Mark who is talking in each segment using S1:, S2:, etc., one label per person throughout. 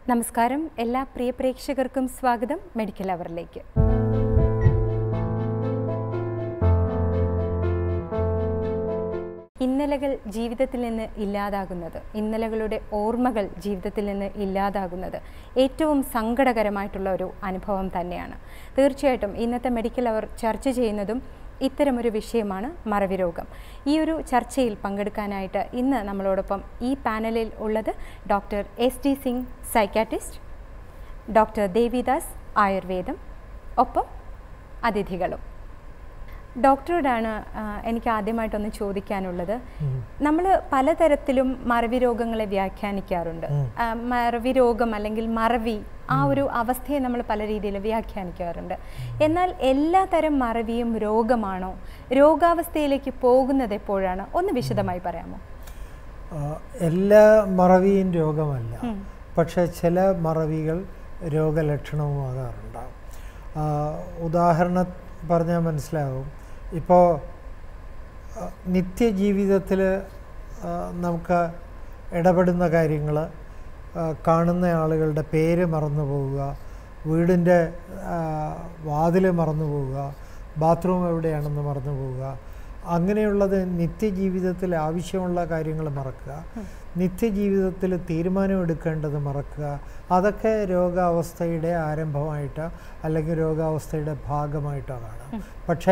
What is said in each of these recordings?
S1: നമസ്കാരം എല്ലാ പ്രിയ പ്രേക്ഷകർക്കും സ്വാഗതം മെഡിക്കൽ അവറിലേക്ക് ഇന്നലകൾ ജീവിതത്തിൽ നിന്ന് ഇല്ലാതാകുന്നത് ഇന്നലകളുടെ ഓർമ്മകൾ ജീവിതത്തിൽ നിന്ന് ഇല്ലാതാകുന്നത് ഏറ്റവും സങ്കടകരമായിട്ടുള്ള ഒരു അനുഭവം തന്നെയാണ് തീർച്ചയായിട്ടും ഇന്നത്തെ മെഡിക്കൽ അവർ ചർച്ച ചെയ്യുന്നതും ഇത്തരമൊരു വിഷയമാണ് മറവി രോഗം ഈ ഒരു ചർച്ചയിൽ പങ്കെടുക്കാനായിട്ട് ഇന്ന് നമ്മളോടൊപ്പം ഈ പാനലിൽ ഉള്ളത് doctor S D Singh psychiatrist doctor Devidas ആയുർവേദം ഒപ്പം അതിഥികളും ഡോക്ടറോടാണ് ആ, എനിക്ക് ആദ്യമായിട്ടൊന്ന് ചോദിക്കാനുള്ളത് നമ്മൾ പലതരത്തിലും മറവി രോഗങ്ങളെ വ്യാഖ്യാനിക്കാറുണ്ട് ആ, മറവി രോഗം അല്ലെങ്കിൽ മറവി ആ ഒരു അവസ്ഥയെ നമ്മൾ പല രീതിയിൽ വ്യാഖ്യാനിക്കാറുണ്ട് എന്നാൽ എല്ലാ തരം മറവിയും രോഗമാണോ രോഗാവസ്ഥയിലേക്ക് പോകുന്നത് എപ്പോഴാണ് ഒന്ന് വിശദമായി പറയാമോ
S2: ആ, എല്ലാ മറവിയും രോഗമല്ല പക്ഷേ ചില മറവികൾ രോഗലക്ഷണവുമാകാറുണ്ടാവും ആ, ഉദാഹരണം പറഞ്ഞാൽ മനസ്സിലാവും ഇപ്പോൾ നിത്യജീവിതത്തിൽ നമുക്ക് ഇടപെടുന്ന കാര്യങ്ങൾ കാണുന്ന ആളുകളുടെ പേര് മറന്നു പോവുക വീടിൻ്റെ വാതിൽ മറന്നു പോവുക ബാത്റൂം എവിടെയാണെന്ന് മറന്നു പോവുക അങ്ങനെയുള്ളത് നിത്യജീവിതത്തിൽ ആവശ്യമുള്ള കാര്യങ്ങൾ മറക്കുക നിത്യജീവിതത്തിൽ തീരുമാനമെടുക്കേണ്ടത് മറക്കുക അതൊക്കെ രോഗാവസ്ഥയുടെ ആരംഭമായിട്ടോ അല്ലെങ്കിൽ രോഗാവസ്ഥയുടെ ഭാഗമായിട്ടോ കാണാം പക്ഷേ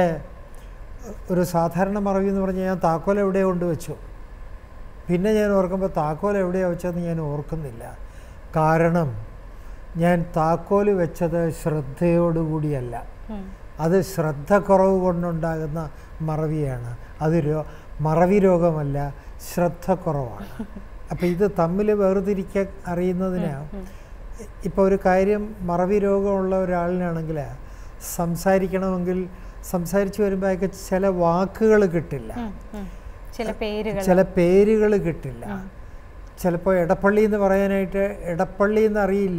S2: ഒരു സാധാരണ മറവി എന്ന് പറഞ്ഞാൽ ഞാൻ താക്കോൽ എവിടെ കൊണ്ടുവച്ചു പിന്നെ ഞാൻ ഓർക്കുമ്പോൾ താക്കോൽ എവിടെയാണ് വെച്ചതെന്ന് ഞാൻ ഓർക്കുന്നില്ല കാരണം ഞാൻ താക്കോൽ വെച്ചത് ശ്രദ്ധയോടുകൂടിയല്ല അത് ശ്രദ്ധ കുറവ് കൊണ്ടുണ്ടാകുന്ന മറവിയാണ് അത് രോ മറവി രോഗമല്ല ശ്രദ്ധ കുറവാണ് അപ്പോൾ ഇത് തമ്മിൽ വേർതിരിക്കാൻ അറിയുന്നതിന് ഇപ്പോൾ ഒരു കാര്യം മറവി രോഗമുള്ള ഒരാളിനാണെങ്കിൽ സംസാരിക്കണമെങ്കിൽ സംസാരിച്ച് വരുമ്പോൾ അയാൾക്ക് ചില വാക്കുകൾ കിട്ടില്ല
S1: ചില പേരുകൾ
S2: ചില പേരുകൾ കിട്ടില്ല ചിലപ്പോൾ എടപ്പള്ളി എന്ന് പറയാനായിട്ട് എടപ്പള്ളി എന്ന് അറിയില്ല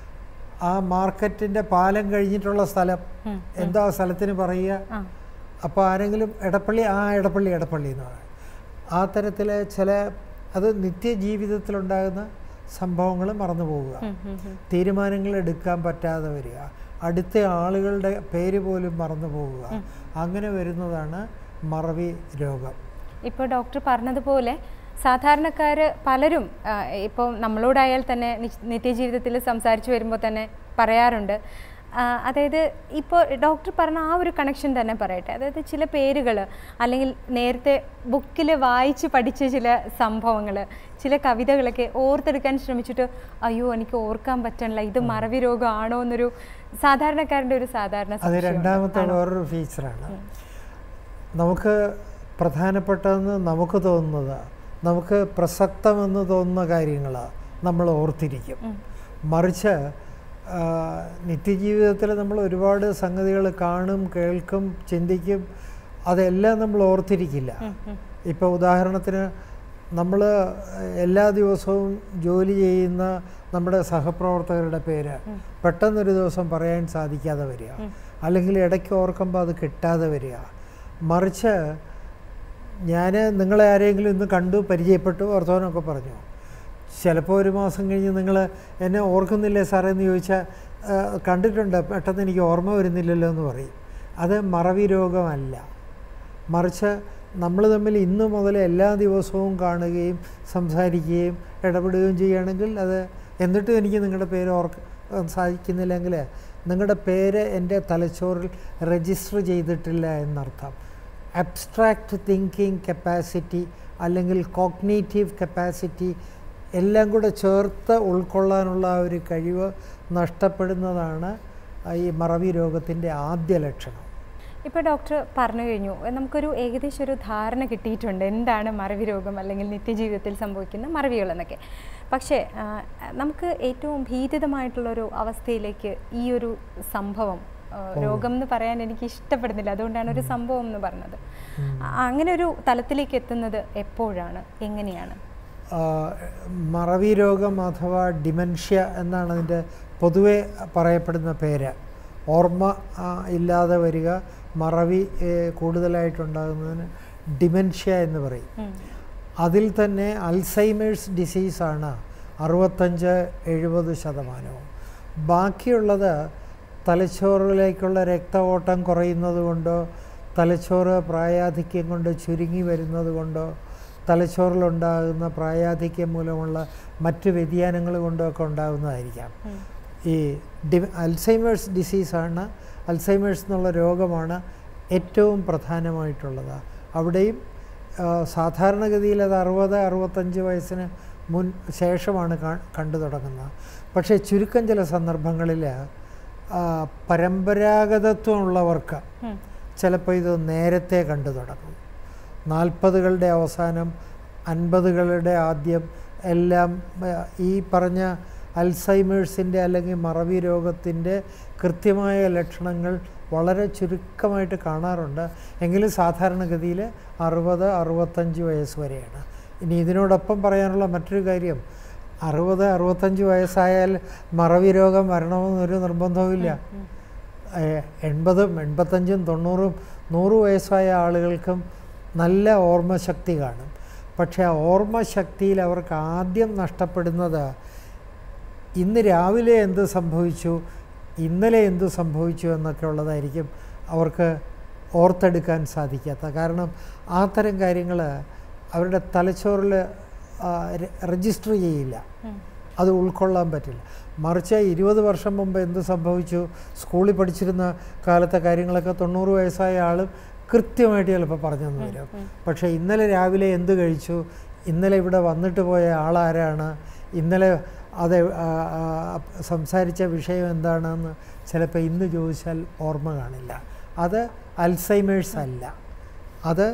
S2: ആ മാർക്കറ്റിൻ്റെ പാലം കഴിഞ്ഞിട്ടുള്ള സ്ഥലം എന്തോ ആ സ്ഥലത്തിന് പറയുക
S1: ആ
S2: അപ്പോൾ ആരെങ്കിലും എടപ്പള്ളി ആ എടപ്പള്ളി എടപ്പള്ളി എന്ന് പറയും ആ തരത്തിൽ ചില അത് നിത്യജീവിതത്തിലുണ്ടാകുന്ന സംഭവങ്ങൾ മറന്നു പോവുക
S1: ഉം, ഉം, ഉം.
S2: തീരുമാനങ്ങൾ എടുക്കാൻ പറ്റാതെ വരിക അടുത്ത ആളുകളുടെ പേര് പോലും മറന്നു പോവുക അങ്ങനെ വരുന്നതാണ് മറവി രോഗം
S1: ഇപ്പോൾ ഡോക്ടർ പറഞ്ഞതുപോലെ സാധാരണക്കാർ പലരും ആ, ഇപ്പോൾ നമ്മളോടായാൽ തന്നെ നി- നിത്യജീവിതത്തിൽ സംസാരിച്ചു വരുമ്പോൾ തന്നെ പറയാറുണ്ട് ആ, അതായത് ഇപ്പോൾ ഡോക്ടർ പറഞ്ഞ ആ ഒരു കണക്ഷൻ തന്നെ പറയട്ടെ അതായത് ചില പേരുകൾ അല്ലെങ്കിൽ നേരത്തെ ബുക്കിൽ വായിച്ച് പഠിച്ച ചില സംഭവങ്ങൾ ചില കവിതകളൊക്കെ ഓർത്തെടുക്കാൻ ശ്രമിച്ചിട്ട് അയ്യോ എനിക്ക് ഓർക്കാൻ പറ്റണില്ല ഇത് മറവി രോഗമാണോ എന്നൊരു സാധാരണക്കാരൻ്റെ ഒരു സാധാരണ
S2: അത്
S1: സംശയമുണ്ട്.
S2: രണ്ടാമത്തെ വേറൊരു ഫീച്ചറാണ് നമുക്ക് പ്രധാനപ്പെട്ടതെന്ന് നമുക്ക് തോന്നുന്നത് നമുക്ക് പ്രസക്തമെന്ന് തോന്നുന്ന കാര്യങ്ങൾ നമ്മൾ ഓർത്തിരിക്കും മറിച്ച് ആ, നിത്യജീവിതത്തിൽ നമ്മൾ ഒരുപാട് സംഗതികൾ കാണും കേൾക്കും ചിന്തിക്കും അതെല്ലാം നമ്മൾ ഓർത്തിരിക്കില്ല ഇപ്പോൾ ഉദാഹരണത്തിന് നമ്മൾ എല്ലാ ദിവസവും ജോലി ചെയ്യുന്ന നമ്മുടെ സഹപ്രവർത്തകരുടെ പേര് പെട്ടെന്നൊരു ദിവസം പറയാൻ സാധിക്കാതെ വരിക അല്ലെങ്കിൽ ഇടയ്ക്ക് ഓർക്കുമ്പോൾ അത് കിട്ടാതെ വരിക മറിച്ച് ഞാൻ നിങ്ങളെ ആരെങ്കിലും ഇന്ന് കണ്ടു പരിചയപ്പെട്ടു വർത്തമാനമൊക്കെ പറഞ്ഞു ചിലപ്പോൾ ഒരു മാസം കഴിഞ്ഞ് നിങ്ങൾ എന്നെ ഓർക്കുന്നില്ലേ സാറേ എന്ന് ചോദിച്ചാൽ "ആ, കണ്ടിട്ടുണ്ട് പെട്ടെന്ന് എനിക്ക് ഓർമ്മ വരുന്നില്ലല്ലോ എന്ന് പറയും അത് മറവി രോഗമല്ല മറിച്ച് നമ്മൾ തമ്മിൽ ഇന്നു മുതൽ എല്ലാ ദിവസവും കാണുകയും സംസാരിക്കുകയും ഇടപെടുകയും ചെയ്യുകയാണെങ്കിൽ അത് എന്നിട്ടും എനിക്ക് നിങ്ങളുടെ പേര് ഓർക്കാൻ സാധിക്കുന്നില്ലെങ്കിൽ നിങ്ങളുടെ പേര് എൻ്റെ തലച്ചോറിൽ രജിസ്റ്റർ ചെയ്തിട്ടില്ല എന്നർത്ഥം അബ്സ്ട്രാക്റ്റ് തിങ്കിങ് കപ്പാസിറ്റി അല്ലെങ്കിൽ കോഗ്നേറ്റീവ് കപ്പാസിറ്റി എല്ലാം കൂടെ ചേർത്ത് ഉൾക്കൊള്ളാനുള്ള ആ ഒരു കഴിവ് നഷ്ടപ്പെടുന്നതാണ് ഈ മറവി രോഗത്തിൻ്റെ ആദ്യ ലക്ഷണം
S1: ഇപ്പോൾ ഡോക്ടർ പറഞ്ഞു കഴിഞ്ഞു നമുക്കൊരു ഏകദേശം ഒരു ധാരണ കിട്ടിയിട്ടുണ്ട് എന്താണ് മറവി രോഗം അല്ലെങ്കിൽ നിത്യജീവിതത്തിൽ സംഭവിക്കുന്ന മറവികൾ എന്നൊക്കെ പക്ഷേ ആ, നമുക്ക് ഏറ്റവും ഭീതിതമായിട്ടുള്ളൊരു അവസ്ഥയിലേക്ക് ഈ ഒരു സംഭവം ആ, രോഗം എന്ന് പറയാൻ എനിക്ക് ഇഷ്ടപ്പെടുന്നില്ല അതുകൊണ്ടാണ് ഒരു സംഭവം എന്ന് പറഞ്ഞത് ആ, അങ്ങനെ ഒരു തലത്തിലേക്ക് എത്തുന്നത് എപ്പോഴാണ് എങ്ങനെയാണ്
S2: ആ, മറവി രോഗം അഥവാ ഡിമെൻഷ്യ എന്നാണ് അതിൻ്റെ പൊതുവെ പറയപ്പെടുന്ന പേര് ഓർമ്മ ആ, ഇല്ലാതെ വരിക മറവി ഏ, കൂടുതലായിട്ടുണ്ടാകുന്നതിന് ഡിമെൻഷ്യ എന്ന് പറയും
S1: ഉം.
S2: അതിൽ തന്നെ അൽസൈമേഴ്സ് ഡിസീസാണ് അറുപത്തഞ്ച് എഴുപത് ശതമാനവും ബാക്കിയുള്ളത് തലച്ചോറിലേക്കുള്ള രക്ത ഓട്ടം കുറയുന്നത് കൊണ്ടോ തലച്ചോറ് പ്രായാധിക്യം കൊണ്ട് ചുരുങ്ങി വരുന്നത് കൊണ്ടോ തലച്ചോറിലുണ്ടാകുന്ന പ്രായാധിക്യം മൂലമുള്ള മറ്റ് വ്യതിയാനങ്ങൾ കൊണ്ടോ ഒക്കെ ഉണ്ടാകുന്നതായിരിക്കാം ഈ ഡി അൽസൈമേഴ്സ് ഡിസീസാണ് അൽസൈമേഴ്സ് എന്നുള്ള രോഗമാണ് ഏറ്റവും പ്രധാനമായിട്ടുള്ളത് അവിടെയും ആ, സാധാരണഗതിയിൽ അത് അറുപത് അറുപത്തഞ്ച് വയസ്സിന് മുൻ ശേഷമാണ് കാ- കണ്ടു തുടങ്ങുന്നത് പക്ഷേ ചുരുക്കം ചില സന്ദർഭങ്ങളിൽ പരമ്പരാഗതത്വം ഉള്ളവർക്ക്
S1: ഉം.
S2: ചിലപ്പോൾ ഇത് നേരത്തെ കണ്ടു തുടങ്ങും നാൽപ്പതുകളുടെ അവസാനം അൻപതുകളുടെ ആദ്യം എല്ലാം ആ, ഈ പറഞ്ഞ അൽസൈമേഴ്സിൻ്റെ അല്ലെങ്കിൽ മറവി രോഗത്തിൻ്റെ കൃത്യമായ ലക്ഷണങ്ങൾ വളരെ ചുരുക്കമായിട്ട് കാണാറുണ്ട് എങ്കിലും സാധാരണഗതിയിൽ അറുപത് അറുപത്തഞ്ച് വയസ്സ് വരെയാണ് ഇനി ഇതിനോടൊപ്പം പറയാനുള്ള മറ്റൊരു കാര്യം അറുപത് അറുപത്തഞ്ച് വയസ്സായാൽ മറവി രോഗം വരണമെന്നൊരു നിർബന്ധവുമില്ല ഏഹ് എൺപതും എൺപത്തഞ്ചും തൊണ്ണൂറും നൂറ് വയസ്സായ ആളുകൾക്കും നല്ല ഓർമ്മശക്തി കാണും പക്ഷേ ആ ഓർമ്മശക്തിയിൽ അവർക്ക് ആദ്യം നഷ്ടപ്പെടുന്നത് ഇന്ന് രാവിലെ എന്ത് സംഭവിച്ചു ഇന്നലെ എന്ത് സംഭവിച്ചു എന്നൊക്കെ ഉള്ളതായിരിക്കും അവർക്ക് ഓർത്തെടുക്കാൻ സാധിക്കാത്ത കാരണം ആ തരം കാര്യങ്ങൾ അവരുടെ തലച്ചോറിൽ രജിസ്റ്റർ ചെയ്യില്ല
S1: ഉം.
S2: അത് ഉൾക്കൊള്ളാൻ പറ്റില്ല മറിച്ച് ഇരുപത് വർഷം മുമ്പ് എന്ത് സംഭവിച്ചു സ്കൂളിൽ പഠിച്ചിരുന്ന കാലത്തെ കാര്യങ്ങളൊക്കെ തൊണ്ണൂറ് വയസ്സായ ആളും കൃത്യമായിട്ട് ചിലപ്പോൾ പറഞ്ഞു തന്നു വരും പക്ഷേ ഇന്നലെ രാവിലെ എന്ത് കഴിച്ചു ഇന്നലെ ഇവിടെ വന്നിട്ട് പോയ ആളാരാണ് ഇന്നലെ അത് ആ, ആ, സംസാരിച്ച വിഷയം എന്താണെന്ന് ചിലപ്പോൾ ഇന്ന് ചോദിച്ചാൽ ഓർമ്മ കാണില്ല അത് അൽസൈമേഴ്സ് അല്ല അത്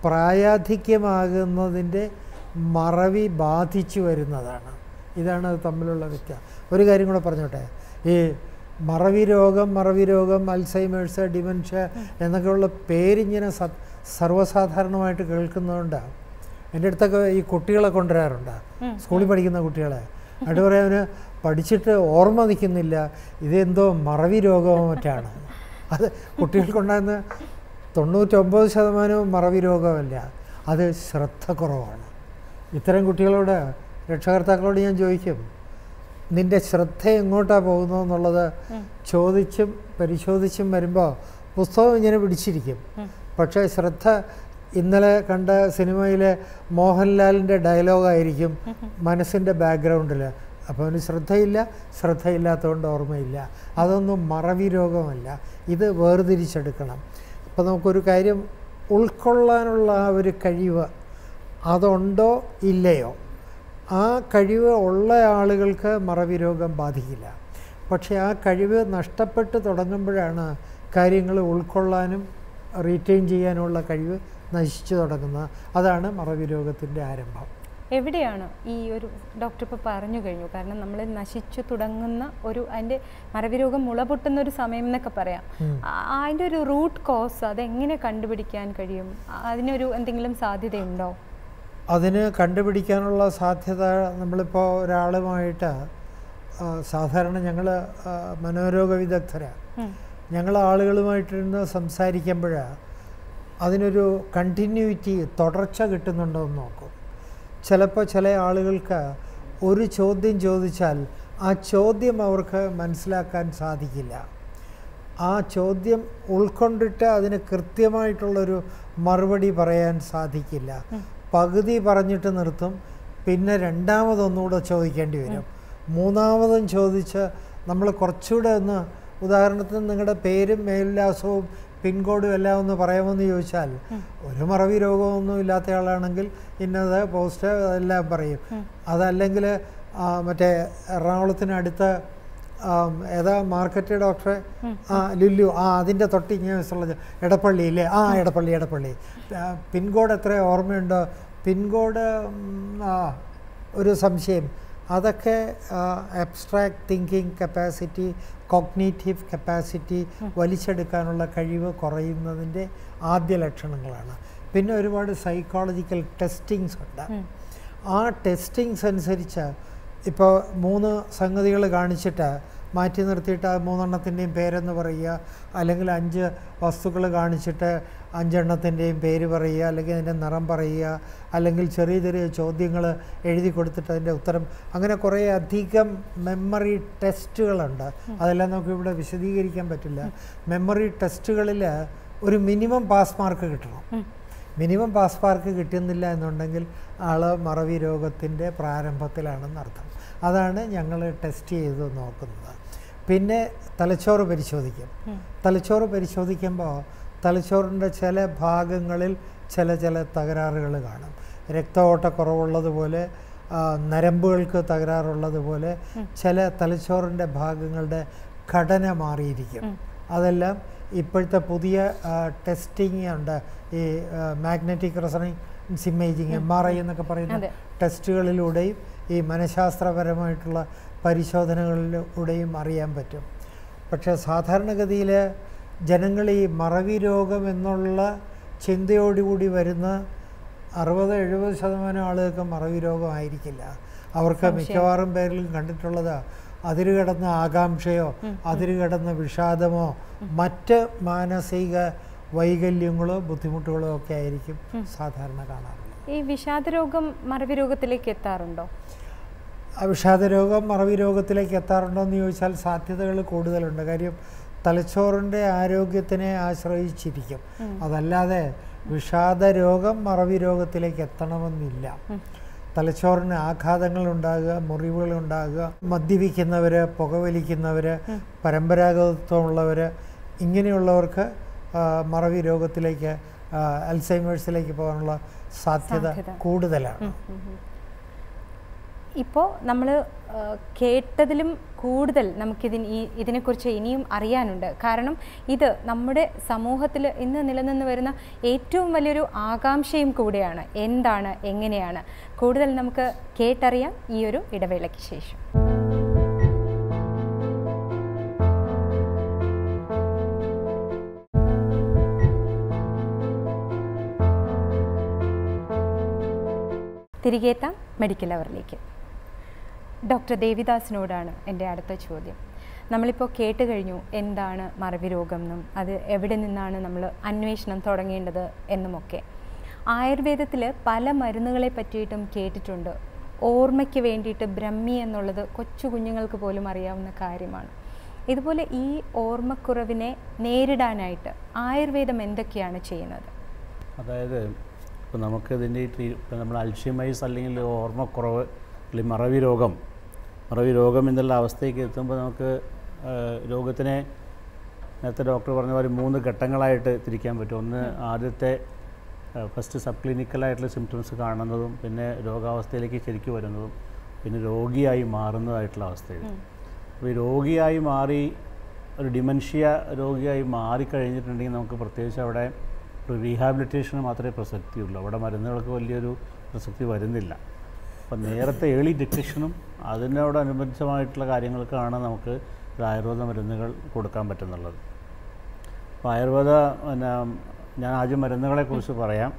S2: പ്രായാധിക്യമാകുന്നതിൻ്റെ മറവി ബാധിച്ചു വരുന്നതാണ് ഇതാണ് അത് തമ്മിലുള്ള വ്യത്യാസം ഒരു കാര്യം കൂടെ പറഞ്ഞോട്ടെ ഈ മറവി രോഗം മറവി രോഗം അൽസൈമേഴ്സ് ഡിമെൻഷ്യ എന്നൊക്കെയുള്ള പേരിങ്ങനെ സ സർവ്വസാധാരണമായിട്ട് കേൾക്കുന്നതുകൊണ്ട് എൻ്റെ അടുത്തൊക്കെ ഈ കുട്ടികളെ കൊണ്ടുവരാറുണ്ട് സ്കൂളിൽ പഠിക്കുന്ന കുട്ടികളെ എന്നിട്ട് പറയാൻ പഠിച്ചിട്ട് ഓർമ്മ നിൽക്കുന്നില്ല ഇതെന്തോ മറവി രോഗമോ മറ്റാണ് അത് കുട്ടികൾക്കുണ്ടാകുന്ന തൊണ്ണൂറ്റൊമ്പത് ശതമാനവും മറവി രോഗമല്ല അത് ശ്രദ്ധ കുറവാണ് ഇത്തരം കുട്ടികളോട് രക്ഷകർത്താക്കളോട് ഞാൻ ചോദിക്കും നിൻ്റെ ശ്രദ്ധ എങ്ങോട്ടാണ് പോകുന്നതെന്നുള്ളത് ചോദിച്ചും പരിശോധിച്ചും വരുമ്പോൾ പുസ്തകം ഇങ്ങനെ പിടിച്ചിരിക്കും പക്ഷേ ശ്രദ്ധ ഇന്നലെ കണ്ട സിനിമയിലെ മോഹൻലാലിൻ്റെ ഡയലോഗായിരിക്കും മനസ്സിൻ്റെ ബാക്ക്ഗ്രൗണ്ടിൽ അപ്പോൾ അവന് ശ്രദ്ധയില്ല ശ്രദ്ധയില്ലാത്തതുകൊണ്ട് ഓർമ്മയില്ല അതൊന്നും മറവി രോഗമല്ല ഇത് വേർതിരിച്ചെടുക്കണം അപ്പോൾ നമുക്കൊരു കാര്യം ഉൾക്കൊള്ളാനുള്ള ആ ഒരു കഴിവ് അതുണ്ടോ ഇല്ലയോ ആ കഴിവ് ഉള്ള ആളുകൾക്ക് മറവി രോഗം ബാധിക്കില്ല പക്ഷേ ആ കഴിവ് നഷ്ടപ്പെട്ട് തുടങ്ങുമ്പോഴാണ് കാര്യങ്ങൾ ഉൾക്കൊള്ളാനും റീറ്റെയിൻ ചെയ്യാനുമുള്ള കഴിവ് നശിച്ചു തുടങ്ങുന്നത് അതാണ് മറവി രോഗത്തിൻ്റെ ആരംഭം
S1: എവിടെയാണ് ഈ ഒരു ഡോക്ടർ ഇപ്പോൾ പറഞ്ഞു കഴിഞ്ഞു കാരണം നമ്മൾ നശിച്ചു തുടങ്ങുന്ന ഒരു അതിൻ്റെ മറവി രോഗം മുളപൊട്ടുന്ന ഒരു സമയം എന്നൊക്കെ പറയാം ആ- അതിൻ്റെ ഒരു റൂട്ട് കോസ് അതെങ്ങനെ കണ്ടുപിടിക്കാൻ കഴിയും ആ- അതിനൊരു എന്തെങ്കിലും സാധ്യതയുണ്ടോ
S2: അതിന് കണ്ടുപിടിക്കാനുള്ള സാധ്യത നമ്മളിപ്പോൾ ഒരാളുമായിട്ട് ആ, സാധാരണ ഞങ്ങൾ മനോരോഗ വിദഗ്ധരാണ്
S1: ഉം.
S2: ഞങ്ങൾ ആളുകളുമായിട്ടിരുന്ന് സംസാരിക്കുമ്പോൾ അതിനൊരു കണ്ടിന്യൂറ്റി തുടർച്ച കിട്ടുന്നുണ്ടോ എന്ന് നോക്കും ചിലപ്പോൾ ചില ആളുകൾക്ക് ഒരു ചോദ്യം ചോദിച്ചാൽ ആ ചോദ്യം അവർക്ക് മനസ്സിലാക്കാൻ സാധിക്കില്ല ആ ചോദ്യം ഉൾക്കൊണ്ടിട്ട് അതിന് കൃത്യമായിട്ടുള്ളൊരു മറുപടി പറയാൻ സാധിക്കില്ല പകുതി പറഞ്ഞിട്ട് നിർത്തും പിന്നെ രണ്ടാമതൊന്നുകൂടെ ചോദിക്കേണ്ടി വരും മൂന്നാമതും ചോദിച്ച് നമ്മൾ കുറച്ചുകൂടെ ഒന്ന് ഉദാഹരണത്തിന് നിങ്ങളുടെ പേരും മേൽവിലാസവും പിൻകോഡും എല്ലാം ഒന്ന് പറയാമെന്ന് ചോദിച്ചാൽ ഒരു മറവി രോഗമൊന്നും ഇല്ലാത്ത ആളാണെങ്കിൽ ഇന്നത് പോസ്റ്റ് എല്ലാം പറയും അതല്ലെങ്കിൽ ആ, മറ്റേ എറണാകുളത്തിനടുത്ത് ആം, ഏതാ മാർക്കറ്റ് ഡോക്ടറെ ആ ലുല്ലു ആ അതിൻ്റെ തൊട്ട് ഇങ്ങനെ ഉള്ളത് എടപ്പള്ളി ഇല്ലേ ആ എടപ്പള്ളി എടപ്പള്ളി ആ, പിൻകോഡ് എത്ര ഓർമ്മയുണ്ടോ പിൻകോഡ് ഉം, ആ ഒരു സംശയം അതൊക്കെ abstract thinking capacity cognitive capacity വലിച്ചെടുക്കാനുള്ള കഴിവ് കുറയുന്നതിൻ്റെ ആദ്യ ലക്ഷണങ്ങളാണ് പിന്നെ ഒരുപാട് സൈക്കോളജിക്കൽ ടെസ്റ്റിങ്സ് ഉണ്ട് ആ ടെസ്റ്റിങ്സ് അനുസരിച്ച് ഇപ്പോൾ മൂന്ന് സംഗതികൾ കാണിച്ചിട്ട് മാറ്റി നിർത്തിയിട്ട് ആ മൂന്നെണ്ണത്തിൻ്റെയും പേരെന്ന് പറയുക അല്ലെങ്കിൽ അഞ്ച് വസ്തുക്കൾ കാണിച്ചിട്ട് അഞ്ചെണ്ണത്തിൻ്റെയും പേര് പറയുക അല്ലെങ്കിൽ അതിൻ്റെ നിറം പറയുക അല്ലെങ്കിൽ ചെറിയ ചെറിയ ചോദ്യങ്ങൾ എഴുതി കൊടുത്തിട്ട് അതിൻ്റെ ഉത്തരം അങ്ങനെ കുറേ അധികം മെമ്മറി ടെസ്റ്റുകളുണ്ട് അതെല്ലാം നമുക്ക് ഇവിടെ വിശദീകരിക്കാൻ പറ്റില്ല മെമ്മറി ടെസ്റ്റുകളിൽ ഒരു മിനിമം പാസ് മാർക്ക് കിട്ടണം മിനിമം പാസ് മാർക്ക് കിട്ടുന്നില്ല എന്നുണ്ടെങ്കിൽ ആൾ മറവി രോഗത്തിൻ്റെ പ്രാരംഭത്തിലാണെന്ന് അർത്ഥം അതാണ് ഞങ്ങൾ ടെസ്റ്റ് ചെയ്ത് നോക്കുന്നത് പിന്നെ തലച്ചോറ് പരിശോധിക്കും തലച്ചോറ് പരിശോധിക്കുമ്പോൾ തലച്ചോറിൻ്റെ ചില ഭാഗങ്ങളിൽ ചില ചില തകരാറുകൾ കാണും രക്തഓട്ടക്കുറവുള്ളതുപോലെ ആ, നരമ്പുകൾക്ക് തകരാറുള്ളതുപോലെ ചില തലച്ചോറിൻ്റെ ഭാഗങ്ങളുടെ ഘടന മാറിയിരിക്കും അതെല്ലാം ഇപ്പോഴത്തെ പുതിയ ടെസ്റ്റിംഗ് ഉണ്ട് ഈ magnetic resonance imaging M R I എന്നൊക്കെ പറയുന്ന
S1: അതെ.
S2: ടെസ്റ്റുകളിലൂടെയും ഈ മനഃശാസ്ത്രപരമായിട്ടുള്ള പരിശോധനകളിലൂടെയും അറിയാൻ പറ്റും പക്ഷേ സാധാരണഗതിയിൽ ജനങ്ങൾ ഈ മറവി രോഗം എന്നുള്ള ചിന്തയോടുകൂടി വരുന്ന അറുപത് എഴുപത് ശതമാനം ആളുകൾക്ക് മറവി രോഗമായിരിക്കില്ല അവർക്ക് മിക്കവാറും പേരിലും കണ്ടിട്ടുള്ളത് അതിരുകടന്ന ആകാംക്ഷയോ അതിരുകടന്ന വിഷാദമോ മറ്റ് മാനസിക വൈകല്യങ്ങളോ ബുദ്ധിമുട്ടുകളോ ഒക്കെ ആയിരിക്കും സാധാരണ കാണാറുള്ളത്
S1: ഈ വിഷാദരോഗം മറവി രോഗത്തിലേക്ക് എത്താറുണ്ടോ
S2: ആ വിഷാദരോഗം മറവി രോഗത്തിലേക്ക് എത്താറുണ്ടോ എന്ന് ചോദിച്ചാൽ സാധ്യതകൾ കൂടുതലുണ്ട് കാര്യം തലച്ചോറിൻ്റെ ആരോഗ്യത്തിനെ ആശ്രയിച്ചിരിക്കും അതല്ലാതെ വിഷാദ രോഗം മറവി രോഗത്തിലേക്ക് എത്തണമെന്നില്ല തലച്ചോറിന് ആഘാതങ്ങൾ ഉണ്ടാകുക മുറിവുകൾ ഉണ്ടാകുക മദ്യപിക്കുന്നവർ പുകവലിക്കുന്നവർ പരമ്പരാഗതത്വമുള്ളവർ ഇങ്ങനെയുള്ളവർക്ക് ആ, മറവി രോഗത്തിലേക്ക് ആ, അൽസൈമേഴ്സിലേക്ക് പോകാനുള്ള സാധ്യത
S1: സാധ്യത.
S2: കൂടുതലാണ്
S1: ഇപ്പോൾ നമ്മൾ കേട്ടതിലും കൂടുതൽ നമുക്കിതിന് ഈ ഇതിനെക്കുറിച്ച് ഇനിയും അറിയാനുണ്ട് കാരണം ഇത് നമ്മുടെ സമൂഹത്തിൽ ഇന്ന് നിലനിന്ന് വരുന്ന ഏറ്റവും വലിയൊരു ആകാംക്ഷയും കൂടെയാണ് എന്താണ് എങ്ങനെയാണ് കൂടുതൽ നമുക്ക് കേട്ടറിയാം ഈ ഒരു ഇടവേളയ്ക്ക് ശേഷം തിരികെ എത്താം മെഡിക്കൽ അവറിലേക്ക് ഡോക്ടർ ദേവിദാസിനോടാണ് എൻ്റെ അടുത്ത ചോദ്യം നമ്മളിപ്പോൾ കേട്ട് കഴിഞ്ഞു എന്താണ് മറവി രോഗം എന്നും അത് എവിടെ നിന്നാണ് നമ്മൾ അന്വേഷണം തുടങ്ങേണ്ടത് എന്നുമൊക്കെ ആയുർവേദത്തിൽ പല മരുന്നുകളെ പറ്റിയിട്ടും കേട്ടിട്ടുണ്ട് ഓർമ്മയ്ക്ക് വേണ്ടിയിട്ട് ബ്രഹ്മി എന്നുള്ളത് കൊച്ചു കുഞ്ഞുങ്ങൾക്ക് പോലും അറിയാവുന്ന കാര്യമാണ് ഇതുപോലെ ഈ ഓർമ്മക്കുറവിനെ നേരിടാനായിട്ട് ആയുർവേദം എന്തൊക്കെയാണ് ചെയ്യുന്നത്
S3: അതായത് ഇപ്പോൾ നമുക്ക് ഇതിൻ്റെ ഈ ട്രീ ഇപ്പോൾ നമ്മൾ അൽഷിമൈസ് അല്ലെങ്കിൽ ഓർമ്മക്കുറവ് അല്ലെങ്കിൽ മറവി രോഗം മറവി രോഗം എന്നുള്ള അവസ്ഥയ്ക്ക് എത്തുമ്പോൾ നമുക്ക് ആ, രോഗത്തിനെ നേരത്തെ ഡോക്ടർ പറഞ്ഞ പോലെ മൂന്ന് ഘട്ടങ്ങളായിട്ട് തിരിക്കാൻ പറ്റും ഒന്ന് ആദ്യത്തെ ഫസ്റ്റ് സബ് ക്ലിനിക്കലായിട്ടുള്ള സിംറ്റംസ് കാണുന്നതും പിന്നെ രോഗാവസ്ഥയിലേക്ക് ശരിക്കും വരുന്നതും പിന്നെ രോഗിയായി മാറുന്നതായിട്ടുള്ള അവസ്ഥയിൽ അപ്പോൾ ഈ രോഗിയായി മാറി ഒരു ഡിമെൻഷ്യ രോഗിയായി മാറിക്കഴിഞ്ഞിട്ടുണ്ടെങ്കിൽ നമുക്ക് പ്രത്യേകിച്ച് അവിടെ ഒരു റീഹാബിലിറ്റേഷന് മാത്രമേ പ്രസക്തിയുള്ളൂ അവിടെ മരുന്നുകൾക്ക് വലിയൊരു പ്രസക്തി വരുന്നില്ല അപ്പം നേരത്തെ ഏർലി ഡിറ്റക്ഷനും അതിനോടനുബന്ധിതമായിട്ടുള്ള കാര്യങ്ങൾക്കാണ് നമുക്ക് ഒരു ആയുർവേദ മരുന്നുകൾ കൊടുക്കാൻ പറ്റുന്നുള്ളത് അപ്പോൾ ആയുർവേദ പിന്നെ ഞാൻ ആദ്യം മരുന്നുകളെക്കുറിച്ച് പറയാം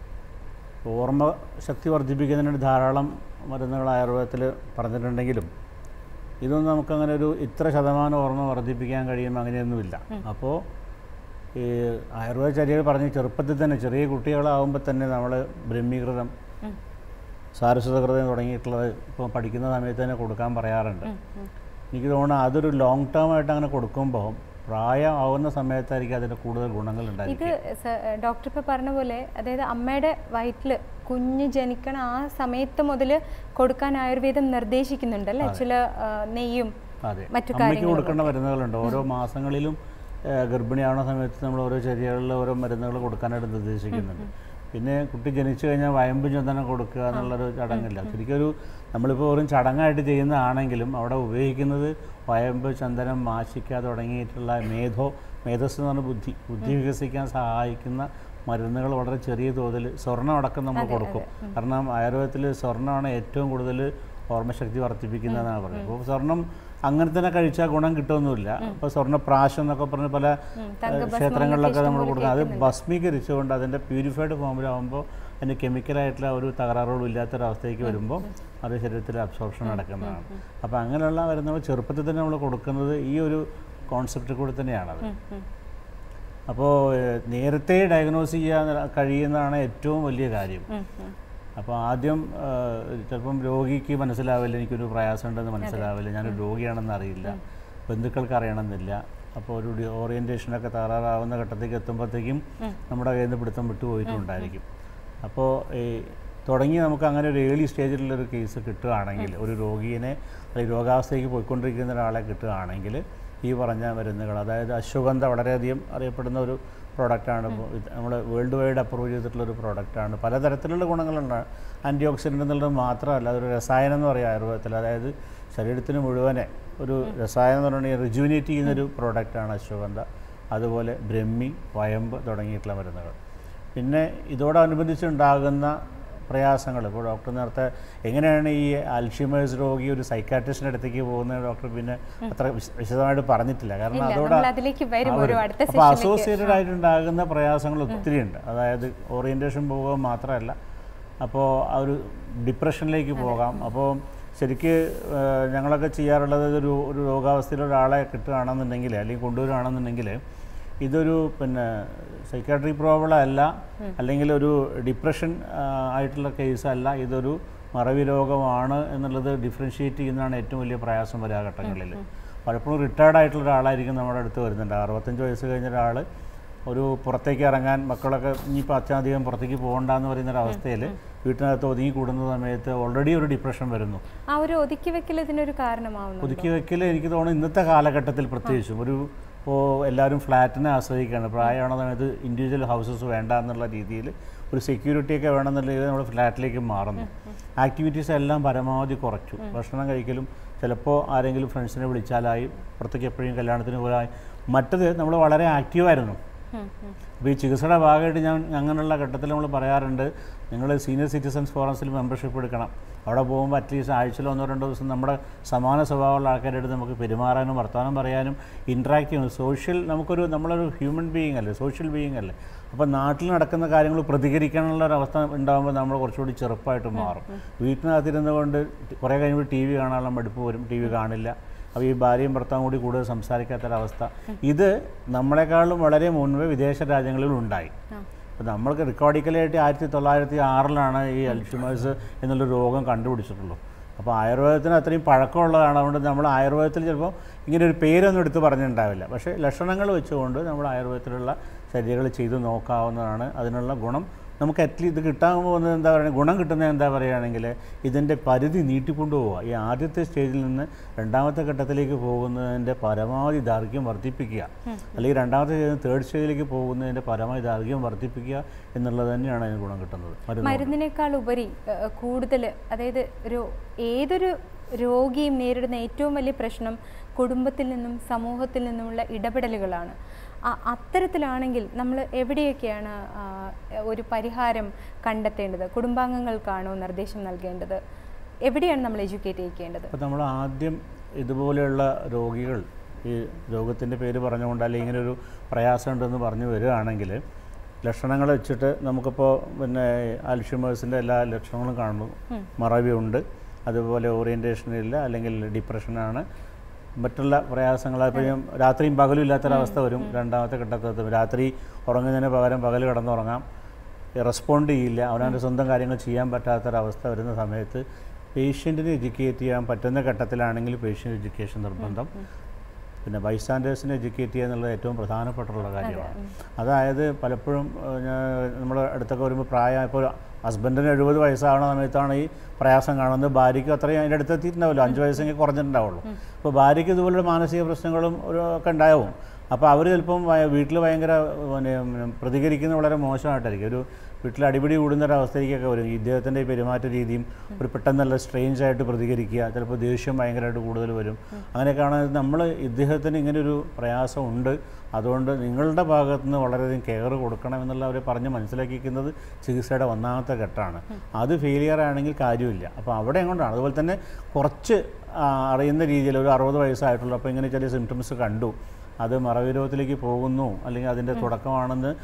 S3: ഓർമ്മ ശക്തി വർദ്ധിപ്പിക്കുന്നതിന് ധാരാളം മരുന്നുകൾ ആയുർവേദത്തിൽ പറഞ്ഞിട്ടുണ്ടെങ്കിലും ഇതൊന്നും നമുക്കങ്ങനെ ഒരു ഇത്ര ശതമാനം ഓർമ്മ വർദ്ധിപ്പിക്കാൻ കഴിയും അങ്ങനെയൊന്നുമില്ല അപ്പോൾ ഈ ആയുർവേദ ചര്യകൾ പറഞ്ഞ് ചെറുപ്പത്തിൽ തന്നെ ചെറിയ കുട്ടികളാവുമ്പോൾ തന്നെ നമ്മൾ ബ്രഹ്മീകൃതം സാരസ്വതകൃതം തുടങ്ങിയിട്ടുള്ളത് ഇപ്പോൾ പഠിക്കുന്ന സമയത്ത് തന്നെ കൊടുക്കാൻ പറയാറുണ്ട് എനിക്ക് തോന്നുന്നു അതൊരു ലോങ് ടേം ആയിട്ട് അങ്ങനെ കൊടുക്കുമ്പോൾ പ്രായം ആവുന്ന സമയത്തായിരിക്കും അതിൻ്റെ കൂടുതൽ ഗുണങ്ങൾ
S1: ഇത്
S3: ഉണ്ടായിരിക്കും
S1: സ- ഡോക്ടർ ഇപ്പോൾ പറഞ്ഞ പോലെ അതായത് അമ്മയുടെ വയറ്റിൽ കുഞ്ഞ് ജനിക്കണ ആ സമയത്ത് മുതൽ കൊടുക്കാൻ ആയുർവേദം നിർദ്ദേശിക്കുന്നുണ്ട് അല്ലേ ചില ആ, നെയ്യും
S3: അതെ
S1: മറ്റു
S3: അമ്മയ്ക്ക്
S1: കാര്യങ്ങളും
S3: കൊടുക്കേണ്ട മരുന്നുകളുണ്ട് ഓരോ മാസങ്ങളിലും ആ, ഗർഭിണിയാവുന്ന സമയത്ത് നമ്മൾ ഓരോ ചര്യകളിൽ ഓരോ മരുന്നുകൾ കൊടുക്കാനായിട്ട് നിർദ്ദേശിക്കുന്നുണ്ട് പിന്നെ കുട്ടി ജനിച്ചു കഴിഞ്ഞാൽ വയമ്പ് ചന്ദനം കൊടുക്കുക എന്നുള്ളൊരു ചടങ്ങില്ല ശരിക്കും ഒരു നമ്മളിപ്പോൾ വെറും ചടങ്ങായിട്ട് ചെയ്യുന്നതാണെങ്കിലും അവിടെ ഉപയോഗിക്കുന്നത് വയമ്പ് ചന്ദനം മാശിക്ക തുടങ്ങിയിട്ടുള്ള മേധോ മേധസ് എന്ന് പറഞ്ഞ ബുദ്ധി ബുദ്ധി വികസിക്കാൻ സഹായിക്കുന്ന മരുന്നുകൾ വളരെ ചെറിയ തോതിൽ സ്വർണ്ണം അടക്കം നമ്മൾ കൊടുക്കും കാരണം ആയുർവേദത്തിൽ സ്വർണ്ണമാണ് ഏറ്റവും കൂടുതൽ ഓർമ്മശക്തി വർദ്ധിപ്പിക്കുന്നതെന്നാണ് പറയുന്നത് അപ്പോൾ സ്വർണം അങ്ങനെ തന്നെ കഴിച്ചാൽ ഗുണം കിട്ടുമൊന്നുമില്ല അപ്പോൾ സ്വർണ്ണ പ്രാശം എന്നൊക്കെ പറഞ്ഞ് പല ഏഹ്, ക്ഷേത്രങ്ങളിലൊക്കെ നമ്മൾ കൊടുക്കുന്നത് അത് ഭസ്മീകരിച്ചുകൊണ്ട് അതിൻ്റെ പ്യൂരിഫൈഡ് ഫോമിലാവുമ്പോൾ അതിന് കെമിക്കലായിട്ടുള്ള ഒരു തകരാറുകളും ഇല്ലാത്തൊരവസ്ഥയ്ക്ക് വരുമ്പോൾ അത് ശരീരത്തിൽ അബ്സോർപ്ഷൻ നടക്കുന്നതാണ് അപ്പോൾ അങ്ങനെയുള്ള മരുന്നുകൾ ചെറുപ്പത്തിൽ തന്നെ നമ്മൾ കൊടുക്കുന്നത് ഈ ഒരു കോൺസെപ്റ്റ് കൂടി തന്നെയാണത്
S1: ഉം, ഉം.
S3: അപ്പോൾ ഏഹ്, നേരത്തെ ഡയഗ്നോസ് ചെയ്യാൻ കഴിയുന്നതാണ് ഏറ്റവും വലിയ കാര്യം
S1: ഉം, ഉം.
S3: അപ്പോൾ ആദ്യം ഏഹ്, ചിലപ്പം രോഗിക്ക് മനസ്സിലാവില്ല എനിക്കൊരു പ്രയാസമുണ്ടെന്ന് മനസ്സിലാവില്ല ഞാനൊരു രോഗിയാണെന്ന് അറിയില്ല ബന്ധുക്കൾക്ക് അറിയണമെന്നില്ല അപ്പോൾ ഒരു ഡി- ഓറിയൻറ്റേഷനൊക്കെ തകരാറാവുന്ന ഘട്ടത്തേക്ക് എത്തുമ്പോഴത്തേക്കും നമ്മുടെ കയ്യിൽ നിന്ന് പിടുത്തം വിട്ടുപോയിട്ടുണ്ടായിരിക്കും അപ്പോൾ ഈ തുടങ്ങി നമുക്ക് അങ്ങനെ ഒരു ഏർലി സ്റ്റേജിലുള്ളൊരു കേസ് കിട്ടുകയാണെങ്കിൽ ഒരു രോഗീനെ അല്ലെങ്കിൽ രോഗാവസ്ഥയ്ക്ക് പോയിക്കൊണ്ടിരിക്കുന്ന ഒരാളെ കിട്ടുകയാണെങ്കിൽ ഈ പറഞ്ഞ മരുന്നുകൾ അതായത് അശ്വഗന്ധ വളരെയധികം അറിയപ്പെടുന്ന ഒരു പ്രോഡക്റ്റാണ് നമ്മൾ വേൾഡ് വൈഡ് അപ്രൂവ് ചെയ്തിട്ടുള്ള ഒരു പ്രോഡക്റ്റാണ് പലതരത്തിലുള്ള ഗുണങ്ങളുണ്ട് ആൻറ്റി ഓക്സിഡൻ്റ് എന്നുള്ളത് മാത്രമല്ല അതൊരു രസായനം എന്ന് പറയും ആയുർവേദത്തിൽ അതായത് ശരീരത്തിന് മുഴുവനെ ഒരു രസായനം എന്ന് പറഞ്ഞാൽ റിജുവിനേറ്റ് ചെയ്യുന്നൊരു പ്രോഡക്റ്റാണ് അശ്വഗന്ധ അതുപോലെ ബ്രഹ്മി വയമ്പ് തുടങ്ങിയിട്ടുള്ള മരുന്നുകൾ പിന്നെ ഇതോടനുബന്ധിച്ചുണ്ടാകുന്ന പ്രയാസങ്ങൾ ഇപ്പോൾ ഡോക്ടർ നേരത്തെ എങ്ങനെയാണ് ഈ അൽഷിമേഴ്സ് രോഗി ഒരു സൈക്കാട്രിസ്റ്റിൻ്റെ അടുത്തേക്ക് പോകുന്നത് ഡോക്ടർ പിന്നെ അത്ര വിശ- വിശദമായിട്ട് പറഞ്ഞിട്ടില്ല കാരണം
S1: ഇല്ല,
S3: അതോടെ
S1: നമ്മൾ അതിലേക്ക് വരും ഒരു അടുത്ത
S3: അപ്പോൾ
S1: സെഷനിലേക്ക്
S3: അസോസിയേറ്റഡ് ആയിട്ടുണ്ടാകുന്ന പ്രയാസങ്ങൾ ഒത്തിരി ഉണ്ട് അതായത് ഓറിയൻറ്റേഷൻ പോകുക മാത്രമല്ല അപ്പോൾ ആ ഒരു ഡിപ്രഷനിലേക്ക് പോകാം അപ്പോൾ ശരിക്ക് ഏഹ്, ഞങ്ങളൊക്കെ ചെയ്യാറുള്ളത് ഒരു ഒരു രോഗാവസ്ഥയിൽ ഒരാളെ കിട്ടുകയാണെന്നുണ്ടെങ്കിൽ അല്ലെങ്കിൽ കൊണ്ടുവരികയാണെന്നുണ്ടെങ്കിൽ ഇതൊരു പിന്നെ സൈക്കാട്രി പ്രോബ്ലം അല്ല അല്ലെങ്കിൽ ഒരു ഡിപ്രഷൻ ആ, ആയിട്ടുള്ള കേസ് അല്ല ഇതൊരു മറവി രോഗമാണ് എന്നുള്ളത് ഡിഫറൻഷിയേറ്റ് ചെയ്യുന്നതാണ് ഏറ്റവും വലിയ പ്രയാസം വരിക ആ ഘട്ടങ്ങളിൽ പലപ്പോഴും റിട്ടയർഡ് ആയിട്ടുള്ള ഒരാളായിരിക്കും നമ്മുടെ അടുത്ത് വരുന്നുണ്ട് അറുപത്തഞ്ച് വയസ്സ് കഴിഞ്ഞ ഒരാൾ ഒരു പുറത്തേക്ക് ഇറങ്ങാൻ മക്കളൊക്കെ ഇനിയിപ്പോൾ അച്ഛനധികം പുറത്തേക്ക് പോകണ്ടെന്ന് പറയുന്ന ഒരു അവസ്ഥയിൽ വീട്ടിനകത്ത് ഒതുങ്ങി കൂടുന്ന സമയത്ത് ഓൾറെഡി ഒരു ഡിപ്രഷൻ വരുന്നു
S1: ആ ഒരു ഒതുക്കി വെക്കൽ ഇതിനൊരു കാരണമാവുന്നു
S3: ഒതുക്കി വെക്കൽ എനിക്ക് തോന്നുന്നു ഇന്നത്തെ കാലഘട്ടത്തിൽ പ്രത്യേകിച്ചും ഒരു ഇപ്പോൾ എല്ലാവരും ഫ്ലാറ്റിനെ ആശ്രയിക്കുകയാണ് പ്രായമാണ സമയത്ത് ഇൻഡിവിജ്വൽ ഹൗസസ് വേണ്ട എന്നുള്ള രീതിയിൽ ഒരു സെക്യൂരിറ്റിയൊക്കെ വേണമെന്നുള്ള രീതിയിൽ നമ്മൾ ഫ്ലാറ്റിലേക്ക് മാറുന്നു ആക്ടിവിറ്റീസ് എല്ലാം പരമാവധി കുറച്ചു ഭക്ഷണം കഴിക്കലും ചിലപ്പോൾ ആരെങ്കിലും ഫ്രണ്ട്സിനെ വിളിച്ചാലായി പുറത്തേക്ക് എപ്പോഴും കല്യാണത്തിന് പോയാൽ മറ്റത് നമ്മൾ വളരെ ആക്റ്റീവായിരുന്നു
S1: ഉം, ഉം.
S3: അപ്പോൾ ഈ ചികിത്സയുടെ ഭാഗമായിട്ട് ഞാൻ അങ്ങനെയുള്ള ഘട്ടത്തിൽ നമ്മൾ പറയാറുണ്ട് നിങ്ങൾ സീനിയർ സിറ്റിസൺസ് ഫോറംസിൽ മെമ്പർഷിപ്പ് എടുക്കണം അവിടെ പോകുമ്പോൾ അറ്റ്ലീസ്റ്റ് ആഴ്ചയിൽ ഒന്നോ രണ്ടോ ദിവസം നമ്മുടെ സമാന സ്വഭാവമുള്ള ആൾക്കാരുടെ അടുത്ത് നമുക്ക് പെരുമാറാനും വർത്തമാനം പറയാനും ഇൻട്രാക്ട് ചെയ്യണം സോഷ്യൽ നമുക്കൊരു നമ്മളൊരു ഹ്യൂമൻ ബീയിങ് അല്ലേ സോഷ്യൽ ബീയിങ് അല്ലേ അപ്പോൾ നാട്ടിൽ നടക്കുന്ന കാര്യങ്ങൾ പ്രതികരിക്കാനുള്ള ഒരു അവസ്ഥ ഉണ്ടാകുമ്പോൾ നമ്മൾ കുറച്ചുകൂടി ചെറുപ്പമായിട്ട് മാറും വീട്ടിനകത്തിരുന്ന് കൊണ്ട് കുറേ കഴിയുമ്പോൾ ടി വി കാണാനുള്ള മടുപ്പ് വരും ടി വി കാണില്ല അപ്പോൾ ഈ ഭാര്യയും ഭർത്താവും കൂടി കൂടുതൽ സംസാരിക്കാത്തൊരവസ്ഥ ഇത് നമ്മളെക്കാളും വളരെ മുൻപ് വിദേശ രാജ്യങ്ങളിൽ ഉണ്ടായി
S1: ആ.
S3: അപ്പോൾ നമ്മൾക്ക് റെക്കോർഡിക്കലായിട്ട് ആയിരത്തി തൊള്ളായിരത്തി ആറിലാണ് ഈ അൽഷിമേഴ്സ് എന്നുള്ള രോഗം കണ്ടുപിടിച്ചിട്ടുള്ളൂ അപ്പോൾ ആയുർവേദത്തിന് അത്രയും പഴക്കമുള്ളതാണ് അതുകൊണ്ട് നമ്മൾ ആയുർവേദത്തിൽ ചിലപ്പോൾ ഇങ്ങനെ ഒരു പേരൊന്നും എടുത്ത് പറഞ്ഞിട്ടുണ്ടാവില്ല പക്ഷേ ലക്ഷണങ്ങൾ വെച്ചുകൊണ്ട് നമ്മൾ ആയുർവേദത്തിലുള്ള ചര്യകൾ ചെയ്ത് നോക്കാവുന്നതാണ് അതിനുള്ള ഗുണം നമുക്ക് അറ്റ്ലീസ്റ്റ് ഇത് കിട്ടാൻ പോകുന്നത് എന്താ പറയുക ഗുണം കിട്ടുന്നത് എന്താ പറയുകയാണെങ്കിൽ ഇതിൻ്റെ പരിധി നീട്ടിക്കൊണ്ടുപോവുക ഈ ആദ്യത്തെ സ്റ്റേജിൽ നിന്ന് രണ്ടാമത്തെ ഘട്ടത്തിലേക്ക് പോകുന്നതിൻ്റെ പരമാവധി ദൈർഘ്യം വർദ്ധിപ്പിക്കുക അല്ലെങ്കിൽ രണ്ടാമത്തെ സ്റ്റേജിൽ നിന്ന് തേർഡ് സ്റ്റേജിലേക്ക് പോകുന്നതിൻ്റെ പരമാവധി ദൈർഘ്യം വർദ്ധിപ്പിക്കുക എന്നുള്ളത് തന്നെയാണ് അതിന് ഗുണം കിട്ടുന്നത് മരുന്ന് കൊണ്ട്.
S1: മരുന്നിനേക്കാൾ ഉപരി കൂടുതൽ അതായത് ഒരു ഏതൊരു രോഗിയും നേരിടുന്ന ഏറ്റവും വലിയ പ്രശ്നം കുടുംബത്തിൽ നിന്നും സമൂഹത്തിൽ നിന്നുമുള്ള ഇടപെടലുകളാണ് അ- അത്തരത്തിലാണെങ്കിൽ നമ്മൾ എവിടെയൊക്കെയാണ് ആ, ഒരു പരിഹാരം കണ്ടെത്തേണ്ടത് കുടുംബാംഗങ്ങൾക്കാണോ നിർദ്ദേശം നൽകേണ്ടത് എവിടെയാണ് നമ്മൾ എഡ്യൂക്കേറ്റ് ചെയ്യിക്കേണ്ടത്
S3: അപ്പോൾ നമ്മൾ ആദ്യം ഇതുപോലെയുള്ള രോഗികൾ ഈ രോഗത്തിൻ്റെ പേര് പറഞ്ഞുകൊണ്ട് അല്ലെങ്കിൽ ഇങ്ങനെ ഒരു പ്രയാസമുണ്ടെന്ന് പറഞ്ഞു വരികയാണെങ്കിൽ ലക്ഷണങ്ങൾ വെച്ചിട്ട് നമുക്കിപ്പോൾ പിന്നെ അൽഷിമേഴ്സിൻ്റെ എല്ലാ ലക്ഷണങ്ങളും കാണുന്നു മറവിയുണ്ട് അതുപോലെ ഓറിയൻറ്റേഷൻ ഇല്ല അല്ലെങ്കിൽ ഡിപ്രഷനാണ് മറ്റുള്ള പ്രയാസങ്ങൾ ഇപ്പം രാത്രിയും പകലും ഇല്ലാത്തൊരവസ്ഥ വരും രണ്ടാമത്തെ ഘട്ടത്തിൽ രാത്രി ഉറങ്ങുന്നതിന് പകരം പകൽ കിടന്നുറങ്ങാം റെസ്പോണ്ട് ചെയ്യില്ല അവനവൻ്റെ സ്വന്തം കാര്യങ്ങൾ ചെയ്യാൻ പറ്റാത്തൊരവസ്ഥ വരുന്ന സമയത്ത് പേഷ്യൻറ്റിനെ എഡ്യൂക്കേറ്റ് ചെയ്യാൻ പറ്റുന്ന ഘട്ടത്തിലാണെങ്കിൽ പേഷ്യൻ്റ് എഡ്യൂക്കേഷൻ നിർബന്ധം പിന്നെ ബൈസ്റ്റാൻഡേഴ്സിനെ എഡ്യൂക്കേറ്റ് ചെയ്യുക എന്നുള്ളത് ഏറ്റവും പ്രധാനപ്പെട്ടുള്ള കാര്യമാണ് അതായത് പലപ്പോഴും നമ്മൾ അടുത്തൊക്കെ വരുമ്പോൾ പ്രായം ഇപ്പോൾ ഹസ്ബൻഡിന് എഴുപത് വയസ്സാവുന്ന സമയത്താണ് ഈ പ്രയാസം കാണുന്നത് ഭാര്യയ്ക്ക് അത്രയും അതിൻ്റെ അടുത്ത് എത്തിയിട്ടുണ്ടാവില്ല അഞ്ച് വയസ്സെങ്കിൽ കുറഞ്ഞിട്ടുണ്ടാവുള്ളൂ അപ്പോൾ ഭാര്യയ്ക്ക് ഇതുപോലുള്ള മാനസിക പ്രശ്നങ്ങളും ഒരു ഒക്കെ ഉണ്ടാവും അപ്പോൾ അവർ ചിലപ്പം വീട്ടിൽ ഭയങ്കര പിന്നെ പ്രതികരിക്കുന്നത് വളരെ മോശമായിട്ടായിരിക്കും ഒരു വീട്ടിൽ അടിപിടി കൂടുന്ന ഒരു അവസ്ഥയിലേക്കൊക്കെ വരും ഈ ഇദ്ദേഹത്തിൻ്റെ ഈ പെരുമാറ്റ രീതിയും ഒരു പെട്ടെന്നുള്ള സ്ട്രേഞ്ച് ആയിട്ട് പ്രതികരിക്കുക ചിലപ്പോൾ ദേഷ്യം ഭയങ്കരമായിട്ട് കൂടുതൽ വരും അങ്ങനെയൊക്കെയാണ് നമ്മൾ ഇദ്ദേഹത്തിന് ഇങ്ങനൊരു പ്രയാസം ഉണ്ട് അതുകൊണ്ട് നിങ്ങളുടെ ഭാഗത്തു നിന്ന് വളരെയധികം കെയർ കൊടുക്കണം എന്നുള്ള അവർ പറഞ്ഞ് മനസ്സിലാക്കിക്കുന്നത് ചികിത്സയുടെ ഒന്നാമത്തെ ഘട്ടമാണ് അത് ഫെയിലിയർ ആണെങ്കിൽ കാര്യമില്ല അപ്പോൾ അവിടെ എങ്ങോട്ടാണ് അതുപോലെ തന്നെ കുറച്ച് ആ, അറിയുന്ന രീതിയിൽ ഒരു അറുപത് വയസ്സായിട്ടുള്ളൂ അപ്പോൾ ഇങ്ങനെ ചില സിംറ്റംസ് കണ്ടു അത് മറവിരോഗത്തിലേക്ക് പോകുന്നു അല്ലെങ്കിൽ അതിൻ്റെ തുടക്കമാണെന്ന്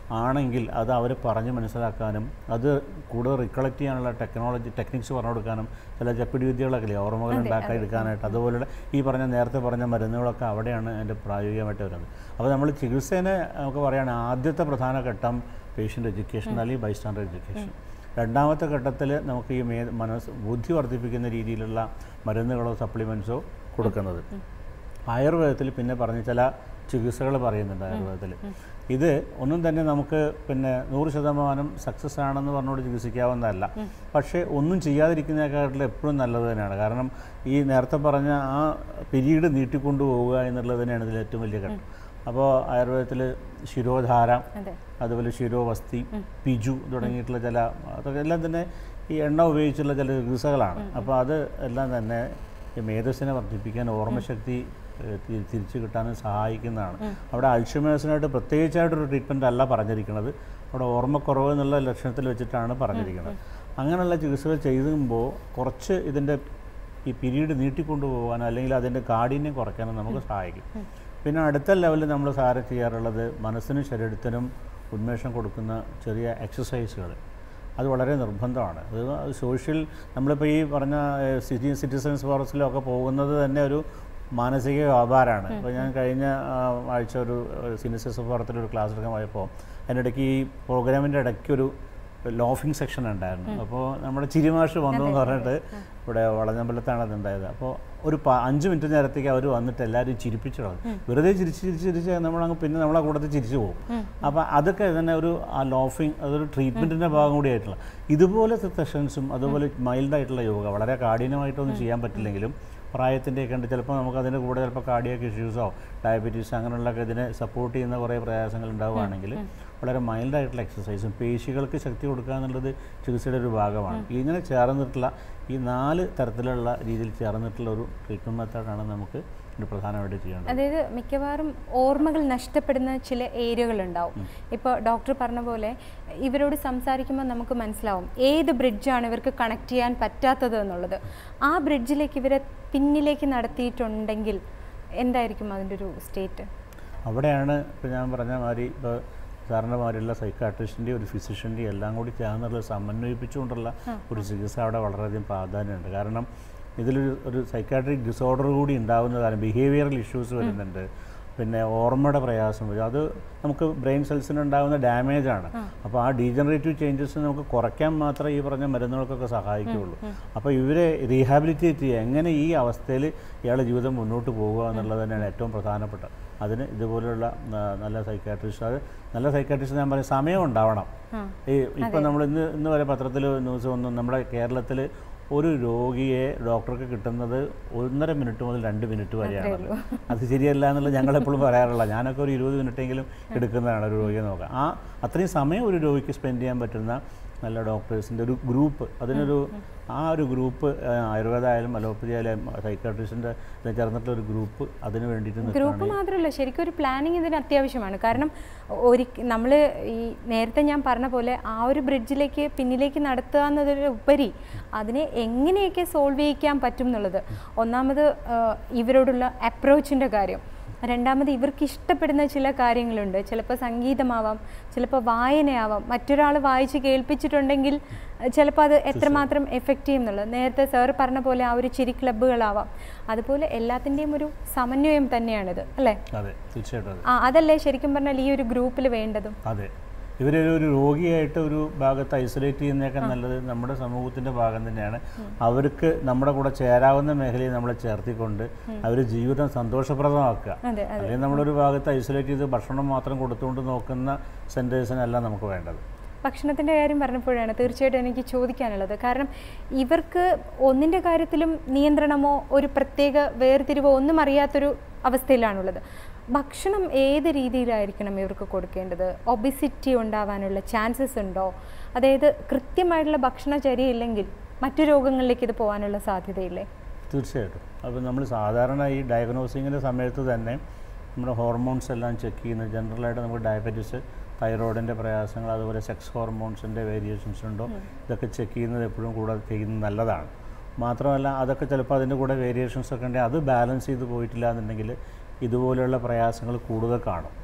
S3: ആണെങ്കിൽ അത് അവർ പറഞ്ഞ് മനസ്സിലാക്കാനും അത് കൂടുതൽ റിക്കളക്ട് ചെയ്യാനുള്ള ടെക്നോളജി ടെക്നിക്സ് പറഞ്ഞു കൊടുക്കാനും ചില ചപ്പിടി വിദ്യകളൊക്കെ ഇല്ലേ ഓർമ്മകൾ ഉണ്ടാക്കാൻ എടുക്കാനായിട്ട് അതുപോലുള്ള ഈ പറഞ്ഞ നേരത്തെ പറഞ്ഞ മരുന്നുകളൊക്കെ അവിടെയാണ് അതിൻ്റെ പ്രായോഗികമായിട്ട് വരുന്നത് അപ്പോൾ നമ്മൾ ചികിത്സേനെ നമുക്ക് പറയുകയാണ് ആദ്യത്തെ പ്രധാന ഘട്ടം പേഷ്യൻ്റ് എഡ്യൂക്കേഷൻ അല്ലെങ്കിൽ ബൈസ്റ്റാൻഡർ എഡ്യൂക്കേഷൻ രണ്ടാമത്തെ ഘട്ടത്തിൽ നമുക്ക് ഈ മേ മനസ്സ് ബുദ്ധി വർദ്ധിപ്പിക്കുന്ന രീതിയിലുള്ള മരുന്നുകളോ സപ്ലിമെൻറ്റ്സോ കൊടുക്കുന്നത് ആയുർവേദത്തിൽ പിന്നെ പറഞ്ഞ ചില ചികിത്സകൾ പറയുന്നുണ്ട് ആയുർവേദത്തിൽ ഇത് ഒന്നും തന്നെ നമുക്ക് പിന്നെ നൂറ് ശതമാനം സക്സസ് ആണെന്ന് പറഞ്ഞുകൊണ്ട് ചികിത്സിക്കാവുന്നതല്ല പക്ഷേ ഒന്നും ചെയ്യാതിരിക്കുന്നതിനെക്കാട്ടിലും എപ്പോഴും നല്ലത് തന്നെയാണ് കാരണം ഈ നേരത്തെ പറഞ്ഞ ആ പിരീഡ് നീട്ടിക്കൊണ്ടു പോവുക എന്നുള്ളത് തന്നെയാണ് ഇതിൽ ഏറ്റവും വലിയ ഘട്ടം അപ്പോൾ ആയുർവേദത്തിൽ ശിരോധാര
S1: അതെ
S3: അതുപോലെ ശിരോവസ്തി പിജു തുടങ്ങിയിട്ടുള്ള ചില അതൊക്കെ എല്ലാം തന്നെ ഈ എണ്ണ ഉപയോഗിച്ചുള്ള ചില ചികിത്സകളാണ് അപ്പോൾ അത് എല്ലാം തന്നെ ഈ മേധസ്സിനെ വർദ്ധിപ്പിക്കാൻ ഓർമ്മശക്തി ഏഹ്, തി- തിരിച്ചു കിട്ടാനും സഹായിക്കുന്നതാണ് അവിടെ അൾഷിമേഴ്സിനായിട്ട് പ്രത്യേകിച്ചായിട്ടൊരു ട്രീറ്റ്മെൻ്റ് അല്ല പറഞ്ഞിരിക്കുന്നത് അവിടെ ഓർമ്മക്കുറവ് എന്നുള്ള ലക്ഷണത്തിൽ വെച്ചിട്ടാണ് പറഞ്ഞിരിക്കുന്നത് അങ്ങനെയുള്ള ചികിത്സകൾ ചെയ്യുമ്പോൾ കുറച്ച് ഇതിൻ്റെ ഈ പീരീഡ് നീട്ടിക്കൊണ്ടുപോകാൻ അല്ലെങ്കിൽ അതിൻ്റെ കാഠിന്യം കുറയ്ക്കാനും നമുക്ക് സഹായിക്കും പിന്നെ അടുത്ത ലെവലിൽ നമ്മൾ സാരം ചെയ്യാറുള്ളത് മനസ്സിനും ശരീരത്തിനും ഉന്മേഷം കൊടുക്കുന്ന ചെറിയ എക്സസൈസുകൾ അത് വളരെ നിർബന്ധമാണ് അത് സോഷ്യൽ നമ്മളിപ്പോൾ ഈ പറഞ്ഞ ഏഹ്, സിറ്റി സിറ്റിസൺസ് ഫോറസ്റ്റിലൊക്കെ പോകുന്നത് തന്നെ ഒരു മാനസിക വ്യാപാരമാണ് ഇപ്പോൾ ഞാൻ കഴിഞ്ഞ ആ, ആഴ്ച ഒരു സിനിസസ് ഫോറത്തിൽ ഒരു ക്ലാസ് എടുക്കാൻ പോയപ്പോൾ അതിനിടയ്ക്ക് ഈ പ്രോഗ്രാമിൻ്റെ ഇടയ്ക്ക് ഒരു ലോഫിംഗ് സെക്ഷൻ ഉണ്ടായിരുന്നു അപ്പോൾ നമ്മുടെ ചിരിമാഷ് വന്നു എന്ന് പറഞ്ഞിട്ട് ഇവിടെ വളഞ്ഞമ്പലത്താണ് അത് ഉണ്ടായത് അപ്പോൾ ഒരു പ- അഞ്ച് മിനിറ്റ് നേരത്തേക്ക് അവർ വന്നിട്ട് എല്ലാവരും ചിരിപ്പിച്ചു കളഞ്ഞു വെറുതെ ചിരിച്ച് ചിരിച്ച് ചിരിച്ച് നമ്മളങ്ങ് പിന്നെ നമ്മളെ കൂട്ടത്തിൽ ചിരിച്ചു പോകും അപ്പോൾ അതൊക്കെ തന്നെ ഒരു ആ ലോഫിങ് അതൊരു ട്രീറ്റ്മെൻറ്റിൻ്റെ ഭാഗം കൂടിയായിട്ടുള്ള ഇതുപോലത്തെ സെഷൻസും അതുപോലെ മൈൽഡായിട്ടുള്ള യോഗ വളരെ കാഠിനമായിട്ടൊന്നും ചെയ്യാൻ പറ്റില്ലെങ്കിലും പ്രായത്തിൻ്റെയൊക്കെ ഉണ്ട് ചിലപ്പോൾ നമുക്ക് അതിൻ്റെ കൂടെ ചിലപ്പോൾ കാർഡിയാക്ക് ഇഷ്യൂസോ ഡയബറ്റീസ് അങ്ങനെയുള്ളതൊക്കെ ഇതിനെ സപ്പോർട്ട് ചെയ്യുന്ന കുറേ പ്രയാസങ്ങൾ ഉണ്ടാവുകയാണെങ്കിൽ വളരെ മൈൽഡായിട്ടുള്ള എക്സസൈസും പേശികൾക്ക് ശക്തി കൊടുക്കുക എന്നുള്ളത് ചികിത്സയുടെ ഒരു ഭാഗമാണ് ഇങ്ങനെ ചേർന്നിട്ടുള്ള ഈ നാല് തരത്തിലുള്ള രീതിയിൽ ചേർന്നിട്ടുള്ള ഒരു ട്രീറ്റ്മെൻറ്റ് മെത്തേഡാണ് നമുക്ക് ഇത് പ്രധാനമായിട്ട് ചെയ്യേണ്ടത്
S1: അതായത് മിക്കവാറും ഓർമ്മകൾ നഷ്ടപ്പെടുന്ന ചില ഏരിയകളുണ്ടാവും ഇപ്പോൾ ഡോക്ടർ പറഞ്ഞ പോലെ ഇവരോട് സംസാരിക്കുമ്പോൾ നമുക്ക് മനസ്സിലാവും ഏത് ബ്രിഡ്ജാണ് ഇവർക്ക് കണക്ട് ചെയ്യാൻ പറ്റാത്തത് എന്നുള്ളത് ആ ബ്രിഡ്ജിലേക്ക് ഇവരെ പിന്നിലേക്ക് നടത്തിയിട്ടുണ്ടെങ്കിൽ എന്തായിരിക്കും അതിൻ്റെ ഒരു സ്റ്റേറ്റ്
S3: അവിടെയാണ് ഇപ്പോൾ ഞാൻ പറഞ്ഞ മാതിരി ഇപ്പോൾ സാറിൻ്റെ മാതിരിയുള്ള സൈക്കാട്രിസ്റ്റിൻ്റെയും ഒരു ഫിസിഷ്യൻ്റെയും എല്ലാം കൂടി ചേർന്നുള്ള സമന്വയിപ്പിച്ചുകൊണ്ടുള്ള ഒരു ചികിത്സ അവിടെ വളരെയധികം പ്രാധാന്യമുണ്ട് കാരണം ഇതിലൊരു ഒരു സൈക്കാട്രിക് ഡിസോർഡർ കൂടി ഉണ്ടാകുന്ന കാരണം ബിഹേവിയറൽ ഇഷ്യൂസ് വരുന്നുണ്ട് പിന്നെ ഓർമ്മയുടെ പ്രയാസം വരും അത് നമുക്ക് ബ്രെയിൻ സെൽസിന് ഉണ്ടാകുന്ന ഡാമേജ് ആണ് അപ്പോൾ ആ ഡീജനറേറ്റീവ് ചേഞ്ചസ് നമുക്ക് കുറയ്ക്കാൻ മാത്രമേ ഈ പറഞ്ഞ മരുന്നുകൾക്കൊക്കെ സഹായിക്കുകയുള്ളൂ അപ്പോൾ ഇവരെ റീഹാബിലിറ്റേറ്റ് ചെയ്യുക എങ്ങനെ ഈ അവസ്ഥയിൽ ഇയാളുടെ ജീവിതം മുന്നോട്ട് പോകുക എന്നുള്ളത് തന്നെയാണ് ഏറ്റവും പ്രധാനപ്പെട്ട അതിന് ഇതുപോലെയുള്ള ആ, നല്ല സൈക്കാട്രിസ്റ്റ് അത് നല്ല സൈക്കാട്രിസ്റ്റ് ഞാൻ പറയും സമയം ഉണ്ടാവണം ഈ ഇപ്പം നമ്മൾ ഇന്ന് ഇന്ന് വരെ പത്രത്തിൽ ന്യൂസ് വന്നു നമ്മുടെ കേരളത്തിൽ ഒരു രോഗിയെ ഡോക്ടർക്ക് കിട്ടുന്നത് ഒന്നര മിനിറ്റ് മുതൽ രണ്ട് മിനിറ്റ് വരെയാണ് അത് ശരിയല്ല എന്നുള്ളത് ഞങ്ങളെപ്പോഴും പറയാറുള്ള ഞാനൊക്കെ ഒരു ഇരുപത് മിനിറ്റെങ്കിലും എടുക്കുന്നതാണ് ഒരു രോഗിയെ നോക്കാൻ ആ അത്രയും സമയം ഒരു രോഗിക്ക് സ്പെൻഡ് ചെയ്യാൻ പറ്റുന്ന നല്ല ഡോക്ടേഴ്സിൻ്റെ ഒരു ഗ്രൂപ്പ് അതിനൊരു ആ ഒരു ഗ്രൂപ്പ് ആയുർവേദ ആയാലും അലോപ്പതി ആയാലും സൈക്കാട്രിസ്റ്റിൻ്റെ ചേർന്നിട്ടുള്ള ഒരു ഗ്രൂപ്പ് അതിന് വേണ്ടിയിട്ട്
S1: ഗ്രൂപ്പ്
S3: നിൽക്കുകയാണ്
S1: മാത്രമല്ല ശരിക്കും ഒരു പ്ലാനിങ് ഇതിന് അത്യാവശ്യമാണ് കാരണം ഒരു നമ്മൾ ഈ നേരത്തെ ഞാൻ പറഞ്ഞ പോലെ ആ ഒരു ബ്രിഡ്ജിലേക്ക് പിന്നിലേക്ക് നടത്തുക എന്നതിന് ഉപരി അതിനെ എങ്ങനെയൊക്കെ സോൾവ് ചെയ്യിക്കാൻ പറ്റും എന്നുള്ളത് ഒന്നാമത് ആ, ഇവരോടുള്ള അപ്രോച്ചിൻ്റെ കാര്യം രണ്ടാമത് ഇവർക്ക് ഇഷ്ടപ്പെടുന്ന ചില കാര്യങ്ങളുണ്ട് ചിലപ്പോൾ സംഗീതമാവാം ചിലപ്പോൾ വായനയാവാം മറ്റൊരാൾ വായിച്ച് കേൾപ്പിച്ചിട്ടുണ്ടെങ്കിൽ ചിലപ്പോൾ അത് എത്രമാത്രം എഫക്റ്റ് ചെയ്യും എന്നുള്ളത് നേരത്തെ സാർ പറഞ്ഞ പോലെ ആ ഒരു ചിരി ക്ലബ്ബുകളാവാം അതുപോലെ എല്ലാത്തിൻ്റെയും ഒരു സമന്വയം തന്നെയാണിത് അല്ലേ
S3: അതെ തീർച്ചയായിട്ടും അതെ
S1: ആ അതല്ലേ ശരിക്കും പറഞ്ഞാൽ ഈ ഒരു ഗ്രൂപ്പിൽ വേണ്ടതും
S3: അതെ ഇവരെ ഒരു രോഗിയായിട്ട് ഒരു ഭാഗത്ത് ഐസൊലേറ്റ് ചെയ്യുന്നതൊക്കെ നല്ലത് നമ്മുടെ സമൂഹത്തിൻ്റെ ഭാഗം തന്നെയാണ് അവർക്ക് നമ്മുടെ കൂടെ ചേരാവുന്ന മേഖലയിൽ നമ്മളെ ചേർത്തിക്കൊണ്ട് അവർ ജീവിതം സന്തോഷപ്രദമാക്കുക
S1: അതെ അതെ
S3: അല്ലെങ്കിൽ നമ്മളൊരു ഭാഗത്ത് ഐസൊലേറ്റ് ചെയ്ത് ഭക്ഷണം മാത്രം കൊടുത്തുകൊണ്ട് നോക്കുന്ന സെൻറ്റേഴ്സിനല്ല നമുക്ക് വേണ്ടത്
S1: ഭക്ഷണത്തിൻ്റെ കാര്യം പറഞ്ഞപ്പോഴാണ് തീർച്ചയായിട്ടും എനിക്ക് ചോദിക്കാനുള്ളത് കാരണം ഇവർക്ക് ഒന്നിൻ്റെ കാര്യത്തിലും നിയന്ത്രണമോ ഒരു പ്രത്യേക വേർതിരിവോ ഒന്നും അറിയാത്തൊരു അവസ്ഥയിലാണുള്ളത് ഭക്ഷണം ഏത് രീതിയിലായിരിക്കണം ഇവർക്ക് കൊടുക്കേണ്ടത് ഒബിസിറ്റി ഉണ്ടാവാനുള്ള ചാൻസസ് ഉണ്ടോ അതായത് കൃത്യമായിട്ടുള്ള ഭക്ഷണചര്യ ഇല്ലെങ്കിൽ മറ്റു രോഗങ്ങളിലേക്ക് ഇത് പോകാനുള്ള സാധ്യതയില്ലേ
S3: തീർച്ചയായിട്ടും അപ്പോൾ നമ്മൾ സാധാരണ ഈ ഡയഗ്നോസിങ്ങിൻ്റെ സമയത്ത് തന്നെ നമ്മുടെ ഹോർമോൺസ് എല്ലാം ചെക്ക് ചെയ്യുന്നത് ജനറലായിട്ട് നമുക്ക് ഡയബറ്റീസ് തൈറോയിഡിൻ്റെ പ്രയാസങ്ങൾ അതുപോലെ സെക്സ് ഹോർമോൺസിൻ്റെ വേരിയേഷൻസ് ഉണ്ടോ ഇതൊക്കെ ചെക്ക് ചെയ്യുന്നത് എപ്പോഴും കൂടെ ചെയ്യുന്നത് നല്ലതാണ് മാത്രമല്ല അതൊക്കെ ചിലപ്പോൾ അതിൻ്റെ കൂടെ വേരിയേഷൻസ് ഒക്കെ ഉണ്ടെങ്കിൽ അത് ബാലൻസ് ചെയ്ത് പോയിട്ടില്ല എന്നുണ്ടെങ്കിൽ ഇതുപോലെയുള്ള പ്രയാസങ്ങൾ കൂടുതൽ കാണും